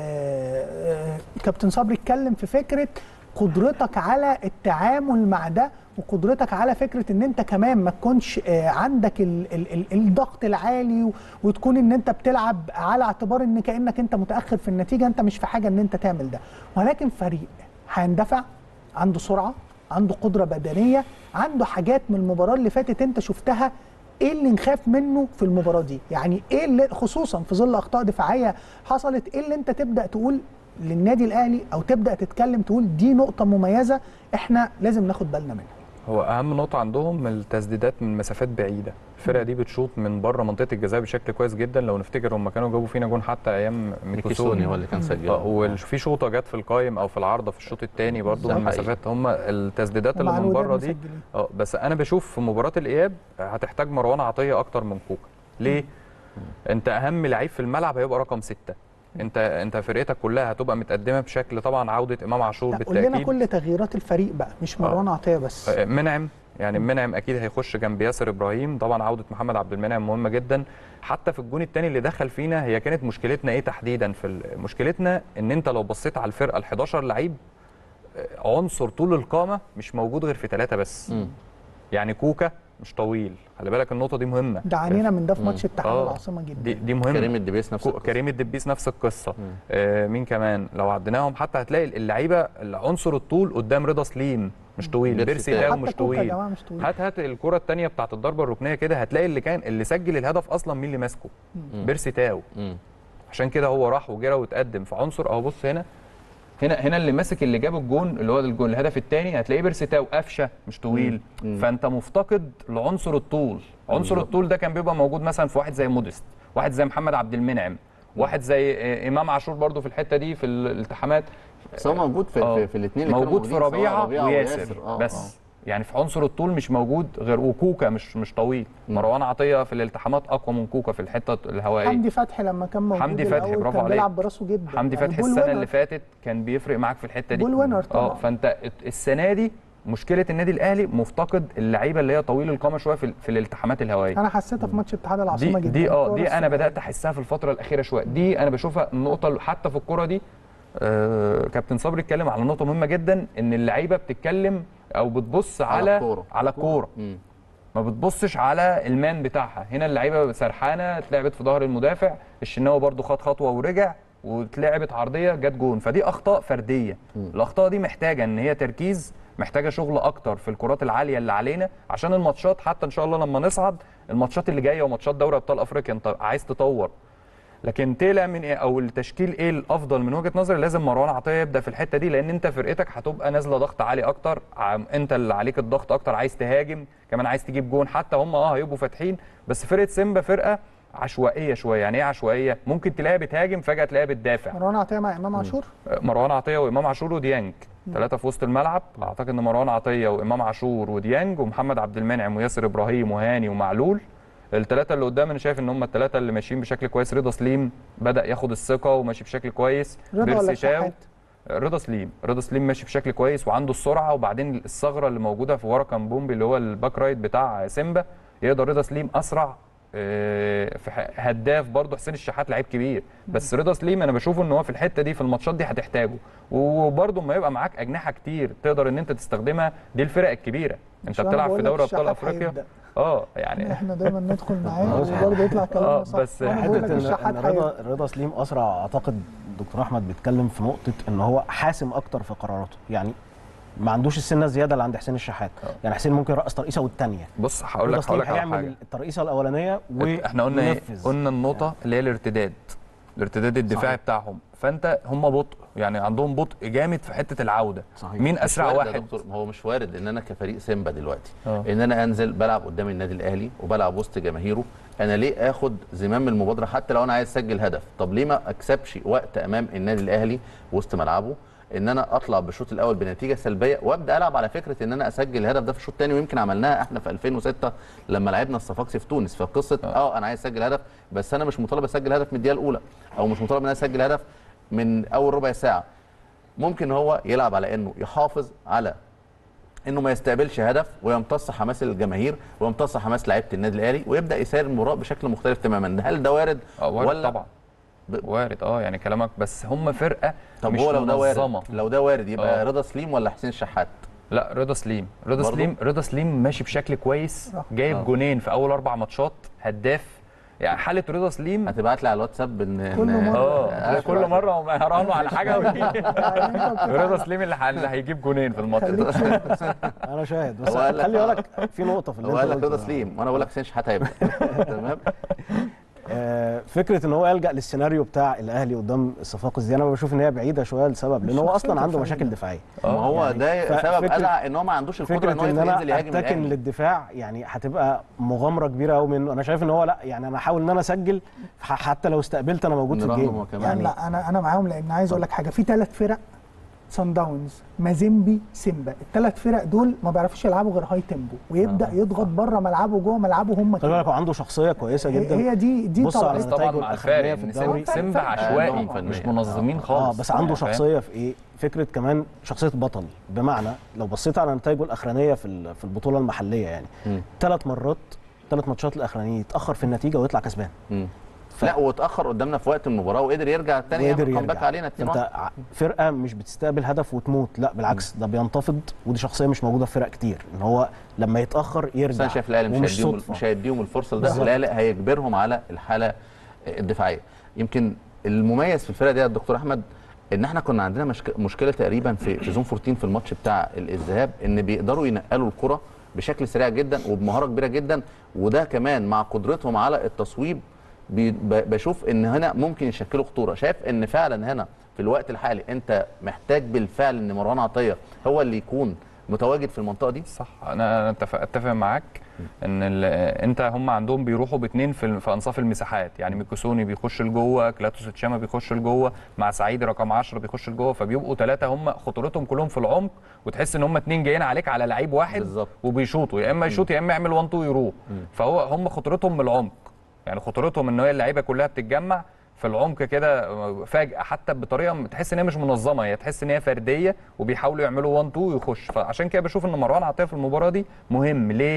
آه، آه، كابتن صبري اتكلم في فكره قدرتك على التعامل مع ده وقدرتك على فكره ان انت كمان ما تكونش آه، عندك ال ال ال الضغط العالي و- وتكون ان انت بتلعب على اعتبار ان كانك انت متاخر في النتيجه انت مش في حاجه ان انت تعمل ده ولكن فريق هيندفع عنده سرعه عنده قدره بدنيه عنده حاجات من المباراه اللي فاتت انت شفتها ايه اللي نخاف منه في المباراه دي يعني ايه اللي خصوصا في ظل اخطاء دفاعيه حصلت ايه اللي انت تبدا تقول للنادي الاهلي او تبدا تتكلم تقول دي نقطه مميزه احنا لازم ناخد بالنا منها هو اهم نقطه عندهم التسديدات من مسافات بعيده الفرقه دي بتشوط من بره منطقه الجزاء بشكل كويس جدا لو نفتكر هم كانوا جابوا فينا جون حتى ايام ميكيسوني ميكوسوني هو اللي كان سجل اه وفي شوطه جت في القايم او في العارضه في الشوط الثاني برضو ده من حقيقي. مسافات هم التسديدات اللي ومع من الوداد بره دي مسجلين. اه بس انا بشوف في مباراه الاياب هتحتاج مروان عطيه اكتر من كوكا ليه انت اهم لعيب في الملعب هيبقى رقم ستة انت انت فرقتك كلها هتبقى متقدمه بشكل طبعا عوده امام عاشور لا، قول لنا بالتاكيد كل تغييرات الفريق بقى مش مروان عطيه بس آه، منعم يعني منعم اكيد هيخش جنب ياسر ابراهيم طبعا عوده محمد عبد المنعم مهمه جدا حتى في الجون الثاني اللي دخل فينا هي كانت مشكلتنا ايه تحديدا في ال- مشكلتنا ان انت لو بصيت على الفرقه ال 11 لعيب آه، عنصر طول القامه مش موجود غير في ثلاثه بس مم. يعني كوكا مش طويل خلي بالك النقطه دي مهمه ده عانينا من ده في ماتش اتحاد آه، العاصمه جدا دي دي مهمه كريم الدبيس نفس كو- القصة. كريم الدبيس نفس القصه آه مين كمان لو عديناهم حتى هتلاقي اللعيبه عنصر الطول قدام رضا سليم مش طويل بيرسي بيرسي تاو. تاو حتى مش كوكا يا طويل جماعه مش طويل هات هات الكره الثانيه بتاعت الضربه الركنيه كده هتلاقي اللي كان اللي سجل الهدف اصلا مين اللي ماسكه بيرسي تاو مم. عشان كده هو راح وجرى واتقدم في عنصر اهو بص هنا هنا هنا اللي ماسك اللي جاب الجون اللي هو الجون الهدف الثاني هتلاقيه بيرسي تاو قفشه مش طويل مم. فانت مفتقد لعنصر الطول عنصر الطول ده كان بيبقى موجود مثلا في واحد زي موديست واحد زي محمد عبد المنعم واحد زي آه، امام عاشور برضو في الحته دي في الالتحامات بس هو موجود في, آه. في, في الاثنين اللي كانوا موجود في موجودين، سواء ربيعه وياسر آه، بس يعني في عنصر الطول مش موجود غير وكوكا مش مش طويل مروان عطيه في الالتحامات اقوى من كوكا في الحته الهوائيه حمدي فتحي لما كان موجود حمدي فتحي، الأول برافو كان عليك. بيلعب براسه جدا حمدي يعني فتحي بول السنه وينر. اللي فاتت كان بيفرق معاك في الحته دي بول وينر طبعاً. اه فانت السنه دي مشكله النادي الاهلي مفتقد اللعيبه اللي هي طويل القامه شويه في, في الالتحامات الهوائيه انا حسيتها في ماتش اتحاد دي العاصمه جدا دي اه الكرة دي انا الصغيرة. بدات احسها في الفتره الاخيره شويه دي انا بشوفها النقطه حتى في الكره دي آه كابتن صبري اتكلم على نقطه مهمه جدا ان اللعيبه بتتكلم او بتبص على على الكورة. على الكوره مم. ما بتبصش على المان بتاعها هنا اللعيبه سرحانه اتلعبت في ظهر المدافع الشناوي برضو خد خطوه ورجع واتلعبت عرضيه جت جون فدي اخطاء فرديه الاخطاء دي محتاجه ان هي تركيز محتاجه شغل اكتر في الكرات العاليه اللي علينا عشان الماتشات حتى ان شاء الله لما نصعد الماتشات اللي جايه وماتشات دوري ابطال افريقيا انت عايز تطور لكن تقلق من ايه او التشكيل ايه الافضل من وجهه نظري لازم مروان عطيه يبدا في الحته دي لان انت فرقتك هتبقى نازله ضغط عالي اكتر عم- انت اللي عليك الضغط اكتر عايز تهاجم كمان عايز تجيب جون حتى هم اه هيبقوا فاتحين بس فرقه سيمبا فرقه عشوائيه شويه يعني ايه عشوائيه ممكن تلاقيها بتهاجم فجاه تلاقيها بتدافع مروان عطيه مع امام عاشور مروان عطيه وامام عاشور وديانج ثلاثه في وسط الملعب اعتقد ان مروان عطيه وامام عاشور وديانج ومحمد عبد المنعم وياسر ابراهيم وهاني ومعلول الثلاثه اللي قدام انا شايف ان هم الثلاثه اللي ماشيين بشكل كويس رضا سليم بدا ياخد الثقه وماشي بشكل كويس رضا ولا بيرسي تاو شحات؟ رضا سليم رضا سليم ماشي بشكل كويس وعنده السرعه وبعدين الثغره اللي موجوده في ورا كامبومبي اللي هو الباك رايت بتاع سيمبا يقدر رضا سليم اسرع آه، في ح- هداف برضه حسين الشحات لعيب كبير بس رضا سليم انا بشوفه ان هو في الحته دي في الماتشات دي هتحتاجه وبرضه ما يبقى معاك اجنحه كتير تقدر ان انت تستخدمها دي الفرق الكبيره انت مش أنا بتلعب بقول في لك دوري ابطال الشحات افريقيا هيبدأ. اه يعني احنا دايما ندخل معاه وبرضه يطلع اه كلامنا صح بس وأنا بقول لك حته الشحات ان إن رضا رضا سليم اسرع اعتقد دكتور احمد بيتكلم في نقطه ان هو حاسم اكتر في قراراته يعني ما عندوش السنه الزياده اللي عند حسين الشحات يعني حسين ممكن يرقص ترقيصه والثانيه بص هقول لك هقول لك على حاجه هيعمل الترقيصه الاولانيه احنا قلنا ايه وينفذ. قلنا النقطه اللي هي الارتداد الارتداد الدفاعي صحيح. بتاعهم فانت هم بطء يعني عندهم بطء جامد في حته العوده صحيح. مين مش اسرع وارد يا واحد دكتور ما هو مش وارد ان انا كفريق سيمبا دلوقتي آه. ان انا انزل بلعب قدام النادي الاهلي وبلعب وسط جماهيره انا ليه اخد زمام المبادره حتى لو انا عايز اسجل هدف طب ليه ما اكسبش وقت امام النادي الاهلي وسط ملعبه ان انا اطلع بالشوط الاول بنتيجه سلبيه وابدا العب على فكره ان انا اسجل الهدف ده في الشوط الثاني ويمكن عملناها احنا في 2006 لما لعبنا الصفاقسي في تونس فقصه اه انا عايز اسجل هدف بس انا مش مطالب اسجل هدف من الدقيقه الاولى او مش مطالب ان انا اسجل هدف من اول ربع ساعه ممكن هو يلعب على انه يحافظ على انه ما يستقبلش هدف ويمتص حماس الجماهير ويمتص حماس لعيبه النادي الاهلي ويبدا يسير المباراه بشكل مختلف تماما هل ده وارد اه وارد ولا طبعا وارد اه يعني كلامك بس هم فرقه طب مش هو لو ده منظمه وارد لو ده وارد يبقى آه. رضا سليم ولا حسين الشحات لا رضا سليم رضا برضو؟ سليم رضا سليم ماشي بشكل كويس جايب آه. جونين في اول اربع ماتشات هداف يعني حاله رضا سليم هتبعت لي على الواتساب ان كل مرة. اه كل مره هم يهرانوا على حاجه رضا سليم اللي ح- اللي هيجيب جونين في الماتش خليك ده شايف. انا شاهد بس هو قال لك- خلي بالك في نقطه في اللي هو انت قال لك قلته رضا ده. سليم وانا بقول لك حسين الشحات هيبقى تمام آه، فكره ان هو يلجا للسيناريو بتاع الاهلي قدام الصفاقس دي انا بشوف ان هي بعيده شويه لسبب لان مش هو شخصية اصلا عنده الفريق. مشاكل دفاعيه ما هو يعني ده ف- سبب فكرة- قلع ان هو ما عندوش القدره فكره ان هو ان انا ينزل يهاجم اتكن الاهلي للدفاع يعني هتبقى مغامره كبيره قوي منه انا شايف ان هو لا يعني انا احاول ان انا اسجل ح- حتى لو استقبلت انا موجود في نراهن الجيم هو كمان. يعني لا انا انا معاهم لان عايز اقول لك حاجه في ثلاث فرق سان داونز مازيمبي سيمبا الثلاث فرق دول ما بيعرفوش يلعبوا غير هاي تيمبو ويبدا يضغط بره ملعبه وجوه ملعبه هم خلي بالك هو عنده شخصيه كويسه هي- جدا هي دي دي بص على طبعا بس طبعا نتائجه مع الأخرانية الفارق في ان الدوري. سيم- سيمبا فرق- عشوائي عندهم فنية. مش منظمين اه خالص بس عنده فاهم؟ شخصيه في ايه فكره كمان شخصيه بطل بمعنى لو بصيت على نتائجه الاخرانيه في ال- في البطوله المحليه يعني مم. ثلاث مرات ثلاث ماتشات الاخرانيه يتاخر في النتيجه ويطلع كسبان مم. لا واتاخر قدامنا في وقت المباراه وقدر يرجع تاني وقدر يعمل كومباك يرجع. علينا 2 انت ع- فرقه مش بتستقبل هدف وتموت لا بالعكس ده بينتفض ودي شخصيه مش موجوده في فرق كتير ان هو لما يتاخر بس يرجع انا شايف الاهلي ومش مش هيديهم صدفة. مش هيديهم الفرصه لده بالظبط. الاهلي هيجبرهم على الحاله الدفاعيه يمكن المميز في الفرقه دي يا دكتور احمد ان احنا كنا عندنا مشك... مشكله تقريبا في في زون 14 في الماتش بتاع ال- الذهاب ان بيقدروا ينقلوا الكره بشكل سريع جدا وبمهاره كبيره جدا وده كمان مع قدرتهم على التصويب بي... ب- بشوف ان هنا ممكن يشكلوا خطوره شايف ان فعلا هنا في الوقت الحالي انت محتاج بالفعل ان مروان عطيه هو اللي يكون متواجد في المنطقه دي صح انا أنا اتفق اتفق معاك ان ال- انت هم عندهم بيروحوا باثنين في, ال- في انصاف المساحات يعني ميكوسوني بيخش لجوه كلاتوس تشاما بيخش لجوه مع سعيد رقم 10 بيخش لجوه فبيبقوا ثلاثه هم خطورتهم كلهم في العمق وتحس ان هم اثنين جايين عليك على لعيب واحد بالظبط. وبيشوطوا يا اما يشوط يا اما يعمل 1 2 يروح فهو هم خطورتهم من العمق يعني خطورتهم ان هي اللعيبه كلها بتتجمع في العمق كده فجاه حتى بطريقه تحس ان هي مش منظمه هي تحس ان هي فرديه وبيحاولوا يعملوا 1 2 ويخش فعشان كده بشوف ان مروان عطيه في المباراه دي مهم ليه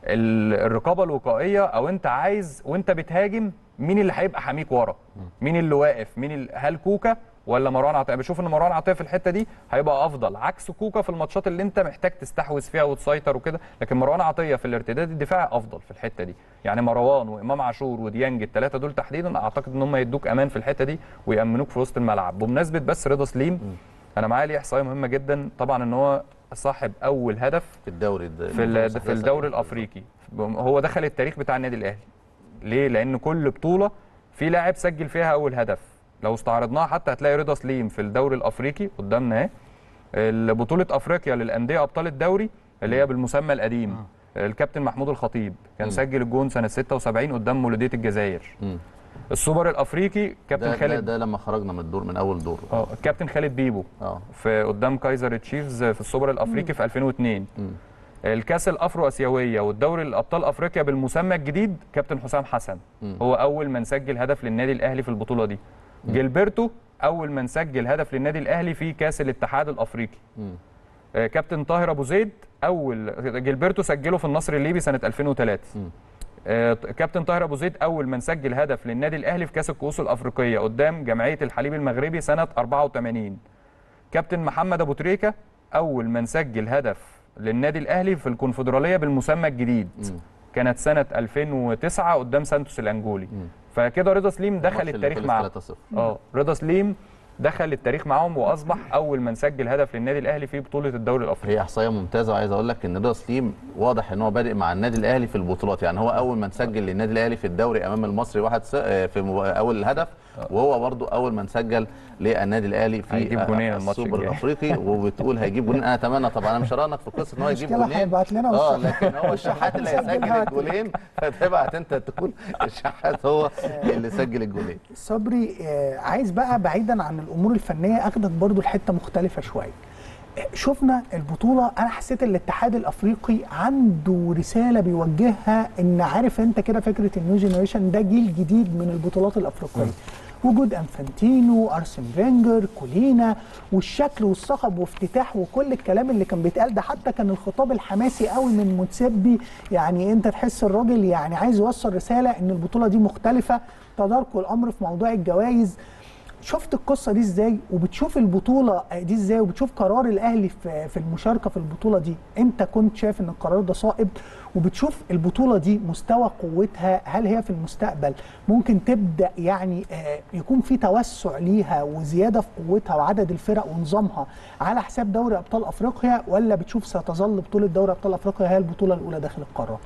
ال- الرقابه الوقائيه او انت عايز وانت بتهاجم مين اللي هيبقى حاميك ورا مين اللي واقف مين اللي هل كوكا ولا مروان عطيه بشوف ان مروان عطيه في الحته دي هيبقى افضل عكس كوكا في الماتشات اللي انت محتاج تستحوذ فيها وتسيطر وكده لكن مروان عطيه في الارتداد الدفاعي افضل في الحته دي يعني مروان وامام عاشور وديانج الثلاثه دول تحديدا اعتقد ان هم يدوك امان في الحته دي ويامنوك في وسط الملعب بمناسبه بس رضا سليم انا معايا ليه احصائيه مهمه جدا طبعا ان هو صاحب اول هدف في الدوري في ال- في الدوري الافريقي هو دخل التاريخ بتاع النادي الاهلي ليه لان كل بطوله في لاعب سجل فيها اول هدف لو استعرضناها حتى هتلاقي رضا سليم في الدوري الافريقي قدامنا اهي بطوله افريقيا للانديه ابطال الدوري اللي هي بالمسمى القديم الكابتن محمود الخطيب كان مم. سجل الجون سنه 76 قدام مولوديه الجزائر مم. السوبر الافريقي كابتن ده, ده, خالد ده لما خرجنا من الدور من اول دور اه الكابتن خالد بيبو اه في قدام كايزر تشيفز في السوبر الافريقي في 2002 مم. الكاس الافرو اسيويه والدوري الابطال افريقيا بالمسمى الجديد كابتن حسام حسن مم. هو اول من سجل هدف للنادي الاهلي في البطوله دي جilberto اول من سجل هدف للنادي الاهلي في كاس الاتحاد الافريقي مم. آه، كابتن طاهر ابو زيد اول جilberto سجله في النصر الليبي سنه 2003 مم. آه، كابتن طاهر ابو زيد اول من سجل هدف للنادي الاهلي في كاس الكؤوس الافريقيه قدام جمعيه الحليب المغربي سنه 84 كابتن محمد ابو تريكه اول من سجل هدف للنادي الاهلي في الكونفدراليه بالمسمى الجديد مم. كانت سنه 2009 قدام سانتوس الانجولي مم. فكده رضا سليم دخل الماتش اللي التاريخ خلص معاه 3-0. اه رضا سليم دخل التاريخ معاهم واصبح اول من سجل هدف للنادي الاهلي في بطوله الدوري الافريقي هي احصائيه ممتازه وعايز اقول لك ان رضا سليم واضح ان هو بادئ مع النادي الاهلي في البطولات يعني هو اول من سجل للنادي الاهلي في الدوري امام المصري واحد س... آه، في مب... اول الهدف وهو برضو اول من سجل للنادي الاهلي في هيجيب آه، جونين الماتش السوبر الجاي. الافريقي وبتقول هيجيب جونين انا اتمنى طبعا انا مش هرانك في قصه ان هو يجيب المشكلة جونين هيبعت لنا اه والشحات. لكن هو الشحات اللي هيسجل سجلها. الجولين فتبعت انت تكون الشحات هو اللي سجل الجولين صبري آه، عايز بقى بعيدا عن الامور الفنيه اخدك برضو لحته مختلفه شويه آه، شفنا البطوله انا حسيت الاتحاد الافريقي عنده رساله بيوجهها ان عارف انت كده فكره النيو جينيريشن ده جيل جديد من البطولات الافريقيه وجود انفانتينو ارسن فينجر كولينا والشكل والصخب وافتتاح وكل الكلام اللي كان بيتقال ده حتى كان الخطاب الحماسي قوي من متسبي يعني انت تحس الراجل يعني عايز يوصل رساله ان البطوله دي مختلفه تداركوا الامر في موضوع الجوائز شفت القصه دي ازاي وبتشوف البطوله دي ازاي وبتشوف قرار الاهلي في في المشاركه في البطوله دي انت كنت شايف ان القرار ده صائب وبتشوف البطوله دي مستوى قوتها هل هي في المستقبل ممكن تبدا يعني آه، يكون في توسع ليها وزياده في قوتها وعدد الفرق ونظامها على حساب دوري ابطال افريقيا ولا بتشوف ستظل بطوله دوري ابطال افريقيا هي البطوله الاولى داخل القاره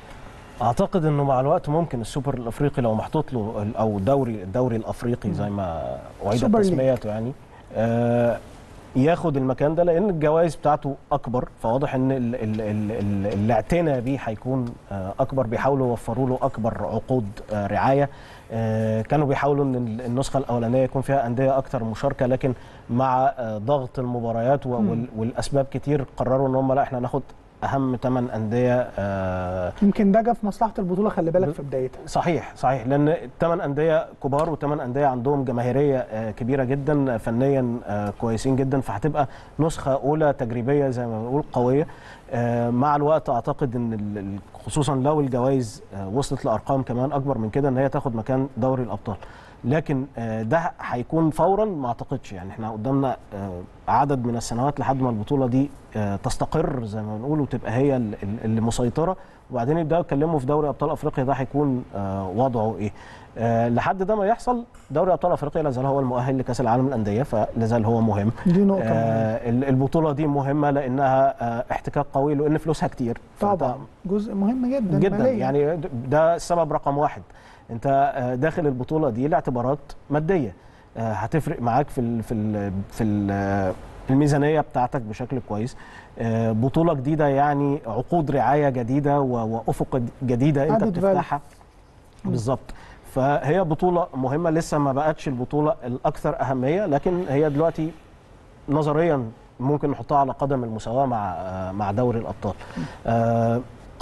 اعتقد انه مع الوقت ممكن السوبر الافريقي لو محطوط له ال- او الدوري الدوري الافريقي زي ما اعيد سوبر ليج. تسميته يعني آه ياخد المكان ده لان الجوائز بتاعته اكبر فواضح ان ال- ال- ال- ال- الاعتناء بيه هيكون آه اكبر بيحاولوا يوفروا له اكبر عقود آه رعايه آه كانوا بيحاولوا ان ال- النسخه الاولانيه يكون فيها انديه اكتر مشاركه لكن مع آه ضغط المباريات و- وال- والاسباب كتير قرروا ان هم لا احنا ناخد اهم 8 انديه آه يمكن ده جه في مصلحه البطوله خلي بالك في بدايتها صحيح صحيح لان الثمان انديه كبار وثمان انديه عندهم جماهيريه آه، كبيره جدا فنيا آه، كويسين جدا فهتبقى نسخه اولى تجريبيه زي ما بنقول قويه آه، مع الوقت اعتقد ان ال- ال- خصوصا لو الجوائز آه، وصلت لارقام كمان اكبر من كده ان هي تاخد مكان دوري الابطال لكن آه، ده هيكون فورا ما اعتقدش يعني احنا قدامنا آه، عدد من السنوات لحد ما البطوله دي آه، تستقر زي ما بنقول وتبقى هي ال- ال- اللي مسيطره وبعدين يبداوا يتكلموا في دوري ابطال افريقيا ده هيكون آه، وضعه ايه آه، لحد ده ما يحصل دوري ابطال افريقيا لا زال هو المؤهل لكاس العالم للانديه فلا زال هو مهم دي نقطه مهمة. آه، ال- البطوله دي مهمه لانها آه، احتكاك قوي لان فلوسها كتير فأنت طبعا جزء مهم جدا جدا مالياً. يعني ده السبب رقم واحد انت آه، داخل البطوله دي لاعتبارات ماديه آه، هتفرق معاك في ال في ال في ال آه، الميزانيه بتاعتك بشكل كويس آه، بطوله جديده يعني عقود رعايه جديده و- وافق جديده انت Added value. بتفتحها بالظبط فهي بطوله مهمه لسه ما بقتش البطوله الاكثر اهميه لكن هي دلوقتي نظريا ممكن نحطها على قدم المساواه مع آه، مع دوري الابطال آه،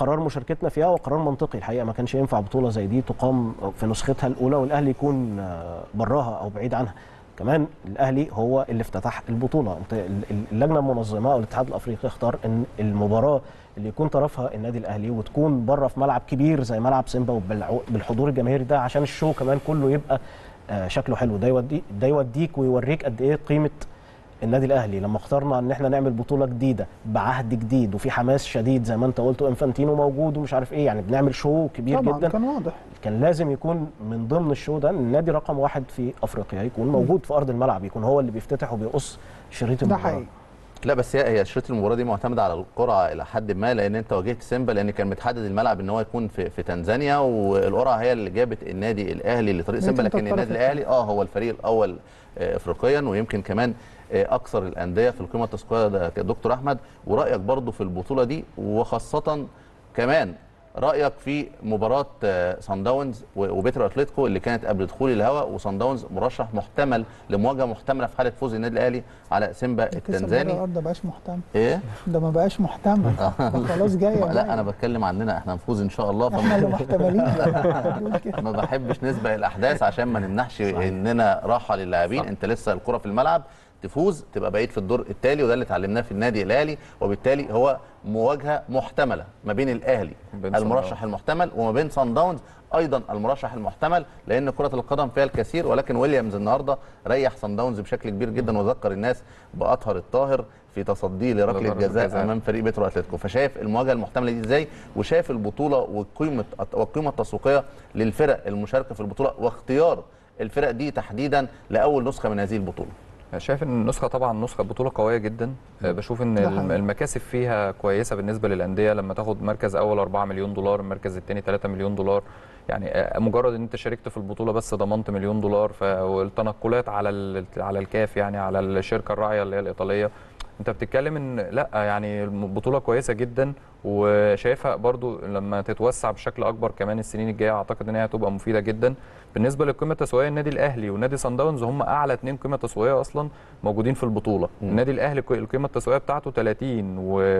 قرار مشاركتنا فيها هو قرار منطقي الحقيقه ما كانش ينفع بطوله زي دي تقام في نسختها الاولى والاهلي يكون آه، براها او بعيد عنها كمان الاهلي هو اللي افتتح البطوله انت ال- ال- اللجنه المنظمه او الاتحاد الافريقي اختار ان المباراه اللي يكون طرفها النادي الاهلي وتكون بره في ملعب كبير زي ملعب سيمبا وبالع- بالحضور الجماهيري ده عشان الشو كمان كله يبقى آه، شكله حلو ده يودي ده يوديك ويوريك قد ايه قيمه النادي الاهلي لما اخترنا ان احنا نعمل بطوله جديده بعهد جديد وفي حماس شديد زي ما انت قلت وانفانتينو موجود ومش عارف ايه يعني بنعمل شو كبير طبعا جدا كان واضح كان لازم يكون من ضمن الشو ده ان النادي رقم واحد في افريقيا يكون موجود في ارض الملعب يكون هو اللي بيفتتح وبيقص شريط ده المباراه حقيقي لا بس هي هي شريط المباراه دي معتمده على القرعه الى حد ما لان انت واجهت سيمبا لان كان متحدد الملعب ان هو يكون في, في تنزانيا والقرعه هي اللي جابت النادي الاهلي لطريق لكن سيمبا أنت لكن الطرف النادي الاهلي اه هو الفريق الاول آه، افريقيا ويمكن كمان آه، اكثر الانديه في القيمه التسويقيه ده دكتور احمد ورايك برضو في البطوله دي وخاصه كمان رايك في مباراه آه، صن داونز و- وبيترو اتلتيكو اللي كانت قبل دخول الهواء وصن داونز مرشح محتمل لمواجهه محتمله في حاله فوز النادي الاهلي على سيمبا كسب بره التنزاني الارض ده بقاش محتمل ايه ده ما بقاش محتمل ده خلاص جاي لا انا بتكلم عننا احنا هنفوز ان شاء الله احنا اللي فما محتملين بنقول كده. ما بحبش نسبق الاحداث عشان ما نمنحش اننا راحه للاعبين انت لسه الكره في الملعب تفوز تبقى بعيد في الدور التالي وده اللي اتعلمناه في النادي الاهلي وبالتالي هو مواجهه محتمله ما بين الاهلي بين صن المرشح داونز. المحتمل وما بين صن داونز ايضا المرشح المحتمل لان كره القدم فيها الكثير ولكن ويليامز النهارده ريح صن داونز بشكل كبير جدا وذكر الناس باطهر الطاهر في تصديه لركله لركلة جزاء جزاء. امام فريق بيترو اتلتيكو فشايف المواجهه المحتمله دي ازاي وشايف البطوله والقيمه والقيمه التسويقيه للفرق المشاركه في البطوله واختيار الفرق دي تحديدا لاول نسخه من هذه البطوله شايف ان النسخه طبعا نسخه بطوله قويه جدا آه، بشوف ان ده الم- حقيقي. المكاسب فيها كويسه بالنسبه للانديه لما تاخد مركز اول 4 مليون دولار المركز الثاني 3 مليون دولار يعني آه، مجرد ان انت شاركت في البطوله بس ضمنت مليون دولار ف- والتنقلات على ال- على الكاف يعني على الشركه الراعيه اللي هي الايطاليه انت بتتكلم ان لا يعني البطوله كويسه جدا وشايفها برضو لما تتوسع بشكل اكبر كمان السنين الجايه اعتقد ان هي هتبقى مفيده جدا بالنسبه للقيمه التسويقيه النادي الاهلي ونادي صن داونز هم اعلى اثنين قيمه تسويقيه اصلا موجودين في البطوله مم. النادي الاهلي كو- القيمه التسويقيه بتاعته 30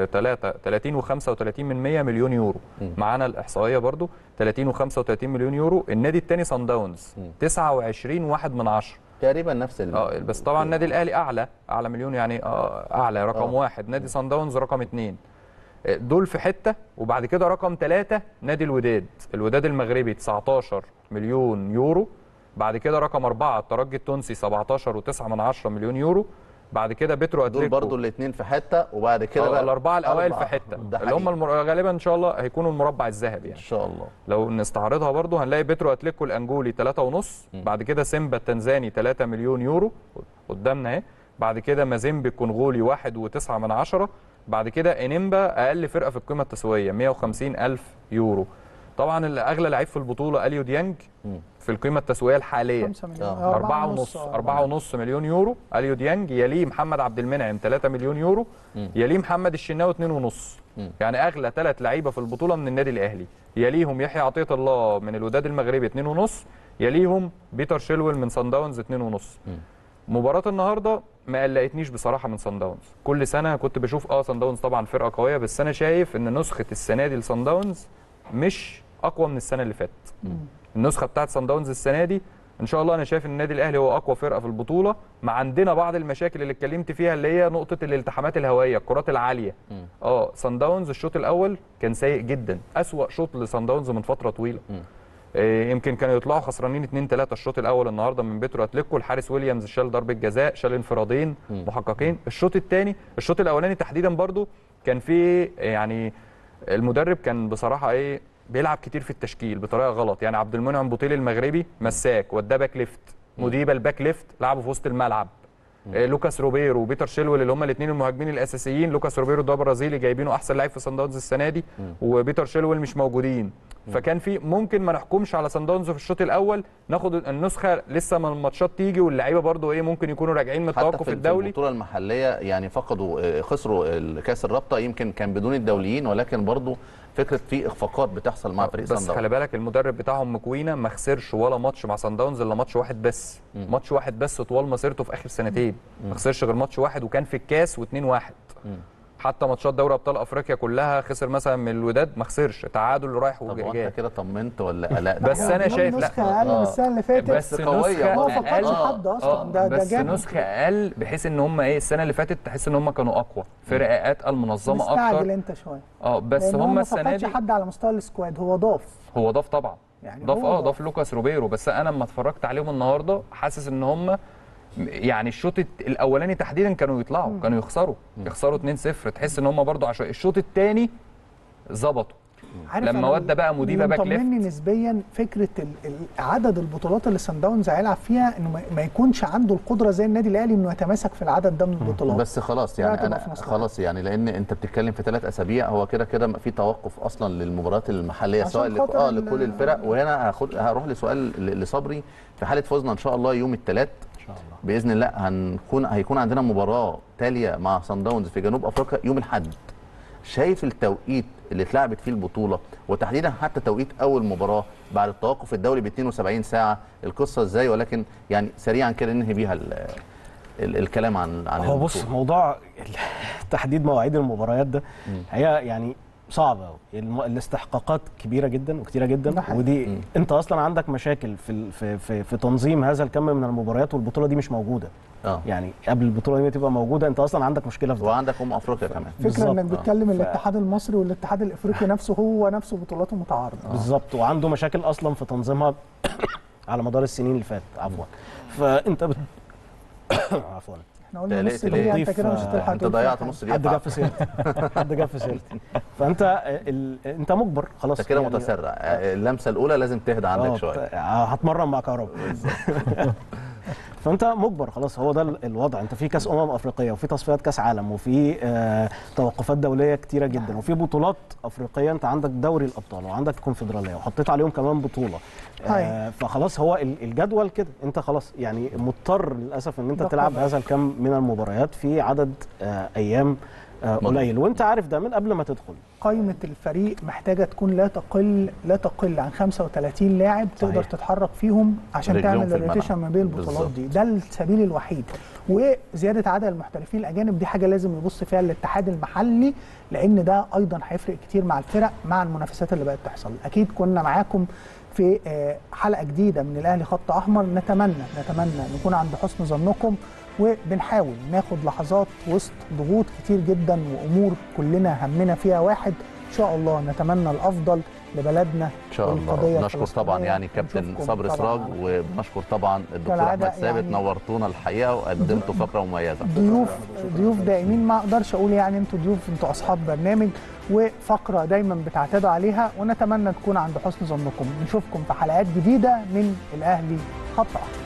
و3 30 و35 من 100 مليون يورو مم. معانا الاحصائيه برضو 30 و35 مليون يورو النادي الثاني صن داونز مم. 29 واحد من عشرة تقريبا نفس ال... اه بس طبعا النادي الاهلي اعلى اعلى مليون يعني اه اعلى رقم آه. واحد نادي صن داونز رقم اثنين آه، دول في حته وبعد كده رقم ثلاثه نادي الوداد الوداد المغربي 19 مليون يورو بعد كده رقم اربعه الترجي التونسي 17 و9 من عشرة مليون يورو بعد كده بترو دول اتليكو برضو الاثنين في حته وبعد كده آه، بقى الاربعه الاوائل أربعة. في حته ده اللي هم حقيقي. المر... غالبا ان شاء الله هيكونوا المربع الذهبي ان يعني شاء الله لو نستعرضها برضو هنلاقي بترو اتليكو الانجولي 3 ونص مم. بعد كده سيمبا التنزاني 3 مليون يورو قدامنا اهي بعد كده مازيمبي الكونغولي 1.9 من عشرة بعد كده انيمبا اقل فرقه في القيمه التسويقيه 150 الف يورو طبعا اللي اغلى لعيب في البطوله اليو ديانج مم. في القيمه التسويقيه الحاليه 5 مليون آه. أربعة ونص أربعة ونص مليون يورو أليو ديانج يليه محمد عبد المنعم 3 مليون يورو مم. يليه محمد الشناوي 2 ونص مم. يعني أغلى ثلاث لعيبة في البطولة من النادي الأهلي يليهم يحيى عطية الله من الوداد المغربي 2 ونص يليهم بيتر شيلويل من صن داونز 2 ونص مم. مباراة النهارده ما قلقتنيش بصراحة من صن داونز كل سنة كنت بشوف اه صن داونز طبعا فرقة قوية بس أنا شايف إن نسخة السنة دي لصن داونز مش أقوى من السنة اللي فاتت النسخه بتاعت صن داونز السنه دي ان شاء الله انا شايف ان النادي الاهلي هو اقوى فرقه في البطوله مع عندنا بعض المشاكل اللي اتكلمت فيها اللي هي نقطه الالتحامات الهوائيه الكرات العاليه مم. اه صن داونز الشوط الاول كان سيء جدا اسوا شوط لصن داونز من فتره طويله مم. آه، يمكن كانوا يطلعوا خسرانين 2 3 الشوط الاول النهارده من بيترو اتليكو الحارس ويليامز شال ضربه جزاء شال انفرادين مم. محققين الشوط الثاني الشوط الاولاني تحديدا برضو كان في يعني المدرب كان بصراحه ايه بيلعب كتير في التشكيل بطريقه غلط يعني عبد المنعم بوطيل المغربي مساك وداه باك ليفت مديبه الباك ليفت لعبه في وسط الملعب آه، لوكاس روبيرو وبيتر شيلويل اللي هم الاثنين المهاجمين الاساسيين لوكاس روبيرو ده برازيلي جايبينه احسن لاعب في صن داونز السنه دي وبيتر شيلويل مش موجودين فكان في ممكن ما نحكمش على صن داونز في الشوط الاول ناخد النسخه لسه ما الماتشات تيجي واللعيبه برضو ايه ممكن يكونوا راجعين من حتى التوقف في في الدولي البطوله المحليه يعني فقدوا آه، خسروا كاس الرابطه يمكن كان بدون الدوليين ولكن برضو فكره في اخفاقات بتحصل مع فريق بس صن خلي داونز بالك المدرب بتاعهم مكوينه ما خسرش ولا ماتش مع صن داونز الا ماتش واحد بس مم. ماتش واحد بس طوال مسيرته في اخر سنتين مم. ما خسرش غير ماتش واحد وكان في الكاس و2 1 مم. حتى ماتشات دوري ابطال افريقيا كلها خسر مثلا من الوداد ما خسرش تعادل رايح طب وجاي وانت كده طمنت ولا قلقت بس انا شايف لا نسخه اقل من السنه اللي فاتت بس قوية. نسخه ما فقدش أقل. حد اصلا ده ده بس جاب نسخه اقل بحيث ان هم ايه السنه اللي فاتت تحس ان هم كانوا اقوى فرقه اتقل منظمه مستعجل اكتر انت شويه اه بس لأن هو هم ما السنه فقدش دي حد على مستوى السكواد هو ضاف هو ضاف طبعا يعني ضاف هو اه ضاف. ضاف لوكاس روبيرو بس انا لما اتفرجت عليهم النهارده حاسس ان هم يعني الشوط الت- الاولاني تحديدا كانوا يطلعوا كانوا يخسروا يخسروا 2-0 تحس ان هم برضو عشان الشوط الثاني ظبطوا عارف لما أنا ودى بقى موديبا اللي باك ليفت. مطمني نسبيا فكره ال- ال- عدد البطولات اللي سان داونز هيلعب فيها انه ما- ما يكونش عنده القدره زي النادي الاهلي انه يتماسك في العدد ده من البطولات بس خلاص لا يعني تبقى انا في مصلحة. خلاص يعني لان انت بتتكلم في ثلاث اسابيع هو كده كده في توقف اصلا للمباريات المحليه عشان سواء لك- خاطر اه ال- لكل الفرق وهنا هاخد هروح لسؤال ل- لصبري في حاله فوزنا ان شاء الله يوم الثلاث ان شاء الله باذن الله هنكون هيكون عندنا مباراه تاليه مع سان داونز في جنوب افريقيا يوم الاحد شايف التوقيت اللي اتلعبت فيه البطوله وتحديدا حتى توقيت اول مباراه بعد التوقف الدولي ب 72 ساعه القصه ازاي ولكن يعني سريعا كده ننهي بيها ال ال الكلام عن عن هو بص البطولة. موضوع تحديد مواعيد المباريات ده هي يعني صعبه قوي الم- الاستحقاقات كبيره جدا وكتيره ده جدا حقيقي. ودي مم. انت اصلا عندك مشاكل في ال- في في, في تنظيم هذا الكم من المباريات والبطوله دي مش موجوده اه يعني قبل البطوله دي ما تبقى موجوده انت اصلا عندك مشكله في ده وعندك ام افريقيا كمان فكره بالظبط، انك آه. بتكلم ف- الاتحاد المصري والاتحاد الافريقي نفسه هو نفسه بطولاته متعارضه بالظبط وعنده مشاكل اصلا في تنظيمها على مدار السنين اللي فاتت عفوا فانت بت... عفوا احنا قلنا تقلقت نص ليه؟ دقيقه انت ضيف، كده مش آه، هتلحق انت تقول فيها ضيعت حاجة. نص حد دقيقه جاب في سيرتي حد جاب في سيرتي فانت ال... انت مجبر خلاص انت كده يعني- متسرع اللمسه الاولى لازم تهدى عندك آه، شويه بت- آه، هتمرن مع كهرباء فانت مجبر خلاص هو ده ال- الوضع انت في كاس امم افريقيه وفي تصفيات كاس عالم وفي آه توقفات دوليه كتيره جدا وفي بطولات افريقيه انت عندك دوري الابطال وعندك الكونفدراليه وحطيت عليهم كمان بطوله هاي. آه فخلاص هو ال- الجدول كده انت خلاص يعني مضطر للاسف ان انت ده تلعب قدر. هذا الكم من المباريات في عدد آه ايام آه مضبوط. قليل وانت عارف ده من قبل ما تدخل قائمه الفريق محتاجه تكون لا تقل لا تقل عن 35 لاعب تقدر صحيح. تتحرك فيهم عشان رجلهم تعمل في الملعب. الروتيشن ما بين البطولات بالظبط. دي ده السبيل الوحيد وزياده عدد المحترفين الاجانب دي حاجه لازم يبص فيها الاتحاد المحلي لان ده ايضا هيفرق كتير مع الفرق مع المنافسات اللي بقت تحصل اكيد كنا معاكم في آه، حلقه جديده من الاهلي خط احمر نتمنى نتمنى نكون عند حسن ظنكم وبنحاول ناخد لحظات وسط ضغوط كتير جدا وامور كلنا همنا فيها واحد ان شاء الله نتمنى الافضل لبلدنا ان شاء والقضية الله نشكر طبعا الفلسطينية. يعني كابتن ونشوفكم صبري طبعاً سراج على وبنشكر طبعا الدكتور كالعادة احمد ثابت يعني نورتونا الحقيقه وقدمتوا فقره مميزه ضيوف ضيوف دائمين ما اقدرش اقول يعني انتوا ضيوف انتوا اصحاب برنامج وفقره دايما بتعتادوا عليها ونتمنى تكون عند حسن ظنكم نشوفكم في حلقات جديده من الاهلي خط احمر